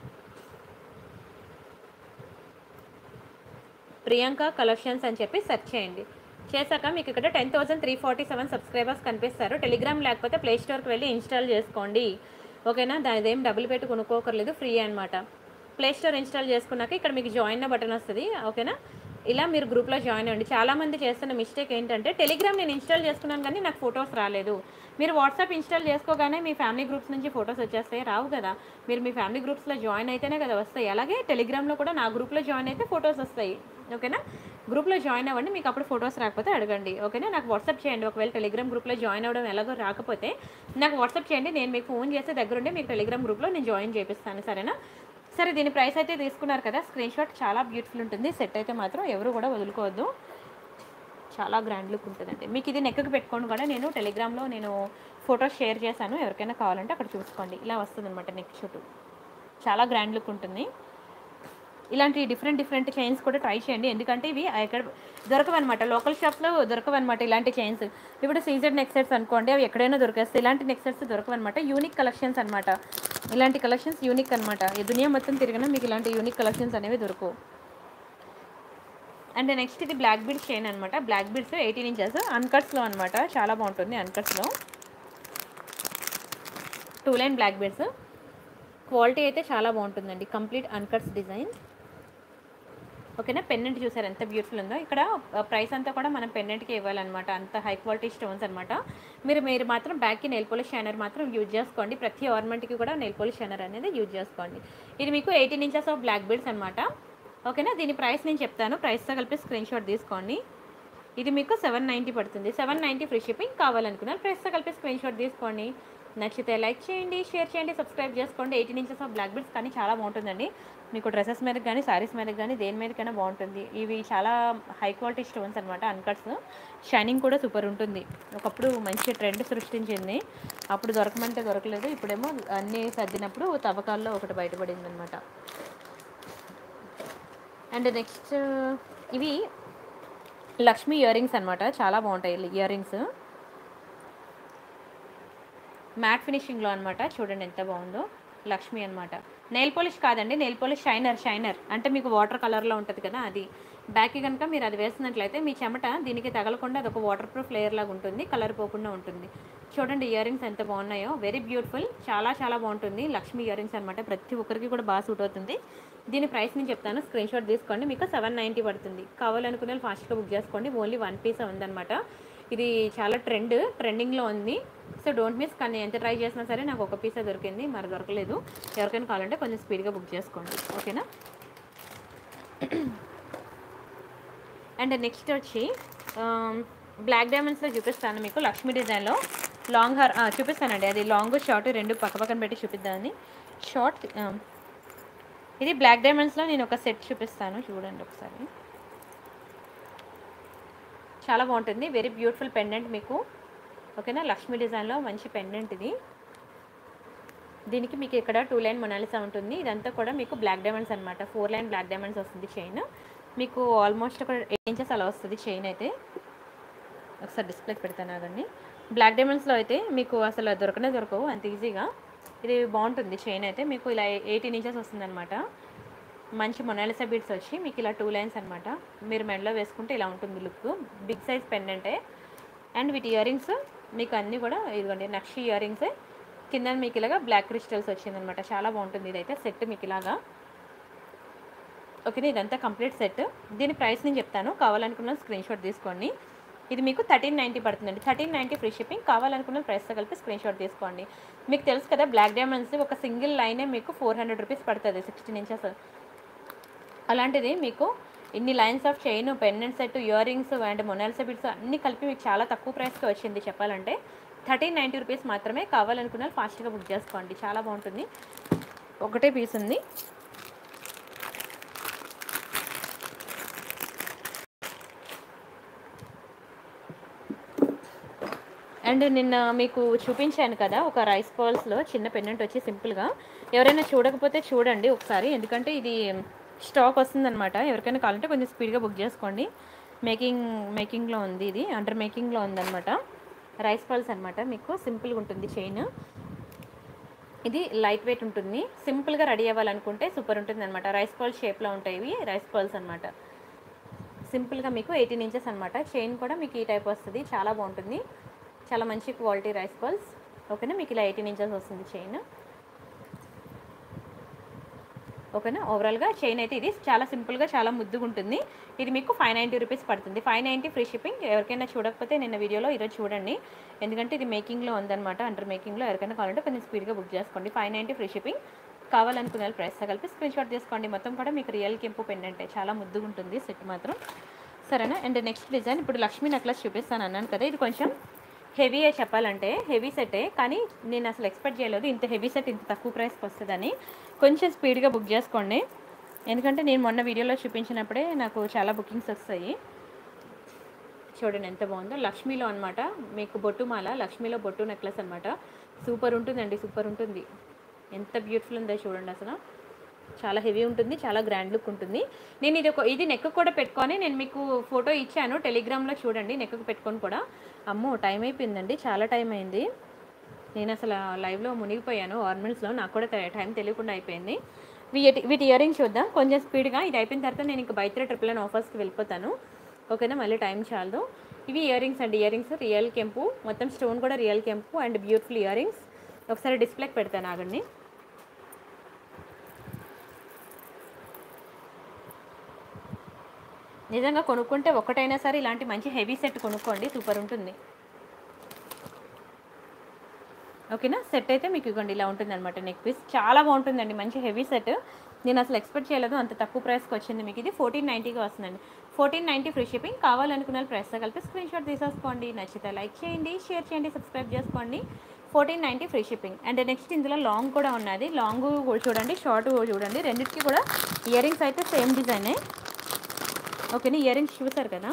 ప్రియాంక కలెక్షన్స్ అని చెప్పి సెర్చ్ చేయండి చేశాక మీకు ఇక్కడ ten thousand three forty seven subscribers కనిపిస్తారు టెలిగ్రామ్ లేకపోతే ప్లే స్టోర్కి వెళ్ళి ఇన్స్టాల్ చేసుకోండి ఓకేనా దాని ఏం డబ్బులు పెట్టి కొనుక్కోకర్లేదు ఫ్రీ అనమాట ప్లే స్టోర్ ఇన్స్టాల్ చేసుకున్నాక ఇక్కడ మీకు జాయిన్ బటన్ వస్తుంది ఓకేనా ఇలా మీరు గ్రూప్లో జాయిన్ అవ్వండి చాలామంది చేస్తున్న మిస్టేక్ ఏంటంటే టెలిగ్రామ్ నేను ఇన్స్టాల్ చేసుకున్నాను కానీ నాకు ఫొటోస్ రాలేదు మీరు వాట్సాప్ ఇన్స్టాల్ చేసుకోగానే మీ ఫ్యామిలీ గ్రూప్స్ నుంచి ఫొటోస్ వచ్చేస్తాయి రావు కదా మీరు మీ ఫ్యామిలీ గ్రూప్స్లో జాయిన్ అయితేనే కదా వస్తాయి అలాగే టెలిగ్రామ్లో కూడా నా గ్రూప్లో జాయిన్ అయితే ఫొటోస్ వస్తాయి ఓకేనా గ్రూప్లో జాయిన్ అవ్వండి మీకు అప్పుడు ఫొటోస్ రాకపోతే అడగండి ఓకేనా నాకు వాట్సాప్ చేయండి ఒకవేళ టెలిగ్రామ్ గ్రూప్లో జాయిన్ అవ్వడం ఎలాగో రాకపోతే నాకు వాట్సాప్ చేయండి నేను మీకు ఫోన్ చేస్తే దగ్గరుండి మీకు టెలిగ్రామ్ గ్రూప్లో నేను జాయిన్ చేపిస్తాను సరేనా సరే దీని ప్రైస్ అయితే తీసుకున్నారు కదా స్క్రీన్ షాట్ చాలా బ్యూటిఫుల్ ఉంటుంది సెట్ అయితే మాత్రం ఎవరు కూడా వదులుకోవద్దు చాలా గ్రాండ్ లుక్ ఉంటుందండి మీకు ఇది నెక్కి పెట్టుకోండి కూడా నేను టెలిగ్రామ్లో నేను ఫొటోస్ షేర్ చేశాను ఎవరికైనా కావాలంటే అక్కడ చూసుకోండి ఇలా వస్తుంది అనమాట నెక్ చుట్టూ చాలా గ్రాండ్ లుక్ ఉంటుంది ఇలాంటి డిఫరెంట్ డిఫరెంట్ చైన్స్ కూడా ట్రై చేయండి ఎందుకంటే ఇవి ఎక్కడ దొరకవన్నమాట లోకల్ షాప్లో దొరకవన్నమాట ఇలాంటి చైన్స్ ఇప్పుడు సీజెడ్ నెక్ సెట్స్ అనుకోండి అవి ఎక్కడైనా దొరికేస్తాయి ఇలాంటి నెక్ సెట్స్ దొరకవన్నమాట యూనిక్ కలెక్షన్స్ అనమాట ఇలాంటి కలెక్షన్స్ యూనిక్ అనమాట ఈ దునియా మొత్తం తిరిగినా మీకు ఇలాంటి యూనిక్ కలెక్షన్స్ అనేవి దొరకవు అండ్ నెక్స్ట్ ఇది బ్లాక్ బీడ్స్ చైన్ అనమాట బ్లాక్ బీడ్స్ ఎయిటీన్ ఇంచెస్ అన్కట్స్లో అనమాట చాలా బాగుంటుంది అన్కట్స్లో two line black beads quality అయితే చాలా బాగుంటుందండి కంప్లీట్ అన్కట్స్ డిజైన్ ఓకేనా పెన్నెంట్ చూసారు ఎంత బ్యూటిఫుల్ ఉందో ఇక్కడ ప్రైస్ అంతా కూడా మనం పెన్నెంట్కి ఇవ్వాలన్నమాట అంత హై క్వాలిటీ స్టోన్స్ అనమాట మీరు మీరు మాత్రం బ్యాక్కి నెయిల్ పోలిష్ షైనర్ మాత్రం యూజ్ చేసుకోండి ప్రతి ఆర్నమెంట్కి కూడా నెయిల్ పోలిష్ షైనర్ అనేది యూజ్ చేసుకోండి ఇది మీకు eighteen inches of black beads అనమాట ఓకేనా దీని ప్రైస్ నేను చెప్తాను ప్రైస్తో కలిపి స్క్రీన్ షాట్ తీసుకోండి ఇది మీకు సెవెన్ నైంటీ పడుతుంది సెవెన్ నైంటీ ఫ్రీ షిప్పింగ్ కావాలనుకున్నారు ప్రైస్తో కలిపి స్క్రీన్ షాట్ తీసుకోండి నచ్చితే లైక్ చేయండి షేర్ చేయండి సబ్స్క్రైబ్ చేసుకోండి eighteen inches of black beads కానీ చాలా బాగుంటుందండి మీకు డ్రెస్సెస్ మీద కానీ సారీస్ మీద కానీ దేని మీదకైనా బాగుంటుంది ఇవి చాలా హై క్వాలిటీ స్టోన్స్ అనమాట అన్కట్స్ షైనింగ్ కూడా సూపర్ ఉంటుంది ఒకప్పుడు మంచి ట్రెండ్ సృష్టించింది అప్పుడు దొరకమంటే దొరకలేదు ఇప్పుడేమో అన్నీ సర్దినప్పుడు తవ్వకాల్లో ఒకటి బయటపడింది అనమాట అండ్ నెక్స్ట్ ఇవి లక్ష్మీ ఇయర్ రింగ్స్ అనమాట చాలా బాగుంటాయి ఇయర్ రింగ్స్ మ్యాట్ ఫినిషింగ్లో అనమాట చూడండి ఎంత బాగుందో లక్ష్మి అనమాట నెయిల్ పాలిష్ కాదండి నెయిల్ పాలిష్ షైనర్ షైనర్ అంటే మీకు వాటర్ కలర్లో ఉంటుంది కదా అది బ్యాక్కి కనుక మీరు అది వేసినట్లయితే మీ చెమట దీనికి తగలకుండా అది ఒక వాటర్ ప్రూఫ్ లేయర్ లాగా ఉంటుంది కలర్ పోకుండా ఉంటుంది చూడండి ఇయర్ రింగ్స్ ఎంత బాగున్నాయో వెరీ బ్యూటిఫుల్ చాలా చాలా బాగుంటుంది లక్ష్మి ఇయర్ రింగ్స్ అనమాట ప్రతి ఒక్కరికి కూడా బాగా సూట్ అవుతుంది దీని ప్రైస్ నేను చెప్తాను స్క్రీన్ షాట్ తీసుకోండి మీకు సెవెన్ నైంటీ పడుతుంది కావాలనుకునే వాళ్ళు ఫాస్ట్గా బుక్ చేసుకోండి ఓన్లీ వన్ పీస్ ఉందన్నమాట ఇది చాలా ట్రెండ్ ట్రెండింగ్లో ఉంది సో డోంట్ మిస్ కానీ ఎంత ట్రై చేసినా సరే నాకు ఒక పీసే దొరికింది మరి దొరకలేదు ఎవరికైనా కావాలంటే కొంచెం స్పీడ్గా బుక్ చేసుకోండి ఓకేనా అండ్ నెక్స్ట్ వచ్చి బ్లాక్ డైమండ్స్లో చూపిస్తాను మీకు లక్ష్మీ డిజైన్లో లాంగ్ హార్ చూపిస్తానండి అది లాంగ్ షార్ట్ రెండు పక్క పక్కన పెట్టి చూపిద్దామని షార్ట్ ఇది బ్లాక్ డైమండ్స్లో నేను ఒక సెట్ చూపిస్తాను చూడండి ఒకసారి చాలా బాగుంటుంది వెరీ బ్యూటిఫుల్ పెండెంట్ మీకు ఓకేనా లక్ష్మీ డిజైన్లో మంచి పెండెంట్ ఇది దీనికి మీకు ఇక్కడ టూ లైన్ మొనాలిసా ఉంటుంది ఇదంతా కూడా మీకు బ్లాక్ డైమండ్స్ అనమాట ఫోర్ లైన్ బ్లాక్ డైమండ్స్ వస్తుంది చైన్ మీకు ఆల్మోస్ట్ ఒక ఎయిట్ ఇంచెస్ అలా వస్తుంది చైన్ అయితే ఒకసారి డిస్ప్లేకి పెడతాను ఆగండి బ్లాక్ డైమండ్స్లో అయితే మీకు అసలు దొరకనే దొరకవు అంత ఈజీగా ఇది బాగుంటుంది చైన్ అయితే మీకు ఇలా ఎయిటీన్ ఇంచెస్ వస్తుంది అనమాట మంచి మొనాలిసా బీడ్స్ వచ్చి మీకు ఇలా టూ లైన్స్ అనమాట మీరు మెడలో వేసుకుంటే ఇలా ఉంటుంది లుక్ బిగ్ సైజ్ పెండెంటే అండ్ వీటి ఇయర్ రింగ్స్ మీకు అన్నీ కూడా ఇదిగోండి నక్షి ఇయర్ రింగ్స్ కింద మీకు ఇలాగా బ్లాక్ క్రిస్టల్స్ వచ్చిందనమాట చాలా బాగుంటుంది ఇదైతే సెట్ మీకు ఇలాగా ఓకే ఇదంతా కంప్లీట్ సెట్ దీని ప్రైస్ నేను చెప్తాను కావాలనుకున్న స్క్రీన్ షాట్ తీసుకోండి ఇది మీకు థర్టీన్ నైంటీ పడుతుందండి థర్టీన్ నైంటీ ఫ్రీ షిప్పింగ్ కావాలనుకున్న ప్రైస్తో కలిపి స్క్రీన్ షాట్ తీసుకోండి మీకు తెలుసు కదా బ్లాక్ డైమండ్స్ ఒక సింగిల్ లైనే మీకు ఫోర్ హండ్రెడ్ రూపీస్ పడుతుంది సిక్స్టీన్ ఇంచెస్ అలాంటిది మీకు ఇన్ని lines of chain pendant set ear rings and Monalisa bits అన్నీ కలిపి మీకు చాలా తక్కువ ప్రైస్కి వచ్చింది చెప్పాలంటే థర్టీన్ నైంటీ రూపీస్ మాత్రమే కావాలనుకున్న వాళ్ళు ఫాస్ట్గా బుక్ చేసుకోండి చాలా బాగుంటుంది ఒకటే పీస్ ఉంది అండ్ నిన్న మీకు చూపించాను కదా ఒక రైస్ బాల్స్లో చిన్న పెండెంట్ వచ్చి సింపుల్గా ఎవరైనా చూడకపోతే చూడండి ఒకసారి ఎందుకంటే ఇది స్టాక్ వస్తుందన్నమాట ఎవరికైనా కావాలంటే కొంచెం స్పీడ్గా బుక్ చేసుకోండి మేకింగ్ మేకింగ్లో ఉంది ఇది అండర్ మేకింగ్లో ఉందన్నమాట రైస్ బాల్స్ అనమాట మీకు సింపుల్గా ఉంటుంది చైన్ ఇది లైట్ వెయిట్ ఉంటుంది సింపుల్గా రెడీ అవ్వాలనుకుంటే సూపర్ ఉంటుంది అనమాట రైస్ బాల్ షేప్లో ఉంటాయి ఇవి రైస్ బాల్స్ అనమాట సింపుల్గా మీకు ఎయిటీన్ ఇంచెస్ అనమాట చైన్ కూడా మీకు ఈ టైప్ వస్తుంది చాలా బాగుంటుంది చాలా మంచి క్వాలిటీ రైస్ బాల్స్ ఓకేనా మీకు ఇలా ఎయిటీన్ ఇంచెస్ వస్తుంది చైన్ ఓకేనా ఓవరాల్గా చైన్ అయితే ఇది చాలా సింపుల్గా చాలా ముద్దుగా ఉంటుంది ఇది మీకు ఫైవ్ నైంటీ రూపీస్ పడుతుంది ఫైవ్ నైంటీ ఫ్రీ షిప్పింగ్ ఎవరికైనా చూడకపోతే నిన్న వీడియోలో ఈరోజు చూడండి ఎందుకంటే ఇది మేకింగ్లో ఉందన్నమాట అండర్ మేకింగ్లో ఎవరికైనా కావాలంటే కొంచెం స్పీడ్గా బుక్ చేసుకోండి ఫైవ్ నైంటీ ఫ్రీ షిప్పింగ్ కావాలనుకునే వాళ్ళు ప్రైస్తో కలిపి స్క్రీన్ షాట్ తీసుకోండి మొత్తం కూడా మీకు రియల్ కెంపు పెండెంటే చాలా ముద్దుగా ఉంటుంది సెట్ మాత్రం సరేనా అండ్ నెక్స్ట్ డిజైన్ ఇప్పుడు లక్ష్మీ నెక్లెస్ చూపిస్తాను అన్నాను కదా ఇది కొంచెం హెవీయే చెప్పాలంటే హెవీ సెటే కానీ నేను అసలు ఎక్స్పెక్ట్ చేయలేదు ఇంత హెవీ సెట్ ఇంత తక్కువ ప్రైస్కి వస్తుందని కొంచెం స్పీడ్గా బుక్ చేసుకోండి ఎందుకంటే నేను మొన్న వీడియోలో చూపించినప్పుడే నాకు చాలా బుకింగ్స్ వస్తాయి చూడండి ఎంత బాగుందో లక్ష్మీలో అనమాట మీకు బొట్టుమాల లక్ష్మీలో బొట్టు నెక్లెస్ అనమాట సూపర్ ఉంటుందండి సూపర్ ఉంటుంది ఎంత బ్యూటిఫుల్ ఉందో చూడండి అసలు చాలా హెవీ ఉంటుంది చాలా గ్రాండ్ లుక్ ఉంటుంది నేను ఇది ఒక ఇది నెక్ కూడా పెట్టుకొని నేను మీకు ఫోటో ఇచ్చాను టెలిగ్రామ్లో చూడండి నెక్కు పెట్టుకొని కూడా అమ్మో టైం అయిపోయిందండి చాలా టైం అయింది నేను అసలు లైవ్లో మునిగిపోయాను ఆర్నమెంట్స్లో నాకు కూడా టై- టైం తెలియకుండా అయిపోయింది వీటి వీటి ఇయర్ రింగ్స్ చూద్దాం కొంచెం స్పీడ్గా ఇది అయిపోయిన తర్వాత నేను ఇంకా బయట ట్రిపుల్ అండ్ ఆఫర్స్కి వెళ్ళిపోతాను ఓకేనా మళ్ళీ టైం చాలదు ఇవి ఇయర్ రింగ్స్ అండి ఇయర్ రింగ్స్ రియల్ కెంపు మొత్తం స్టోన్ కూడా రియల్ కెంపు అండ్ బ్యూటిఫుల్ ఇయర్ రింగ్స్ ఒకసారి డిస్ప్లేకి పెడతాను ఆగండి నిజంగా కొనుక్కుంటే ఒకటైనా సరే ఇలాంటి మంచి హెవీ సెట్ కొనుక్కోండి సూపర్ ఉంటుంది ఓకేనా సెట్ అయితే మీకు ఇవ్వండి ఇలా ఉంటుంది అనమాట నెక్ పీస్ చాలా బాగుంటుందండి మంచి హెవీ సెట్ నేను అసలు ఎక్స్పెక్ట్ చేయలేదు అంత తక్కువ ప్రైస్కి వచ్చింది మీకు ఇది ఫోర్టీన్ నైంటీగా వస్తుందండి ఫోర్టీన్ నైంటీ ఫ్రీ షిప్పింగ్ కావాలనుకున్న ప్రైస్తో కలిపి స్క్రీన్ షాట్ తీసేసుకోండి నచ్చితే లైక్ చేయండి షేర్ చేయండి సబ్స్క్రైబ్ చేసుకోండి fourteen ninety free shipping and next ఇందులో లాంగ్ కూడా ఉన్నది లాంగ్ చూడండి షార్ట్ చూడండి రెండింటికి కూడా ఇయర్ రింగ్స్ అయితే సేమ్ డిజైనే ఓకేనా ఇయర్ రింగ్స్ చూసారు కదా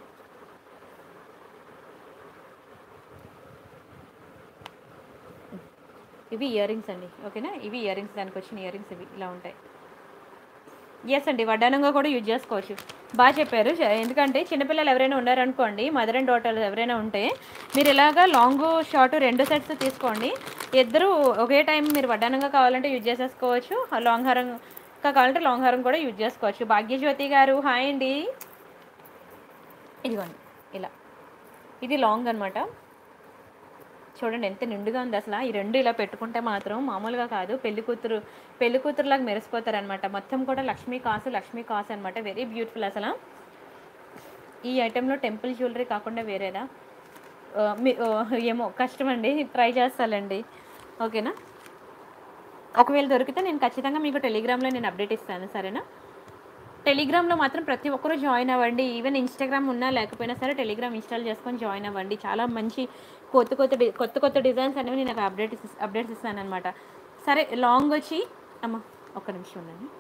ఇవి ఇయర్ రింగ్స్ అండి ఓకేనా ఇవి ఇయర్ రింగ్స్ దానికి వచ్చిన ఇయర్ రింగ్స్ ఇవి ఇలా ఉంటాయి ఎస్ అండి వడ్డానంగా కూడా యూజ్ చేసుకోవచ్చు బాగా చెప్పారు చ- ఎందుకంటే చిన్నపిల్లలు ఎవరైనా ఉన్నారనుకోండి మదర్ అండ్ డాటర్ ఎవరైనా ఉంటే మీరు ఇలాగా లాంగ్ షార్ట్ రెండు సెట్స్ తీసుకోండి ఇద్దరు ఒకే టైం మీరు వడ్డానంగా కావాలంటే యూజ్ చేసేసుకోవచ్చు ఆ లాంగ్ హారం ఇంకా కావాలంటే లాంగ్ హారం కూడా యూజ్ చేసుకోవచ్చు భాగ్యజ్యోతి గారు హాయ్ అండి ఇదిగోండి ఇలా ఇది లాంగ్ అనమాట చూడండి ఎంత నిండుగా ఉంది అసలు ఈ రెండు ఇలా పెట్టుకుంటే మాత్రం మామూలుగా కాదు పెళ్లి కూతురు పెళ్లి కూతురులాగా మెరిసిపోతారు అనమాట మొత్తం కూడా లక్ష్మీ కాసు లక్ష్మీ కాసు అనమాట వెరీ బ్యూటిఫుల్ అసలు ఈ ఐటెంలో టెంపుల్ జ్యువెలరీ కాకుండా వేరేదా ఆ, మీ ఆ, ఏమో కష్టం అండి ట్రై చేస్తానండి ఓకేనా ఒకవేళ దొరికితే నేను ఖచ్చితంగా మీకు టెలిగ్రామ్లో నేను అప్డేట్ ఇస్తాను సరేనా టెలిగ్రామ్లో మాత్రం ప్రతి ఒక్కరూ జాయిన్ అవ్వండి ఈవెన్ ఇన్స్టాగ్రామ్ ఉన్నా లేకపోయినా సరే టెలిగ్రామ్ ఇన్స్టాల్ చేసుకొని జాయిన్ అవ్వండి చాలా మంచి కొత్త కొత్త డి- కొత్త కొత్త డిజైన్స్ అనేవి నేను అప్డేట్ అప్డేట్స్ ఇస్తాను అనమాట సరే లాంగ్ వచ్చి అమ్మ ఒక్క నిమిషం ఉండండి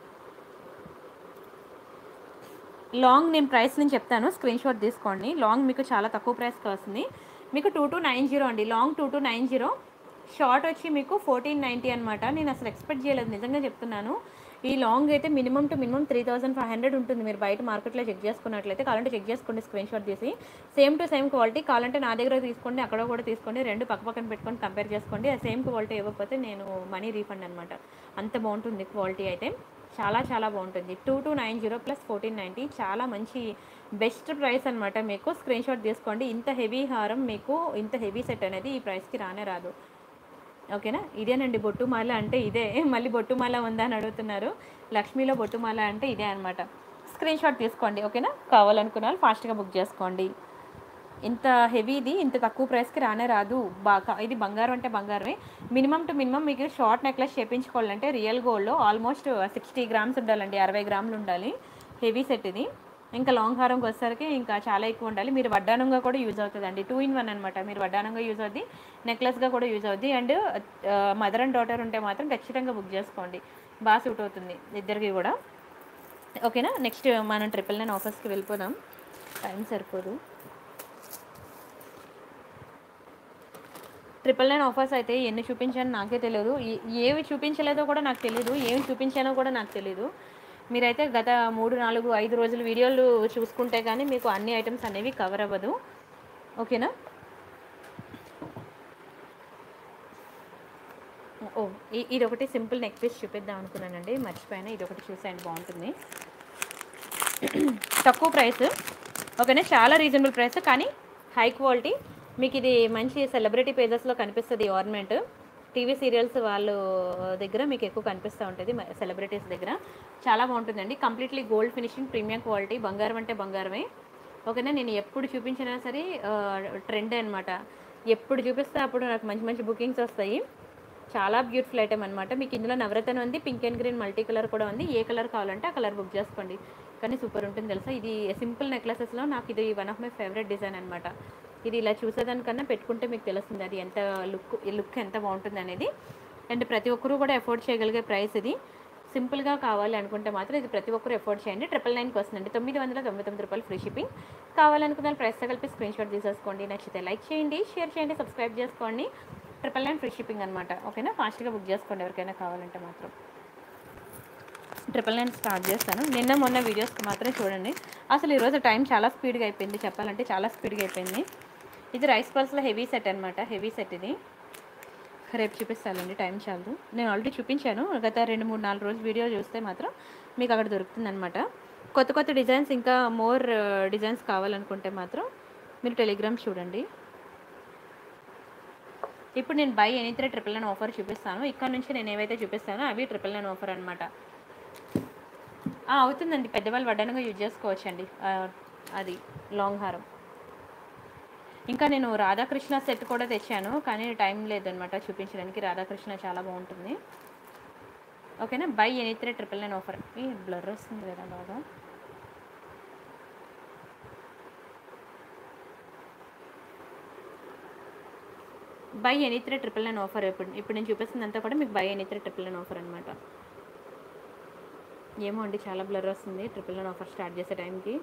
లాంగ్ నేను ప్రైస్ నేను చెప్తాను స్క్రీన్ షాట్ తీసుకోండి లాంగ్ మీకు చాలా తక్కువ ప్రైస్కి వస్తుంది మీకు టూ టూ నైన్ జీరో అండి long two two nine zero short వచ్చి మీకు ఫోర్టీన్ నైంటీ అనమాట నేను అసలు ఎక్స్పెక్ట్ చేయలేదు నిజంగా చెప్తున్నాను ఈ లాంగ్ అయితే minimum to minimum three thousand five hundred ఉంటుంది మీరు బయట మార్కెట్లో చెక్ చేసుకున్నట్లయితే కావాలంటే చెక్ చేసుకోండి స్క్రీన్ షాట్ తీసి సేమ్ టు సేమ్ క్వాలిటీ కావాలంటే నా దగ్గర తీసుకోండి అక్కడ కూడా తీసుకోండి రెండు పక్క పక్కన పెట్టుకొని కంపేర్ చేసుకోండి ఆ సేమ్ క్వాలిటీ ఇవ్వకపోతే నేను మనీ రీఫండ్ అనమాట అంత బాగుంటుంది క్వాలిటీ అయితే చాలా చాలా బాగుంటుంది two two nine zero plus fourteen ninety చాలా మంచి బెస్ట్ ప్రైస్ అనమాట మీకు స్క్రీన్ షాట్ తీసుకోండి ఇంత హెవీ హారం మీకు ఇంత హెవీ సెట్ అనేది ఈ ప్రైస్కి రానే రాదు ఓకేనా ఇదేనండి బొట్టుమాల అంటే ఇదే మళ్ళీ బొట్టుమాల ఉందా అని అడుగుతున్నారు లక్ష్మీలో బొట్టుమాల అంటే ఇదే అనమాట స్క్రీన్ షాట్ తీసుకోండి ఓకేనా కావాలనుకున్న వాళ్ళు ఫాస్ట్గా బుక్ చేసుకోండి ఇంత హెవీది ఇంత తక్కువ ప్రైస్కి రానే రాదు బాగా ఇది బంగారం అంటే బంగారమే మినిమం టు మినిమం మీకు షార్ట్ నెక్లెస్ చేయించుకోవాలంటే రియల్ గోల్డ్లో ఆల్మోస్ట్ సిక్స్టీ గ్రామ్స్ ఉండాలండి అరవై గ్రాములు ఉండాలి హెవీ సెట్ ఇది ఇంకా లాంగ్ హారంకి వచ్చేసరికి ఇంకా చాలా ఎక్కువ ఉండాలి మీరు వడ్డానంగా కూడా యూజ్ అవుతుందండి టూ ఇన్ వన్ అనమాట మీరు వడ్డానంగా యూజ్ అవుద్ది నెక్లెస్గా కూడా యూజ్ అవుద్ది అండ్ మదర్ అండ్ డాటర్ ఉంటే మాత్రం ఖచ్చితంగా బుక్ చేసుకోండి బాగా సూట్ అవుతుంది ఇద్దరికి కూడా ఓకేనా నెక్స్ట్ మనం ట్రిపుల్ నైన్ ఆఫర్స్కి వెళ్ళిపోదాం టైం సరిపోదు ట్రిపుల్ నైన్ ఆఫర్స్ అయితే ఎన్ని చూపించానో నాకే తెలియదు ఏ- ఏవి చూపించలేదో కూడా నాకు తెలియదు ఏమి చూపించానో కూడా నాకు తెలియదు మీరైతే గత మూడు నాలుగు ఐదు రోజుల వీడియోలు చూసుకుంటే కానీ మీకు అన్ని ఐటమ్స్ అనేవి కవర్ అవ్వదు ఓకేనా ఓ ఈ- ఇది ఒకటి సింపుల్ నెక్ పీస్ చూపిద్దాం అనుకున్నానండి మర్చిపోయాను ఇది ఒకటి చూసేయండి బాగుంటుంది తక్కువ ప్రైస్ ఓకేనా చాలా రీజనబుల్ ప్రైస్ కానీ హై క్వాలిటీ మీకు ఇది మంచి సెలబ్రిటీ పేజెస్లో కనిపిస్తుంది ఆర్నమెంట్ టీవీ సీరియల్స్ వాళ్ళు దగ్గర మీకు ఎక్కువ కనిపిస్తూ ఉంటుంది సెలబ్రిటీస్ దగ్గర చాలా బాగుంటుందండి completely gold finishing premium quality బంగారం అంటే బంగారమే ఓకేనా నేను ఎప్పుడు చూపించినా సరే ట్రెండ్ అనమాట ఎప్పుడు చూపిస్తే అప్పుడు నాకు మంచి మంచి బుకింగ్స్ వస్తాయి చాలా బ్యూటిఫుల్ ఐటమ్ అనమాట మీకు ఇందులో నవరత్న ఉంది pink and green multi colour కూడా ఉంది ఏ కలర్ కావాలంటే ఆ కలర్ బుక్ చేసుకోండి కానీ సూపర్ ఉంటుంది తెలుసా ఇది సింపుల్ నెక్లెసెస్లో నాకు ఇది one of my favourite design అనమాట ఇది ఇలా చూసేదానికన్నా పెట్టుకుంటే మీకు తెలుస్తుంది అది ఎంత లుక్ లుక్ ఎంత బాగుంటుంది అనేది అండ్ ప్రతి ఒక్కరూ కూడా ఎఫోర్డ్ చేయగలిగే ప్రైస్ ఇది సింపుల్గా కావాలి అనుకుంటే మాత్రం ఇది ప్రతి ఒక్కరు ఎఫోర్డ్ చేయండి ట్రిపుల్ నైన్కి వస్తుందండి తొమ్మిది వందల తొంభై తొమ్మిది రూపాయలు ఫ్రీ షిప్పింగ్ కావాలనుకున్న ప్రైస్తో కలిపి స్క్రీన్ షాట్ తీసేసుకోండి నచ్చితే లైక్ చేయండి షేర్ చేయండి సబ్స్క్రైబ్ చేసుకోండి ట్రిపుల్ నైన్ ఫ్రీ షిప్పింగ్ అనమాట ఓకేనా ఫాస్ట్గా బుక్ చేసుకోండి ఎవరికైనా కావాలంటే మాత్రం ట్రిపుల్ నైన్ స్టార్ట్ చేస్తాను నిన్న మొన్న వీడియోస్కి మాత్రం చూడండి అసలు ఈరోజు టైం చాలా స్పీడ్గా అయిపోయింది చెప్పాలంటే చాలా స్పీడ్గా అయిపోయింది ఇది రైస్ పల్స్లో హెవీ సెట్ అనమాట హెవీ సెట్ ఇది రేపు చూపిస్తానండి టైం చాలదు నేను ఆల్రెడీ చూపించాను గత రెండు మూడు నాలుగు రోజులు వీడియో చూస్తే మాత్రం మీకు అక్కడ దొరుకుతుంది అనమాట కొత్త కొత్త డిజైన్స్ ఇంకా మోర్ డిజైన్స్ కావాలనుకుంటే మాత్రం మీరు టెలిగ్రామ్ చూడండి ఇప్పుడు నేను buy any three triple nine offer చూపిస్తాను ఇక్కడ నుంచి నేను ఏవైతే చూపిస్తానో అవి ట్రిపుల్ నైన్ ఆఫర్ అనమాట అవుతుందండి పెద్దవాళ్ళు వడ్డానుగా యూజ్ చేసుకోవచ్చండి ఆ, అది లాంగ్ హారం ఇంకా నేను రాధాకృష్ణ సెట్ కూడా తెచ్చాను కానీ టైం లేదనమాట చూపించడానికి రాధాకృష్ణ చాలా బాగుంటుంది ఓకేనా buy any three triple nine offer ఈ బ్లర్ వస్తుంది కదా బాగా buy any three triple nine offer ఇప్పుడు ఇప్పుడు నేను చూపిస్తుందంతా కూడా మీకు buy any three triple nine offer అనమాట ఏమో అండి చాలా బ్లర్ వస్తుంది ట్రిపుల్ నైన్ ఆఫర్ స్టార్ట్ చేసే టైంకి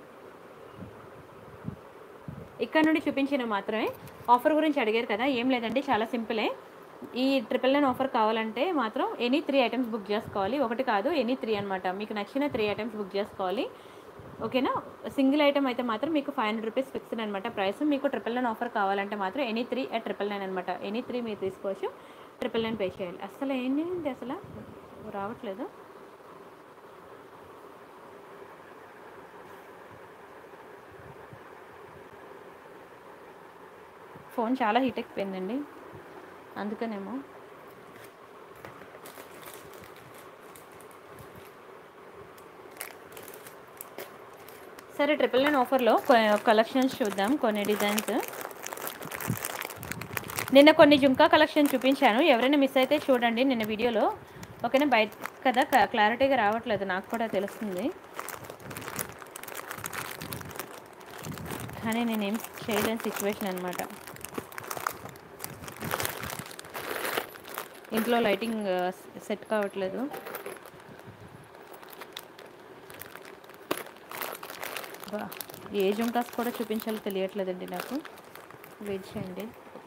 ఇక్కడ నుండి చూపించిన మాత్రమే ఆఫర్ గురించి అడిగారు కదా ఏం లేదండి చాలా సింపులే ఈ ట్రిపుల్ నైన్ ఆఫర్ కావాలంటే మాత్రం ఎనీ త్రీ ఐటమ్స్ బుక్ చేసుకోవాలి ఒకటి కాదు ఎనీ త్రీ అనమాట మీకు నచ్చిన త్రీ ఐటమ్స్ బుక్ చేసుకోవాలి ఓకేనా సింగిల్ ఐటమ్ అయితే మాత్రం మీకు ఫైవ్ హండ్రెడ్ రూపీస్ ఫిక్స్డ్ అనమాట ప్రైస్ మీకు ట్రిపుల్ నైన్ ఆఫర్ కావాలంటే మాత్రం any three at triple nine అనమాట ఎనీ త్రీ మీరు తీసుకోవచ్చు ట్రిపుల్ నైన్ పే చేయాలి అసలు ఏంటి అసలు రావట్లేదు ఫోన్ చాలా హీట్ ఎక్కిపోయిందండి అందుకనేమో సరే ట్రిపుల్ నైన్ ఆఫర్లో కలెక్షన్స్ చూద్దాం కొన్ని డిజైన్స్ నిన్న కొన్ని జుంకా కలెక్షన్ చూపించాను ఎవరైనా మిస్ అయితే చూడండి నిన్న వీడియోలో ఓకేనా బయట కదా క్లారిటీగా రావట్లేదు నాకు కూడా తెలుస్తుంది కానీ నేనేం చేయలేని సిచ్యువేషన్ అనమాట ఇంట్లో లైటింగ్ సెట్ కావట్లేదు బా ఏ జుంకాస్ కూడా చూపించాలో తెలియట్లేదండి నాకు వెయిట్ చేయండి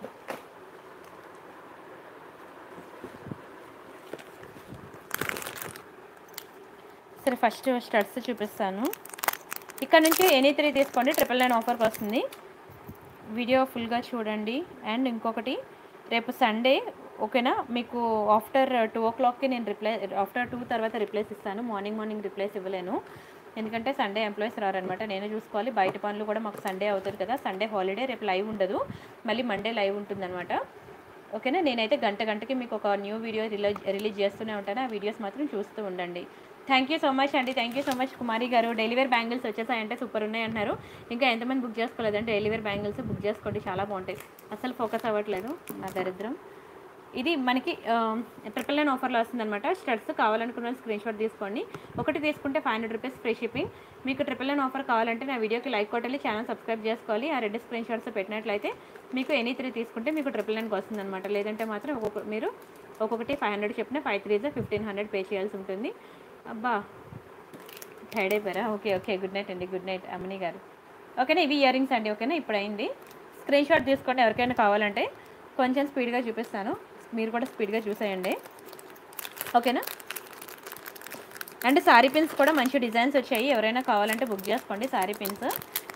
సరే ఫస్ట్ స్టడ్స్ చూపిస్తాను ఇక్కడ నుంచి ఎనీ త్రీ తీసుకోండి ట్రిపుల్ నైన్ ఆఫర్కి వస్తుంది వీడియో ఫుల్గా చూడండి అండ్ ఇంకొకటి రేపు సండే ఓకేనా మీకు ఆఫ్టర్ టూ ఓ క్లాక్కి నేను రిప్లై ఆఫ్టర్ టూ తర్వాత రిప్లేస్ ఇస్తాను మార్నింగ్ మార్నింగ్ రిప్లేస్ ఇవ్వలేను ఎందుకంటే సండే ఎంప్లాయీస్ రారనమాట నేను చూసుకోవాలి బయట పనులు కూడా మాకు సండే అవుతుంది కదా సండే హాలిడే రేపు లైవ్ ఉండదు మళ్ళీ మండే లైవ్ ఉంటుందన్నమాట ఓకేనా నేనైతే గంట గంటకి మీకు ఒక న్యూ వీడియో రిలీజ్ రిలీజ్ చేస్తూనే ఉంటాను ఆ వీడియోస్ మాత్రం చూస్తూ ఉండండి థ్యాంక్ యూ సో మచ్ అండి thank you so much Kumari గారు డెలివరీ బ్యాంగిల్స్ వచ్చేసాయంటే సూపర్ ఉన్నాయి అంటున్నారు ఇంకా ఎంతమంది బుక్ చేసుకోలేదంటే డెలివరీ బ్యాంగిల్స్ బుక్ చేసుకోండి చాలా బాగుంటాయి అసలు ఫోకస్ అవ్వట్లేదు నా దరిద్రం ఇది మనకి ట్రిపుల్ నైన్ ఆఫర్లో వస్తుందన్నమాట స్టడ్స్ కావాలనుకున్న స్క్రీన్ షాట్ తీసుకోండి ఒకటి తీసుకుంటే five hundred rupees free shipping మీకు ట్రిపుల్ నైన్ ఆఫర్ కావాలంటే నా వీడియోకి లైక్ కొట్టాలి ఛానల్ సబ్స్క్రైబ్ చేసుకోవాలి ఆ రెండు స్క్రీన్ షాట్స్ పెట్టినట్లయితే మీకు ఎనీ త్రీ తీసుకుంటే మీకు ట్రిపుల్ నైన్కి వస్తుందన్నమాట లేదంటే మాత్రం ఒక్కొక్క మీరు ఒక్కొక్కటి ఫైవ్ హండ్రెడ్ చెప్పిన five threes fifteen hundred pay చేయాల్సి ఉంటుంది అబ్బా టైడ్ అయిపోయారా ఓకే ఓకే గుడ్ నైట్ అండి గుడ్ నైట్ అమ్మని గారు ఓకేనా ఇవి ఇయర్ రింగ్స్ అండి ఓకేనా ఇప్పుడు అయింది స్క్రీన్ షాట్ తీసుకోండి ఎవరికైనా కావాలంటే కొంచెం స్పీడ్గా చూపిస్తాను మీరు కూడా స్పీడ్గా చూసేయండి ఓకేనా అండ్ సారీ పిన్స్ కూడా మంచి డిజైన్స్ వచ్చాయి ఎవరైనా కావాలంటే బుక్ చేసుకోండి సారీ పిన్స్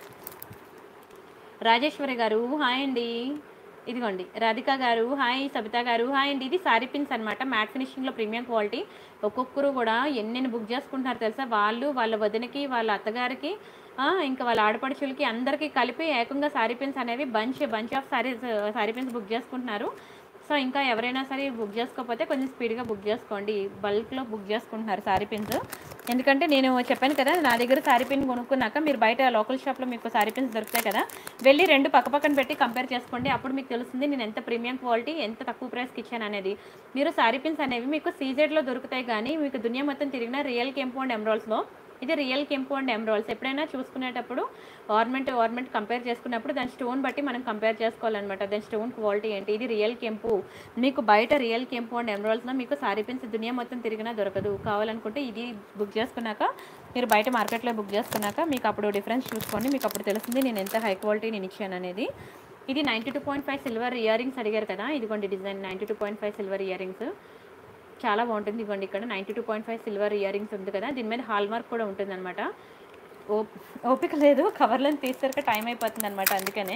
రాజేశ్వరి గారు హాయ్ అండి ఇదిగోండి రాధిక గారు హాయ్ సబిత గారు హాయ్ అండి ఇది సారీ పిన్స్ అనమాట మ్యాట్ ఫినిషింగ్లో ప్రీమియం క్వాలిటీ ఒక్కొక్కరు కూడా ఎన్నెన్ని బుక్ చేసుకుంటున్నారు తెలుసా వాళ్ళు వాళ్ళ వదినకి వాళ్ళ అత్తగారికి ఆ, ఇంకా వాళ్ళ ఆడపడుచులకి అందరికీ కలిపి ఏకంగా సారీ పిన్స్ అనేవి bunch bunch of saris sari pins book చేసుకుంటున్నారు సో ఇంకా ఎవరైనా సరే బుక్ చేసుకోకపోతే కొంచెం స్పీడ్గా బుక్ చేసుకోండి బల్క్లో బుక్ చేసుకుంటున్నారు సారీ పిన్స్ ఎందుకంటే నేను చెప్పాను కదా నా దగ్గర సారీ పిన్ కొనుక్కున్నాక మీరు బయట లోకల్ షాప్లో మీకు సారీ పిన్స్ దొరుకుతాయి కదా వెళ్ళి రెండు పక్క పక్కన పెట్టి కంపేర్ చేసుకోండి అప్పుడు మీకు తెలుస్తుంది నేను ఎంత ప్రీమియం క్వాలిటీ ఎంత తక్కువ ప్రైస్కి ఇచ్చాను అనేది మీరు సారీ పిన్స్ అనేవి మీకు సీజెడ్లో దొరుకుతాయి కానీ మీకు దునియా మొత్తం తిరిగిన రియల్ కెంపు అండ్ ఎమరాల్స్లో ఇది రియల్ కెంపు అండ్ ఎమరాల్స్ ఎప్పుడైనా చూసుకునేటప్పుడు ఆర్నమెంట్ ఆర్నమెంట్ కంపేర్ చేసుకున్నప్పుడు దాని స్టోన్ బట్టి మనం కంపేర్ చేసుకోవాలన్నమాట దాని స్టోన్ క్వాలిటీ ఏంటి ఇది రియల్ కెంపు మీకు బయట రియల్ కెంపు అండ్ ఎమరాల్స్లో మీకు సారీ పిన్స్ దునియా మొత్తం తిరిగినా దొరకదు కావాలనుకుంటే ఇది బుక్ చేసుకున్నాక మీరు బయట మార్కెట్లో బుక్ చేసుకున్నాక మీకు అప్పుడు డిఫరెన్స్ చూసుకోండి మీకు అప్పుడు తెలుస్తుంది నేను ఎంత హై క్వాలిటీ నేను ఇచ్చాను అనేది ఇది ninety two point five silver earrings అడిగారు కదా ఇదిగోండి design ninety two point five silver earrings చాలా బాగుంటుంది ఇవ్వండి ఇక్కడ ninety two point five silver earrings ఉంది కదా దీని మీద హాల్ మార్క్ కూడా ఉంటుంది అనమాట ఓ ఓపిక లేదు కవర్లను తీసేసరికి టైం అయిపోతుంది అనమాట అందుకనే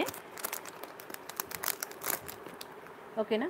ఓకేనా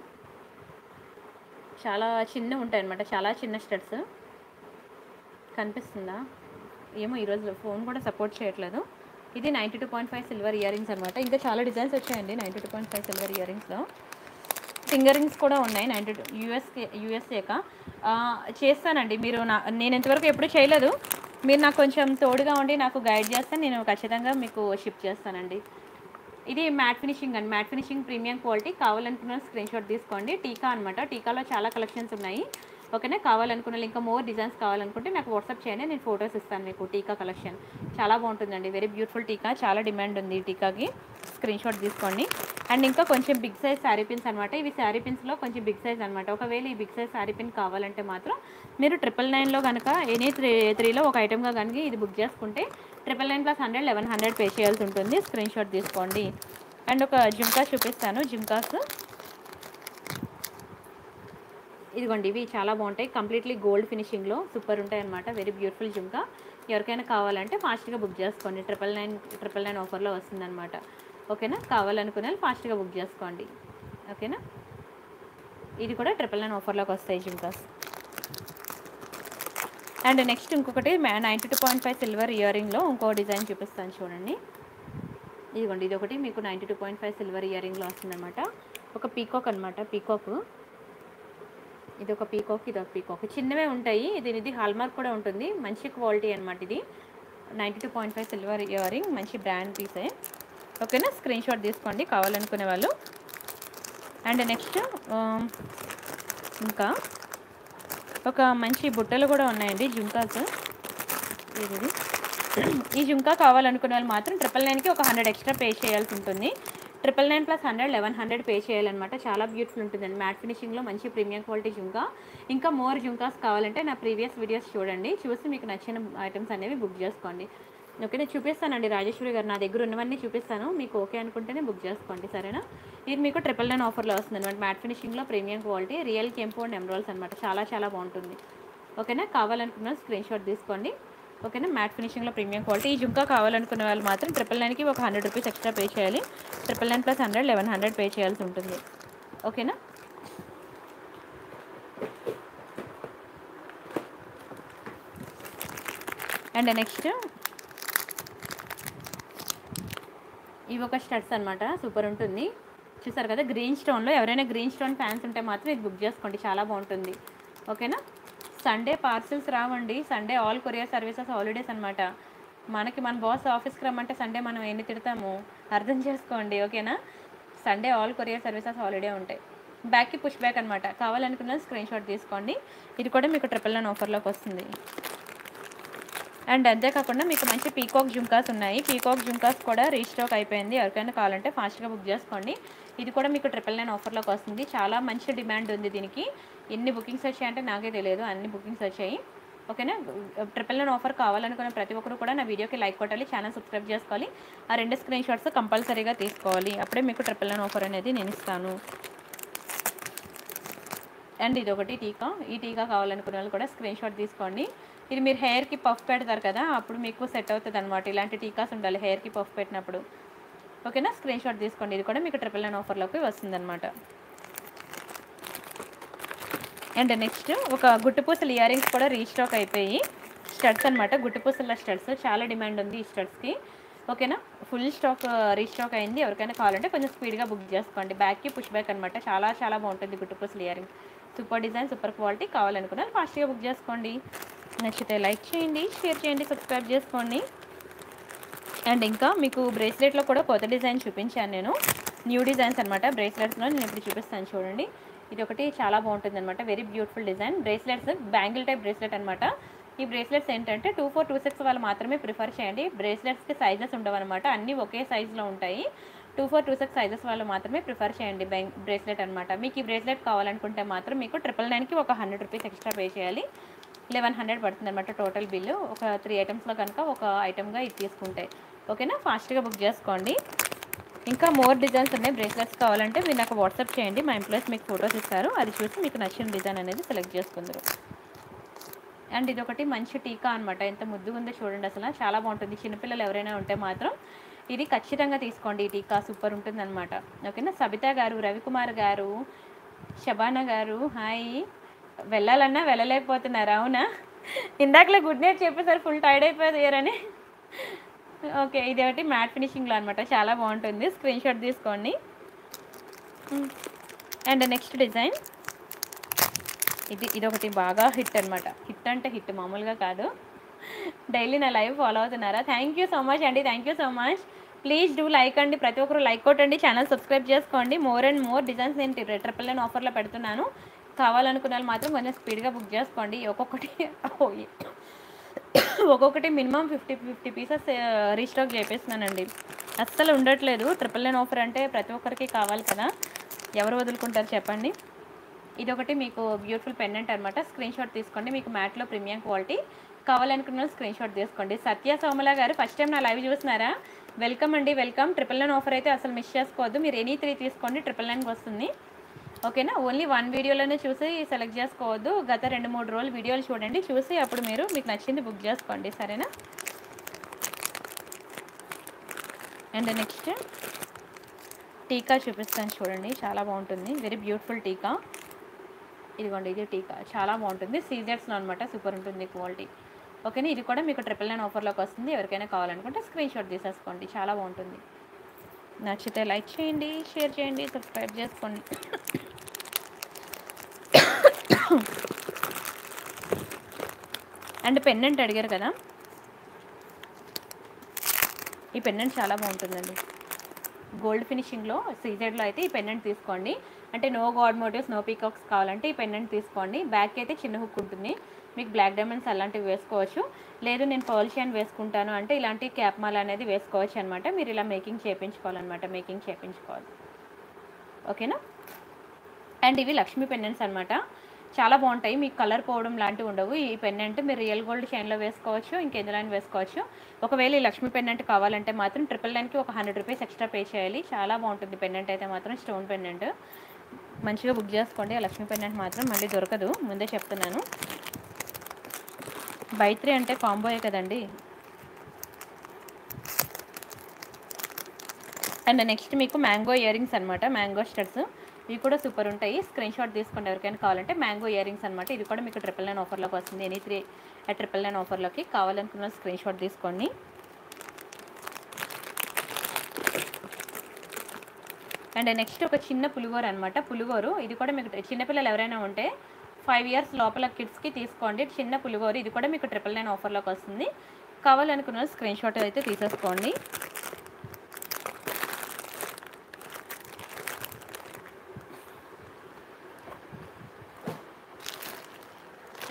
చాలా చిన్న ఉంటాయి అనమాట చాలా చిన్న స్టడ్స్ కనిపిస్తుందా ఏమో ఈరోజు ఫోన్ కూడా సపోర్ట్ చేయట్లేదు ఇది ninety two point five silver earrings అనమాట ఇంకా చాలా డిజైన్స్ వచ్చాయండి ninety two point five silver ఇయర్ రింగ్స్లో ఫింగర్ రింగ్స్ కూడా ఉన్నాయి నైంటీ టూ యూఎస్కే యూఎస్ఏక చేస్తానండి మీరు నా నేను ఇంతవరకు ఎప్పుడు చేయలేదు మీరు నాకు కొంచెం తోడుగా ఉండి నాకు గైడ్ చేస్తే నేను ఖచ్చితంగా మీకు షిప్ చేస్తానండి ఇది మ్యాట్ ఫినిషింగ్ అండి మ్యాట్ ఫినిషింగ్ ప్రీమియం క్వాలిటీ కావాలనుకున్న స్క్రీన్ షాట్ తీసుకోండి టీకా అనమాట టీకాలో చాలా కలెక్షన్స్ ఉన్నాయి ఓకేనా కావాలనుకున్న ఇంకా మోర్ డిజైన్స్ కావాలనుకుంటే నాకు వాట్సాప్ చేయండి నేను ఫొటోస్ ఇస్తాను మీకు టీకా కలెక్షన్ చాలా బాగుంటుందండి వెరీ బ్యూటిఫుల్ టీకా చాలా డిమాండ్ ఉంది ఈ టీకాకి స్క్రీన్ షాట్ తీసుకోండి అండ్ ఇంకా కొంచెం బిగ్ సైజ్ శారీ పిన్స్ అనమాట ఇవి శారీ పిన్స్లో కొంచెం బిగ్ సైజ్ అనమాట ఒకవేళ ఈ బిగ్ సైజ్ శారీ పిన్ కావాలంటే మాత్రం మీరు ట్రిపుల్ నైన్లో కనుక ఎనీ త్రీ త్రీలో ఒక ఐటమ్గా కనుక ఇది బుక్ చేసుకుంటే triple nine plus hundred eleven hundred pay చేయాల్సి ఉంటుంది స్క్రీన్ షాట్ తీసుకోండి అండ్ ఒక జిమ్కా చూపిస్తాను జిమ్కాస్ ఇదిగోండి ఇవి చాలా బాగుంటాయి కంప్లీట్లీ గోల్డ్ ఫినిషింగ్లో సూపర్ ఉంటాయి అనమాట వెరీ బ్యూటిఫుల్ జిమ్కా ఎవరికైనా కావాలంటే ఫాస్ట్గా బుక్ చేసుకోండి ట్రిపుల్ నైన్ ట్రిపుల్ నైన్ ఆఫర్లో వస్తుందన్నమాట ఓకేనా కావాలనుకునే వాళ్ళు ఫాస్ట్గా బుక్ చేసుకోండి ఓకేనా ఇది కూడా ట్రిపుల్ నైన్ ఆఫర్లోకి వస్తాయి జిమ్కాస్ అండ్ నెక్స్ట్ ఇంకొకటి ninety two point five silver ఇయర్ రింగ్లో ఇంకో డిజైన్ చూపిస్తాను చూడండి ఇదిగోండి ఇది ఒకటి మీకు ninety two point five silver ఇయర్ రింగ్లో వస్తుందన్నమాట ఒక పీకాక్ అనమాట పీకాక్ ఇది ఒక పీకాక్ ఇది ఒక పీకాక్ చిన్నవే ఉంటాయి ఇది ఇది హాల్మార్క్ కూడా ఉంటుంది మంచి క్వాలిటీ అనమాట ఇది ninety two point five silver earring మంచి బ్రాండ్ పీసే ఓకేనా స్క్రీన్ షాట్ తీసుకోండి కావాలనుకునే వాళ్ళు అండ్ నెక్స్ట్ ఇంకా ఒక మంచి బుట్టలు కూడా ఉన్నాయండి జుంకాస్ ఇది ఈ జుంకా కావాలనుకునే వాళ్ళు మాత్రం ట్రిపుల్ నైన్కి ఒక హండ్రెడ్ ఎక్స్ట్రా పే చేయాల్సి ఉంటుంది triple nine plus hundred eleven hundred pay చేయాలన్నమాట చాలా బ్యూటిఫుల్ ఉంటుందండి మ్యాట్ ఫినిషింగ్లో మంచి ప్రీమియం క్వాలిటీ జుంకా ఇంకా మోర్ జుంకాస్ కావాలంటే నా ప్రీవియస్ వీడియోస్ చూడండి చూసి మీకు నచ్చిన ఐటమ్స్ అనేవి బుక్ చేసుకోండి ఓకే నేను చూపిస్తానండి రాజేశ్వరి గారు నా దగ్గర ఉన్నవన్నీ చూపిస్తాను మీకు ఓకే అనుకుంటేనే బుక్ చేసుకోండి సరేనా ఇది మీకు ట్రిపుల్ నైన్ ఆఫర్లో వస్తుంది అనమాట మ్యాట్ ఫినిషింగ్లో ప్రీమియం క్వాలిటీ రియల్ కెంపు అండ్ ఎమరాల్స్ అనమాట చాలా చాలా బాగుంటుంది ఓకేనా కావాలనుకున్న స్క్రీన్ షాట్ తీసుకోండి ఓకేనా మ్యాట్ ఫినిషింగ్లో ప్రీమియం క్వాలిటీ ఈ జుంకా కావాలనుకునే వాళ్ళు మాత్రం ట్రిపుల్ నైన్కి ఒక హండ్రెడ్ రూపీస్ ఎక్స్ట్రా పే చేయాలి triple nine plus hundred eleven hundred pay చేయాల్సి ఉంటుంది ఓకేనా అండ్ నెక్స్ట్ ఇవి ఒక స్టడ్స్ అనమాట సూపర్ ఉంటుంది చూసారు కదా గ్రీన్ స్టోన్లో ఎవరైనా గ్రీన్ స్టోన్ ఫ్యాన్స్ ఉంటే మాత్రం ఇది బుక్ చేసుకోండి చాలా బాగుంటుంది ఓకేనా సండే పార్సిల్స్ రావండి Sunday all courier services holidays అనమాట మనకి మన బాస్ ఆఫీస్కి రమ్మంటే సండే మనం ఎన్ని తిడతాము అర్థం చేసుకోండి ఓకేనా Sunday all courier services holiday ఉంటాయి బ్యాక్కి పుష్ బ్యాక్ అనమాట కావాలనుకున్న స్క్రీన్ షాట్ తీసుకోండి ఇది కూడా మీకు ట్రిపుల్ నైన్ ఆఫర్లోకి వస్తుంది అండ్ అంతేకాకుండా మీకు మంచి పీకాక్ జుంకాస్ ఉన్నాయి పీకాక్ జుంకాస్ కూడా రీస్టాక్ అయిపోయింది ఎవరికైనా కావాలంటే ఫాస్ట్గా బుక్ చేసుకోండి ఇది కూడా మీకు ట్రిపుల్ నైన్ ఆఫర్లోకి వస్తుంది చాలా మంచి డిమాండ్ ఉంది దీనికి ఎన్ని బుకింగ్స్ వచ్చాయంటే నాకే తెలియదు అన్ని బుకింగ్స్ వచ్చాయి ఓకేనా ట్రిపుల్ నైన్ ఆఫర్ కావాలనుకున్న ప్రతి ఒక్కరు కూడా నా వీడియోకి లైక్ కొట్టాలి ఛానల్ సబ్స్క్రైబ్ చేసుకోవాలి ఆ రెండు స్క్రీన్ షాట్స్ కంపల్సరీగా తీసుకోవాలి అప్పుడే మీకు ట్రిపుల్ నైన్ ఆఫర్ అనేది నేను ఇస్తాను అండ్ ఇది ఒకటి టీకా ఈ టీకా కావాలనుకున్న వాళ్ళు కూడా స్క్రీన్ షాట్ తీసుకోండి ఇది మీరు హెయిర్కి పఫ్ పెడతారు కదా అప్పుడు మీకు సెట్ అవుతుంది అనమాట ఇలాంటి టీకాస్ ఉండాలి హెయిర్కి పఫ్ పెట్టినప్పుడు ఓకేనా స్క్రీన్ షాట్ తీసుకోండి ఇది కూడా మీకు ట్రిపుల్ నైన్ ఆఫర్లోకి వస్తుందన్నమాట అండ్ నెక్స్ట్ ఒక గుట్టుపూసలు ఇయర్ రింగ్స్ కూడా రీస్టాక్ అయిపోయి స్టడ్స్ అనమాట గుట్టుపూసల స్టడ్స్ చాలా డిమాండ్ ఉంది ఈ స్టడ్స్కి ఓకేనా ఫుల్ స్టాక్ రీస్టాక్ అయింది ఎవరికైనా కావాలంటే కొంచెం స్పీడ్గా బుక్ చేసుకోండి బ్యాక్కి పుష్ బ్యాక్ అనమాట చాలా చాలా బాగుంటుంది గుట్టుపూసలు earring super design super quality కావాలనుకున్నారు ఫాస్ట్గా బుక్ చేసుకోండి నచ్చితే లైక్ చేయండి షేర్ చేయండి సబ్స్క్రైబ్ చేసుకోండి అండ్ ఇంకా మీకు బ్రేస్లెట్లో కూడా కొత్త డిజైన్ చూపించాను నేను న్యూ డిజైన్స్ అనమాట బ్రేస్లెట్స్లో నేను ఇప్పుడు చూపిస్తాను చూడండి ఇది ఒకటి చాలా బాగుంటుంది అనమాట very beautiful design bracelets bangle type bracelet అనమాట ఈ బ్రేస్లెట్స్ ఏంటంటే టూ ఫోర్ టూ సిక్స్ వాళ్ళు మాత్రమే ప్రిఫర్ చేయండి బ్రేస్లెట్స్కి సైజెస్ ఉండవు అనమాట అన్నీ ఒకే సైజులో ఉంటాయి two four two six sizes వాళ్ళు మాత్రమే ప్రిఫర్ చేయండి బ్యాంక్ బ్రేస్లెట్ అనమాట మీకు ఈ బ్రేస్లెట్ కావాలనుకుంటే మాత్రం మీకు ట్రిపుల్ నైన్కి ఒక హండ్రెడ్ రూపీస్ ఎక్స్ట్రా పే చేయాలి లెవెన్ హండ్రెడ్ పడుతుంది అనమాట టోటల్ బిల్లు ఒక త్రీ ఐటమ్స్లో కనుక ఒక ఐటమ్గా ఇది తీసుకుంటే ఓకేనా ఫాస్ట్గా బుక్ చేసుకోండి ఇంకా మోర్ డిజైన్స్ ఉన్నాయి బ్రేస్లెట్స్ కావాలంటే మీరు నాకు వాట్సాప్ చేయండి మా ఎంప్లాయీస్ మీకు ఫొటోస్ ఇస్తారు అది చూసి మీకు నచ్చిన డిజైన్ అనేది సెలెక్ట్ చేసుకుందరు అండ్ ఇది ఒకటి మంచి టీకా అనమాట ఎంత ముద్దుగా ఉందో చూడండి అసలు చాలా బాగుంటుంది చిన్నపిల్లలు ఎవరైనా ఉంటే మాత్రం ఇది ఖచ్చితంగా తీసుకోండి ఈ టీకా సూపర్ ఉంటుంది అనమాట ఓకేనా సబితా గారు రవికుమార్ గారు శబానా గారు హాయ్ వెళ్ళాలన్నా వెళ్ళలేకపోతున్నారు అవునా ఇందాకలే గుడ్ నైట్ చెప్పేసరి ఫుల్ టైర్డ్ అయిపోయారని ఓకే ఇది ఒకటి మ్యాట్ ఫినిషింగ్లో అనమాట చాలా బాగుంటుంది స్క్రీన్ షాట్ తీసుకోండి అండ్ నెక్స్ట్ డిజైన్ ఇది ఇది ఒకటి బాగా హిట్ అనమాట హిట్ అంటే హిట్ మామూలుగా కాదు డైలీ నా లైవ్ ఫాలో అవుతున్నారా థ్యాంక్ యూ సో మచ్ అండి thank you so much please do like అండి ప్రతి ఒక్కరు లైక్ కొట్టండి ఛానల్ సబ్స్క్రైబ్ చేసుకోండి మోర్ అండ్ మోర్ డిజైన్స్ నేను ట్రిపుల్ నైన్ ఆఫర్లో పెడుతున్నాను కావాలనుకున్న వాళ్ళు మాత్రం కొంచెం స్పీడ్గా బుక్ చేసుకోండి ఒక్కొక్కటి ఓయ్. ఒక్కొక్కటి minimum fifty fifty pieces restock చేపిస్తున్నానండి అస్సలు ఉండట్లేదు ట్రిపుల్ నైన్ ఆఫర్ అంటే ప్రతి ఒక్కరికి కావాలి కదా ఎవరు వదులుకుంటారు చెప్పండి ఇది ఒకటి మీకు బ్యూటిఫుల్ పెండెంట్ అనమాట స్క్రీన్ షాట్ తీసుకోండి మీకు మ్యాట్లో ప్రీమియం క్వాలిటీ కావాలనుకున్న స్క్రీన్ షాట్ తీసుకోండి సత్య సోమల గారు ఫస్ట్ టైం నా లైవ్ చూస్తున్నారా వెల్కమ్ అండి వెల్కమ్ ట్రిపుల్ నైన్ ఆఫర్ అయితే అసలు మిస్ చేసుకోవద్దు మీరు ఎనీ త్రీ తీసుకోండి ట్రిపుల్ నైన్కి వస్తుంది ఓకేనా ఓన్లీ వన్ వీడియోలోనే చూసి సెలెక్ట్ చేసుకోవద్దు గత రెండు మూడు రోజులు వీడియోలు చూడండి చూసి అప్పుడు మీరు మీకు నచ్చింది బుక్ చేసుకోండి సరేనా అండ్ నెక్స్ట్ టీకా చూపిస్తాను చూడండి చాలా బాగుంటుంది వెరీ బ్యూటిఫుల్ టీకా ఇదిగోండి ఇది టీకా చాలా బాగుంటుంది సీజర్స్లో అనమాట సూపర్ ఉంటుంది క్వాలిటీ ఓకేనా ఇది కూడా మీకు ట్రిపుల్ నైన్ ఆఫర్లోకి వస్తుంది ఎవరికైనా కావాలనుకుంటే స్క్రీన్ షాట్ తీసేసుకోండి చాలా బాగుంటుంది నచ్చితే లైక్ చేయండి షేర్ చేయండి సబ్స్క్రైబ్ చేసుకోండి అండ్ పెన్నెంట్ అడిగారు కదా ఈ పెన్నెంట్ చాలా బాగుంటుందండి గోల్డ్ ఫినిషింగ్లో సీజెడ్లో అయితే ఈ పెన్నెంట్ తీసుకోండి అంటే no god motifs no peacocks కావాలంటే ఈ పెన్నెంట్ తీసుకోండి బ్యాక్ అయితే చిన్న హుక్ ఉంటుంది మీకు బ్లాక్ డైమండ్స్ అలాంటివి వేసుకోవచ్చు లేదు నేను పర్షియన్ వేసుకుంటాను అంటే ఇలాంటి క్యాప్ మాల్ అనేది వేసుకోవచ్చు అనమాట మీరు ఇలా మేకింగ్ చేయించుకోవాలన్నమాట మేకింగ్ చేయించుకోవాలి ఓకేనా అండ్ ఇవి లక్ష్మీ పెండెంట్స్ అనమాట చాలా బాగుంటాయి మీకు కలర్ పోవడం లాంటివి ఉండవు ఈ పెండెంట్ మీరు రియల్ గోల్డ్ చైన్లో వేసుకోవచ్చు ఇంకెందులో వేసుకోవచ్చు ఒకవేళ ఈ లక్ష్మీ పెండెంట్ కావాలంటే మాత్రం ట్రిపుల్ నైన్కి ఒక హండ్రెడ్ రూపీస్ ఎక్స్ట్రా పే చేయాలి చాలా బాగుంటుంది పెండెంట్ అయితే మాత్రం స్టోన్ పెండెంట్ మంచిగా బుక్ చేసుకోండి ఆ లక్ష్మీ పెండెంట్ మాత్రం మళ్ళీ దొరకదు ముందే చెప్తున్నాను బై త్రీ అంటే కాంబోయే కదండి అండ్ నెక్స్ట్ మీకు మ్యాంగో ఇయర్ రింగ్స్ అనమాట మ్యాంగో స్టడ్స్ ఇవి కూడా సూపర్ ఉంటాయి స్క్రీన్ షాట్ తీసుకోండి ఎవరికైనా కావాలంటే మ్యాంగో ఇయర్ రింగ్స్ అనమాట ఇది కూడా మీకు ట్రిపుల్ నైన్ ఆఫర్లోకి వస్తుంది ఎనీ త్రీ ట్రిపుల్ నైన్ ఆఫర్లోకి కావాలనుకున్న స్క్రీన్ షాట్ తీసుకోండి అండ్ నెక్స్ట్ ఒక చిన్న పులిగోరు అనమాట పులిగోరు ఇది కూడా మీకు చిన్నపిల్లలు ఎవరైనా ఉంటే ఫైవ్ ఇయర్స్ లోపల కిడ్స్కి తీసుకోండి చిన్న పులిగోరు ఇది కూడా మీకు ట్రిపుల్ నైన్ ఆఫర్లోకి వస్తుంది కావాలనుకున్న స్క్రీన్ షాట్ అయితే తీసేసుకోండి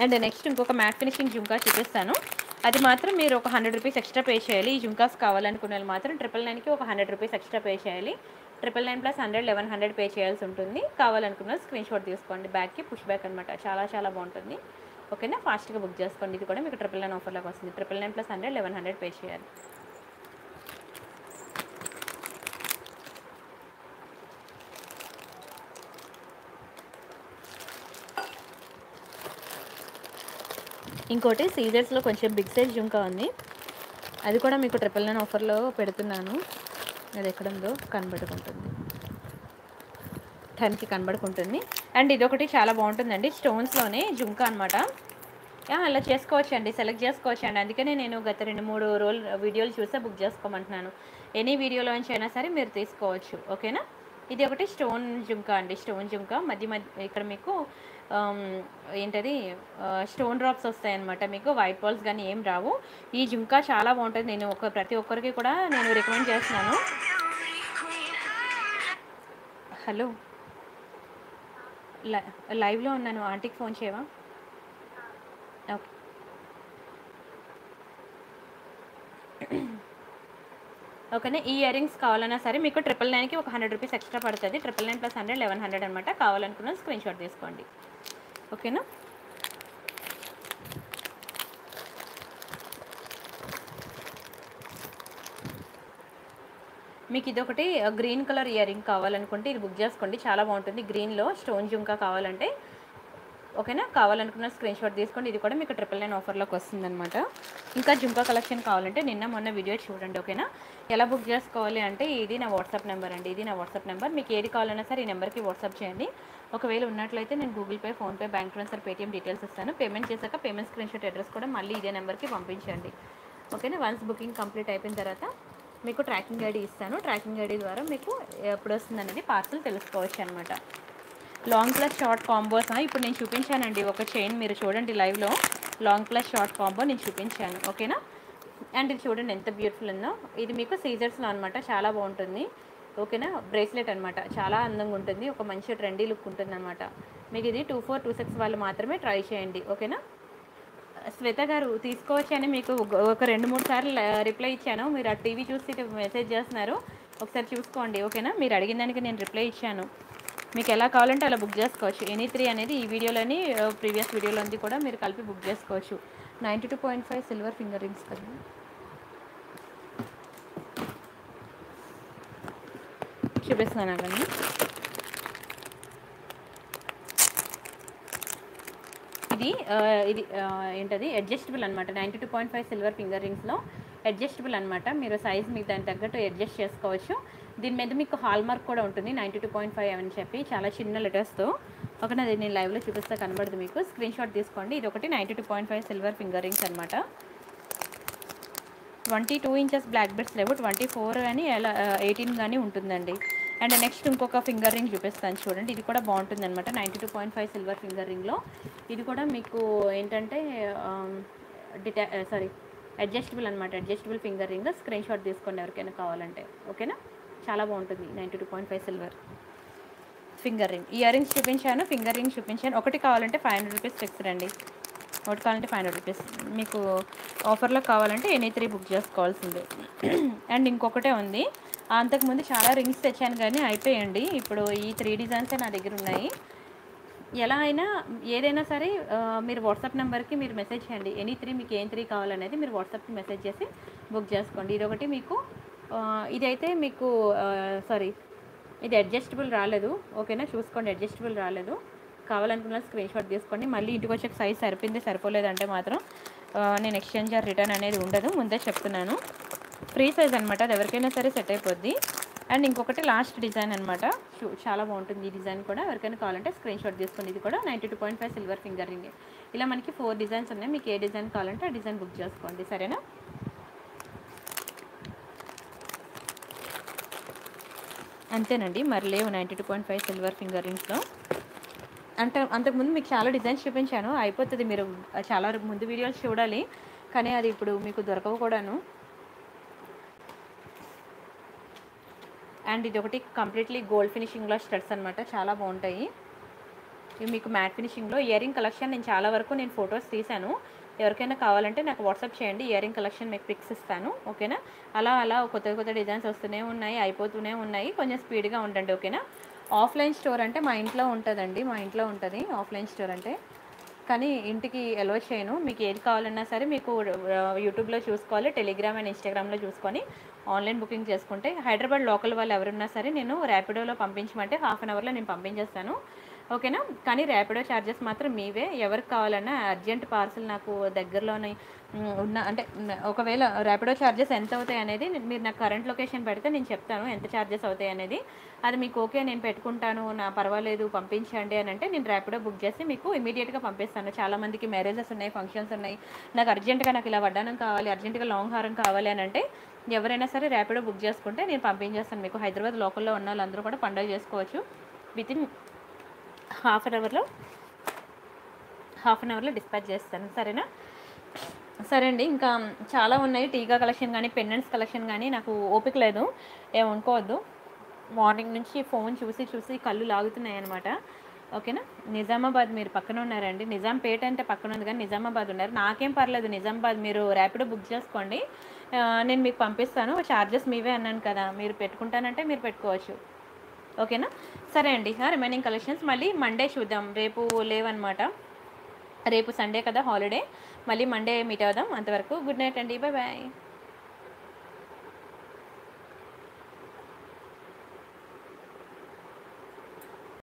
అండ్ నెక్స్ట్ ఇంకొక మ్యాట్ ఫినిషింగ్ జుంకా చూపిస్తాను అది మాత్రం మీరు ఒక హండ్రెడ్ రూపీస్ ఎక్స్ట్రా పే చేయాలి ఈ జుంకాస్ కావాలనుకునే వాళ్ళు మాత్రం ట్రిపుల్ నైన్కి ఒక హండ్రెడ్ రూపీస్ ఎక్స్ట్రా పే చేయాలి triple nine plus hundred eleven hundred pay చేయాల్సి ఉంటుంది కావాలనుకున్న స్క్రీన్ షాట్ తీసుకోండి బ్యాక్కి పుష్ బ్యాక్ అనమాట చాలా చాలా బాగుంటుంది ఓకేనా ఫాస్ట్గా బుక్ చేసుకోండి ఇది కూడా మీకు ట్రిపుల్ నైన్ ఆఫర్లోకి వస్తుంది triple nine plus hundred eleven hundred pay చేయాలి ఇంకోటి సీజర్స్లో కొంచెం బిగ్ సైజ్ జుంకా ఉంది అది కూడా మీకు ట్రిపుల్ నైన్ ఆఫర్లో పెడుతున్నాను అది ఎక్కడ ఉందో కనబడుకుంటుంది టెన్కి కనబడుకుంటుంది అండ్ ఇదొకటి చాలా బాగుంటుందండి స్టోన్స్లోనే జుంకా అనమాట అలా చేసుకోవచ్చు అండి సెలెక్ట్ చేసుకోవచ్చు అండి అందుకనే నేను గత రెండు మూడు రోజులు వీడియోలు చూసే బుక్ చేసుకోమంటున్నాను ఎనీ వీడియోలో నుంచి అయినా సరే మీరు తీసుకోవచ్చు ఓకేనా ఇది ఒకటి స్టోన్ జుంకా అండి స్టోన్ జుంకా మధ్య మధ్య ఇక్కడ మీకు ఆమ్, ఏంటది ఆ, స్టోన్ డ్రాప్స్ వస్తాయి అనమాట మీకు వైట్ బాల్స్ కానీ ఏం రావు ఈ జుంకా చాలా బాగుంటుంది నేను ఒక ప్రతి ఒక్కరికి కూడా నేను రికమెండ్ చేస్తున్నాను హలో లై లైవ్లో ఉన్నాను ఆంటీకి ఫోన్ చేయవా ఓకే ఓకేనా ఈ ఇయర్ రింగ్స్ కావాలన్నా సరే మీకు ట్రిపుల్ నైన్కి ఒక హండ్రెడ్ రూపీస్ ఎక్స్ట్రా పడుతుంది triple nine plus hundred eleven hundred అనమాట కావాలనుకున్న స్క్రీన్ షాట్ తీసుకోండి ఓకేనా మీకు ఇదొకటి గ్రీన్ కలర్ ఇయర్ రింగ్ కావాలనుకుంటే ఇది బుక్ చేసుకోండి చాలా బాగుంటుంది గ్రీన్లో స్టోన్ జుంకా కావాలంటే ఓకేనా కావాలనుకున్న స్క్రీన్ షాట్ తీసుకోండి ఇది కూడా మీకు ట్రిపుల్ నైన్ ఆఫర్లోకి వస్తుందన్నమాట ఇంకా జుంకా కలెక్షన్ కావాలంటే నిన్న మొన్న వీడియో చూడండి ఓకేనా ఎలా బుక్ చేసుకోవాలి అంటే ఇది నా వాట్సాప్ నెంబర్ అండి ఇది నా వాట్సాప్ నెంబర్ మీకు ఏది కావాలన్నా సరే ఈ నెంబర్కి వాట్సాప్ చేయండి ఒకవేళ ఉన్నట్లయితే నేను Google Pay PhonePe bank transfer Paytm details ఇస్తాను పేమెంట్ చేశాక పేమెంట్ స్క్రీన్ షాట్ అడ్రస్ కూడా మళ్ళీ ఇదే నెంబర్కి పంపించండి ఓకేనా వన్స్ బుకింగ్ కంప్లీట్ అయిపోయిన తర్వాత మీకు ట్రాకింగ్ ఐడి ఇస్తాను ట్రాకింగ్ ఐడి ద్వారా మీకు ఎప్పుడు వస్తుంది అనేది పార్సల్ తెలుసుకోవచ్చు అనమాట లాంగ్ ప్లస్ షార్ట్ కాంబోస్ ఇప్పుడు నేను చూపించానండి ఒక చైన్ మీరు చూడండి లైవ్లో లాంగ్ ప్లస్ షార్ట్ కాంబో నేను చూపించాను ఓకేనా అండ్ ఇది చూడండి ఎంత బ్యూటిఫుల్ ఉందో ఇది మీకు సీజర్స్లో అనమాట చాలా బాగుంటుంది ఓకేనా బ్రేస్లెట్ అనమాట చాలా అందంగా ఉంటుంది ఒక మంచి ట్రెండీ లుక్ ఉంటుంది అనమాట మీకు ఇది టూ ఫోర్ టూ సిక్స్ వాళ్ళు మాత్రమే ట్రై చేయండి ఓకేనా శ్వేత గారు తీసుకోవచ్చని మీకు ఒక- ఒక రెండు మూడు సార్లు రిప్లై ఇచ్చాను మీరు ఆ టీవీ చూసి మెసేజ్ చేస్తున్నారు ఒకసారి చూసుకోండి ఓకేనా మీరు అడిగిన దానికి నేను రిప్లై ఇచ్చాను మీకు ఎలా కావాలంటే అలా బుక్ చేసుకోవచ్చు ఎనీ త్రీ అనేది ఈ వీడియోలోని ప్రీవియస్ వీడియోలోని కూడా మీరు కలిపి బుక్ చేసుకోవచ్చు ninety two point five silver finger rings కదా చూపిస్తున్నాను అవన్నీ ఇది ఆ, ఇది ఆ, ఏంటది అడ్జస్టబుల్ అనమాట ninety two point five silver finger రింగ్స్లో అడ్జస్టబుల్ అనమాట మీరు సైజ్ మీకు దానికి తగ్గట్టు అడ్జస్ట్ చేసుకోవచ్చు దీని మీద మీకు హాల్ మార్క్ కూడా ఉంటుంది నైంటీ టూ పాయింట్ ఫైవ్ అని చెప్పి చాలా చిన్న లెటర్స్తో ఒకటి అది నేను లైవ్లో చూపిస్తే కనబడదు మీకు స్క్రీన్ షాట్ తీసుకోండి ఇది ఒకటి ninety two point five silver finger rings అనమాట twenty two inches black beads లేవు ట్వంటీ ఫోర్ కానీ ఎలా ఎయిటీన్ కానీ ఉంటుందండి అండ్ నెక్స్ట్ ఇంకొక ఫింగర్ రింగ్ చూపిస్తాను చూడండి ఇది కూడా బాగుంటుంది అనమాట ninety two point five silver finger రింగ్లో ఇది కూడా మీకు ఏంటంటే డిటా సారీ అడ్జస్టబుల్ అనమాట adjustable finger ring screen shot తీసుకోండి ఎవరికైనా కావాలంటే ఓకేనా చాలా బాగుంటుంది ninety two point five silver finger ring ear rings చూపించాను ఫింగర్ రింగ్ చూపించాను ఒకటి కావాలంటే ఫైవ్ హండ్రెడ్ రూపీస్ ఫిక్స్డ్ అండి ఒకటి కావాలంటే ఫైవ్ హండ్రెడ్ రూపీస్ మీకు ఆఫర్లో కావాలంటే ఎనీ త్రీ బుక్ చేసుకోవాల్సిందే అండ్ ఇంకొకటే ఉంది అంతకుముందు చాలా రింగ్స్ తెచ్చాను కానీ అయిపోయండి ఇప్పుడు ఈ త్రీ డిజైన్సే నా దగ్గర ఉన్నాయి ఎలా అయినా ఏదైనా సరే ఆ, మీరు వాట్సాప్ నెంబర్కి మీరు మెసేజ్ చేయండి ఎనీ త్రీ మీకు ఏం త్రీ కావాలనేది మీరు వాట్సాప్కి మెసేజ్ చేసి బుక్ చేసుకోండి ఇది ఒకటి మీకు ఆ, ఇదైతే మీకు సారీ ఇది అడ్జస్టబుల్ రాలేదు ఓకేనా చూసుకోండి అడ్జస్టబుల్ రాలేదు కావాలనుకున్న స్క్రీన్ షాట్ తీసుకోండి మళ్ళీ ఇంటికి వచ్చే సైజ్ సరిపోయింది సరిపోలేదంటే మాత్రం ఆ, నేను ఎక్స్చేంజ్ ఆర్ రిటర్న్ అనేది ఉండదు ముందే చెప్తున్నాను ఫ్రీ సైజ్ అనమాట అది ఎవరికైనా సరే సెట్ అయిపోద్ది అండ్ ఇంకొకటి లాస్ట్ డిజైన్ అనమాట చాలా బాగుంటుంది ఈ డిజైన్ కూడా ఎవరికైనా కావాలంటే స్క్రీన్ షాట్ తీసుకోండి ఇది కూడా ninety two point five silver finger ring ఇలా మనకి ఫోర్ డిజైన్స్ ఉన్నాయి మీకు ఏ డిజైన్ కావాలంటే ఆ డిజైన్ బుక్ చేసుకోండి సరేనా అంతేనండి మరి లేవు ninety two point five silver finger రింగ్స్లో అంటే అంతకుముందు మీకు చాలా డిజైన్స్ చూపించాను అయిపోతుంది మీరు చాలా ముందు వీడియోస్ చూడాలి కానీ అది ఇప్పుడు మీకు దొరకవు కూడాను అండ్ ఇది ఒకటి కంప్లీట్లీ గోల్డ్ ఫినిషింగ్లో స్టడ్స్ అనమాట చాలా బాగుంటాయి ఇవి మీకు మ్యాట్ ఫినిషింగ్లో ఇయరింగ్ కలెక్షన్ నేను చాలా వరకు నేను ఫొటోస్ తీశాను ఎవరికైనా కావాలంటే నాకు వాట్సాప్ చేయండి ఇయరింగ్ కలెక్షన్ మీకు పిక్స్ ఇస్తాను ఓకేనా అలా అలా కొత్త కొత్త డిజైన్స్ వస్తూనే ఉన్నాయి అయిపోతూనే ఉన్నాయి కొంచెం స్పీడ్గా ఉండండి ఓకేనా ఆఫ్లైన్ స్టోర్ అంటే మా ఇంట్లో ఉంటుందండి మా ఇంట్లో ఉంటుంది ఆఫ్లైన్ స్టోర్ అంటే కానీ ఇంటికి ఎలో చేయను మీకు ఏది కావాలన్నా సరే మీకు ఆ, యూట్యూబ్లో చూసుకోవాలి టెలిగ్రామ్ అండ్ ఇన్స్టాగ్రామ్లో చూసుకొని ఆన్లైన్ బుకింగ్ చేసుకుంటే హైదరాబాద్ లోకల్ వాళ్ళు ఎవరున్నా సరే నేను ర్యాపిడోలో పంపించమంటే హాఫ్ అన్ అవర్లో నేను పంపించేస్తాను ఓకేనా కానీ ర్యాపిడో ఛార్జెస్ మాత్రం మీవే ఎవరికి కావాలన్నా అర్జెంట్ పార్సల్ నాకు దగ్గరలోనే ఉమ్, ఉన్న అంటే ఉమ్, ఒకవేళ ర్యాపిడో ఛార్జెస్ ఎంత అవుతాయి అనేది నేను- మీరు నాకు కరెంట్ లొకేషన్ పెడితే నేను చెప్తాను ఎంత ఛార్జెస్ అవుతాయి అనేది అది మీకు ఓకే నేను పెట్టుకుంటాను నా పర్వాలేదు పంపించండి అని అంటే నేను ర్యాపిడో బుక్ చేసి మీకు ఇమీడియట్గా పంపిస్తాను చాలా మందికి మ్యారేజెస్ ఉన్నాయి ఫంక్షన్స్ ఉన్నాయి నాకు అర్జెంటుగా నాకు ఇలా వడ్డానం కావాలి అర్జెంటుగా లాంగ్ హారం కావాలి అని అంటే ఎవరైనా సరే ర్యాపిడో బుక్ చేసుకుంటే నేను పంపించేస్తాను మీకు హైదరాబాద్ లోకల్లో ఉన్న వాళ్ళందరూ కూడా పండుగ చేసుకోవచ్చు విత్ ఇన్ హాఫ్ అన్ అవర్లో హాఫ్ అన్ అవర్లో డిస్పాచ్ చేస్తాను సరేనా సరే అండి ఇంకా చాలా ఉన్నాయి టీకా కలెక్షన్ కానీ పెండెంట్స్ కలెక్షన్ కానీ నాకు ఓపిక లేదు ఏమనుకోవద్దు మార్నింగ్ నుంచి ఫోన్ చూసి చూసి కళ్ళు లాగుతున్నాయి అనమాట ఓకేనా నిజామాబాద్ మీరు పక్కన ఉన్నారండి నిజాంపేట అంటే పక్కన ఉంది కానీ నిజామాబాద్ ఉన్నారు నాకేం పర్లేదు నిజామాబాద్ మీరు ర్యాపిడో బుక్ చేసుకోండి ఆ, నేను మీకు పంపిస్తాను చార్జెస్ మీవే అన్నాను కదా మీరు పెట్టుకుంటానంటే మీరు పెట్టుకోవచ్చు ఓకేనా సరే అండి రిమైనింగ్ కలెక్షన్స్ మళ్ళీ మండే చూద్దాం రేపు లేవన్నమాట రేపు సండే కదా హాలిడే మళ్ళీ మండే మీట్ అవుదాం అంతవరకు గుడ్ నైట్ అండి బాయ్ బాయ్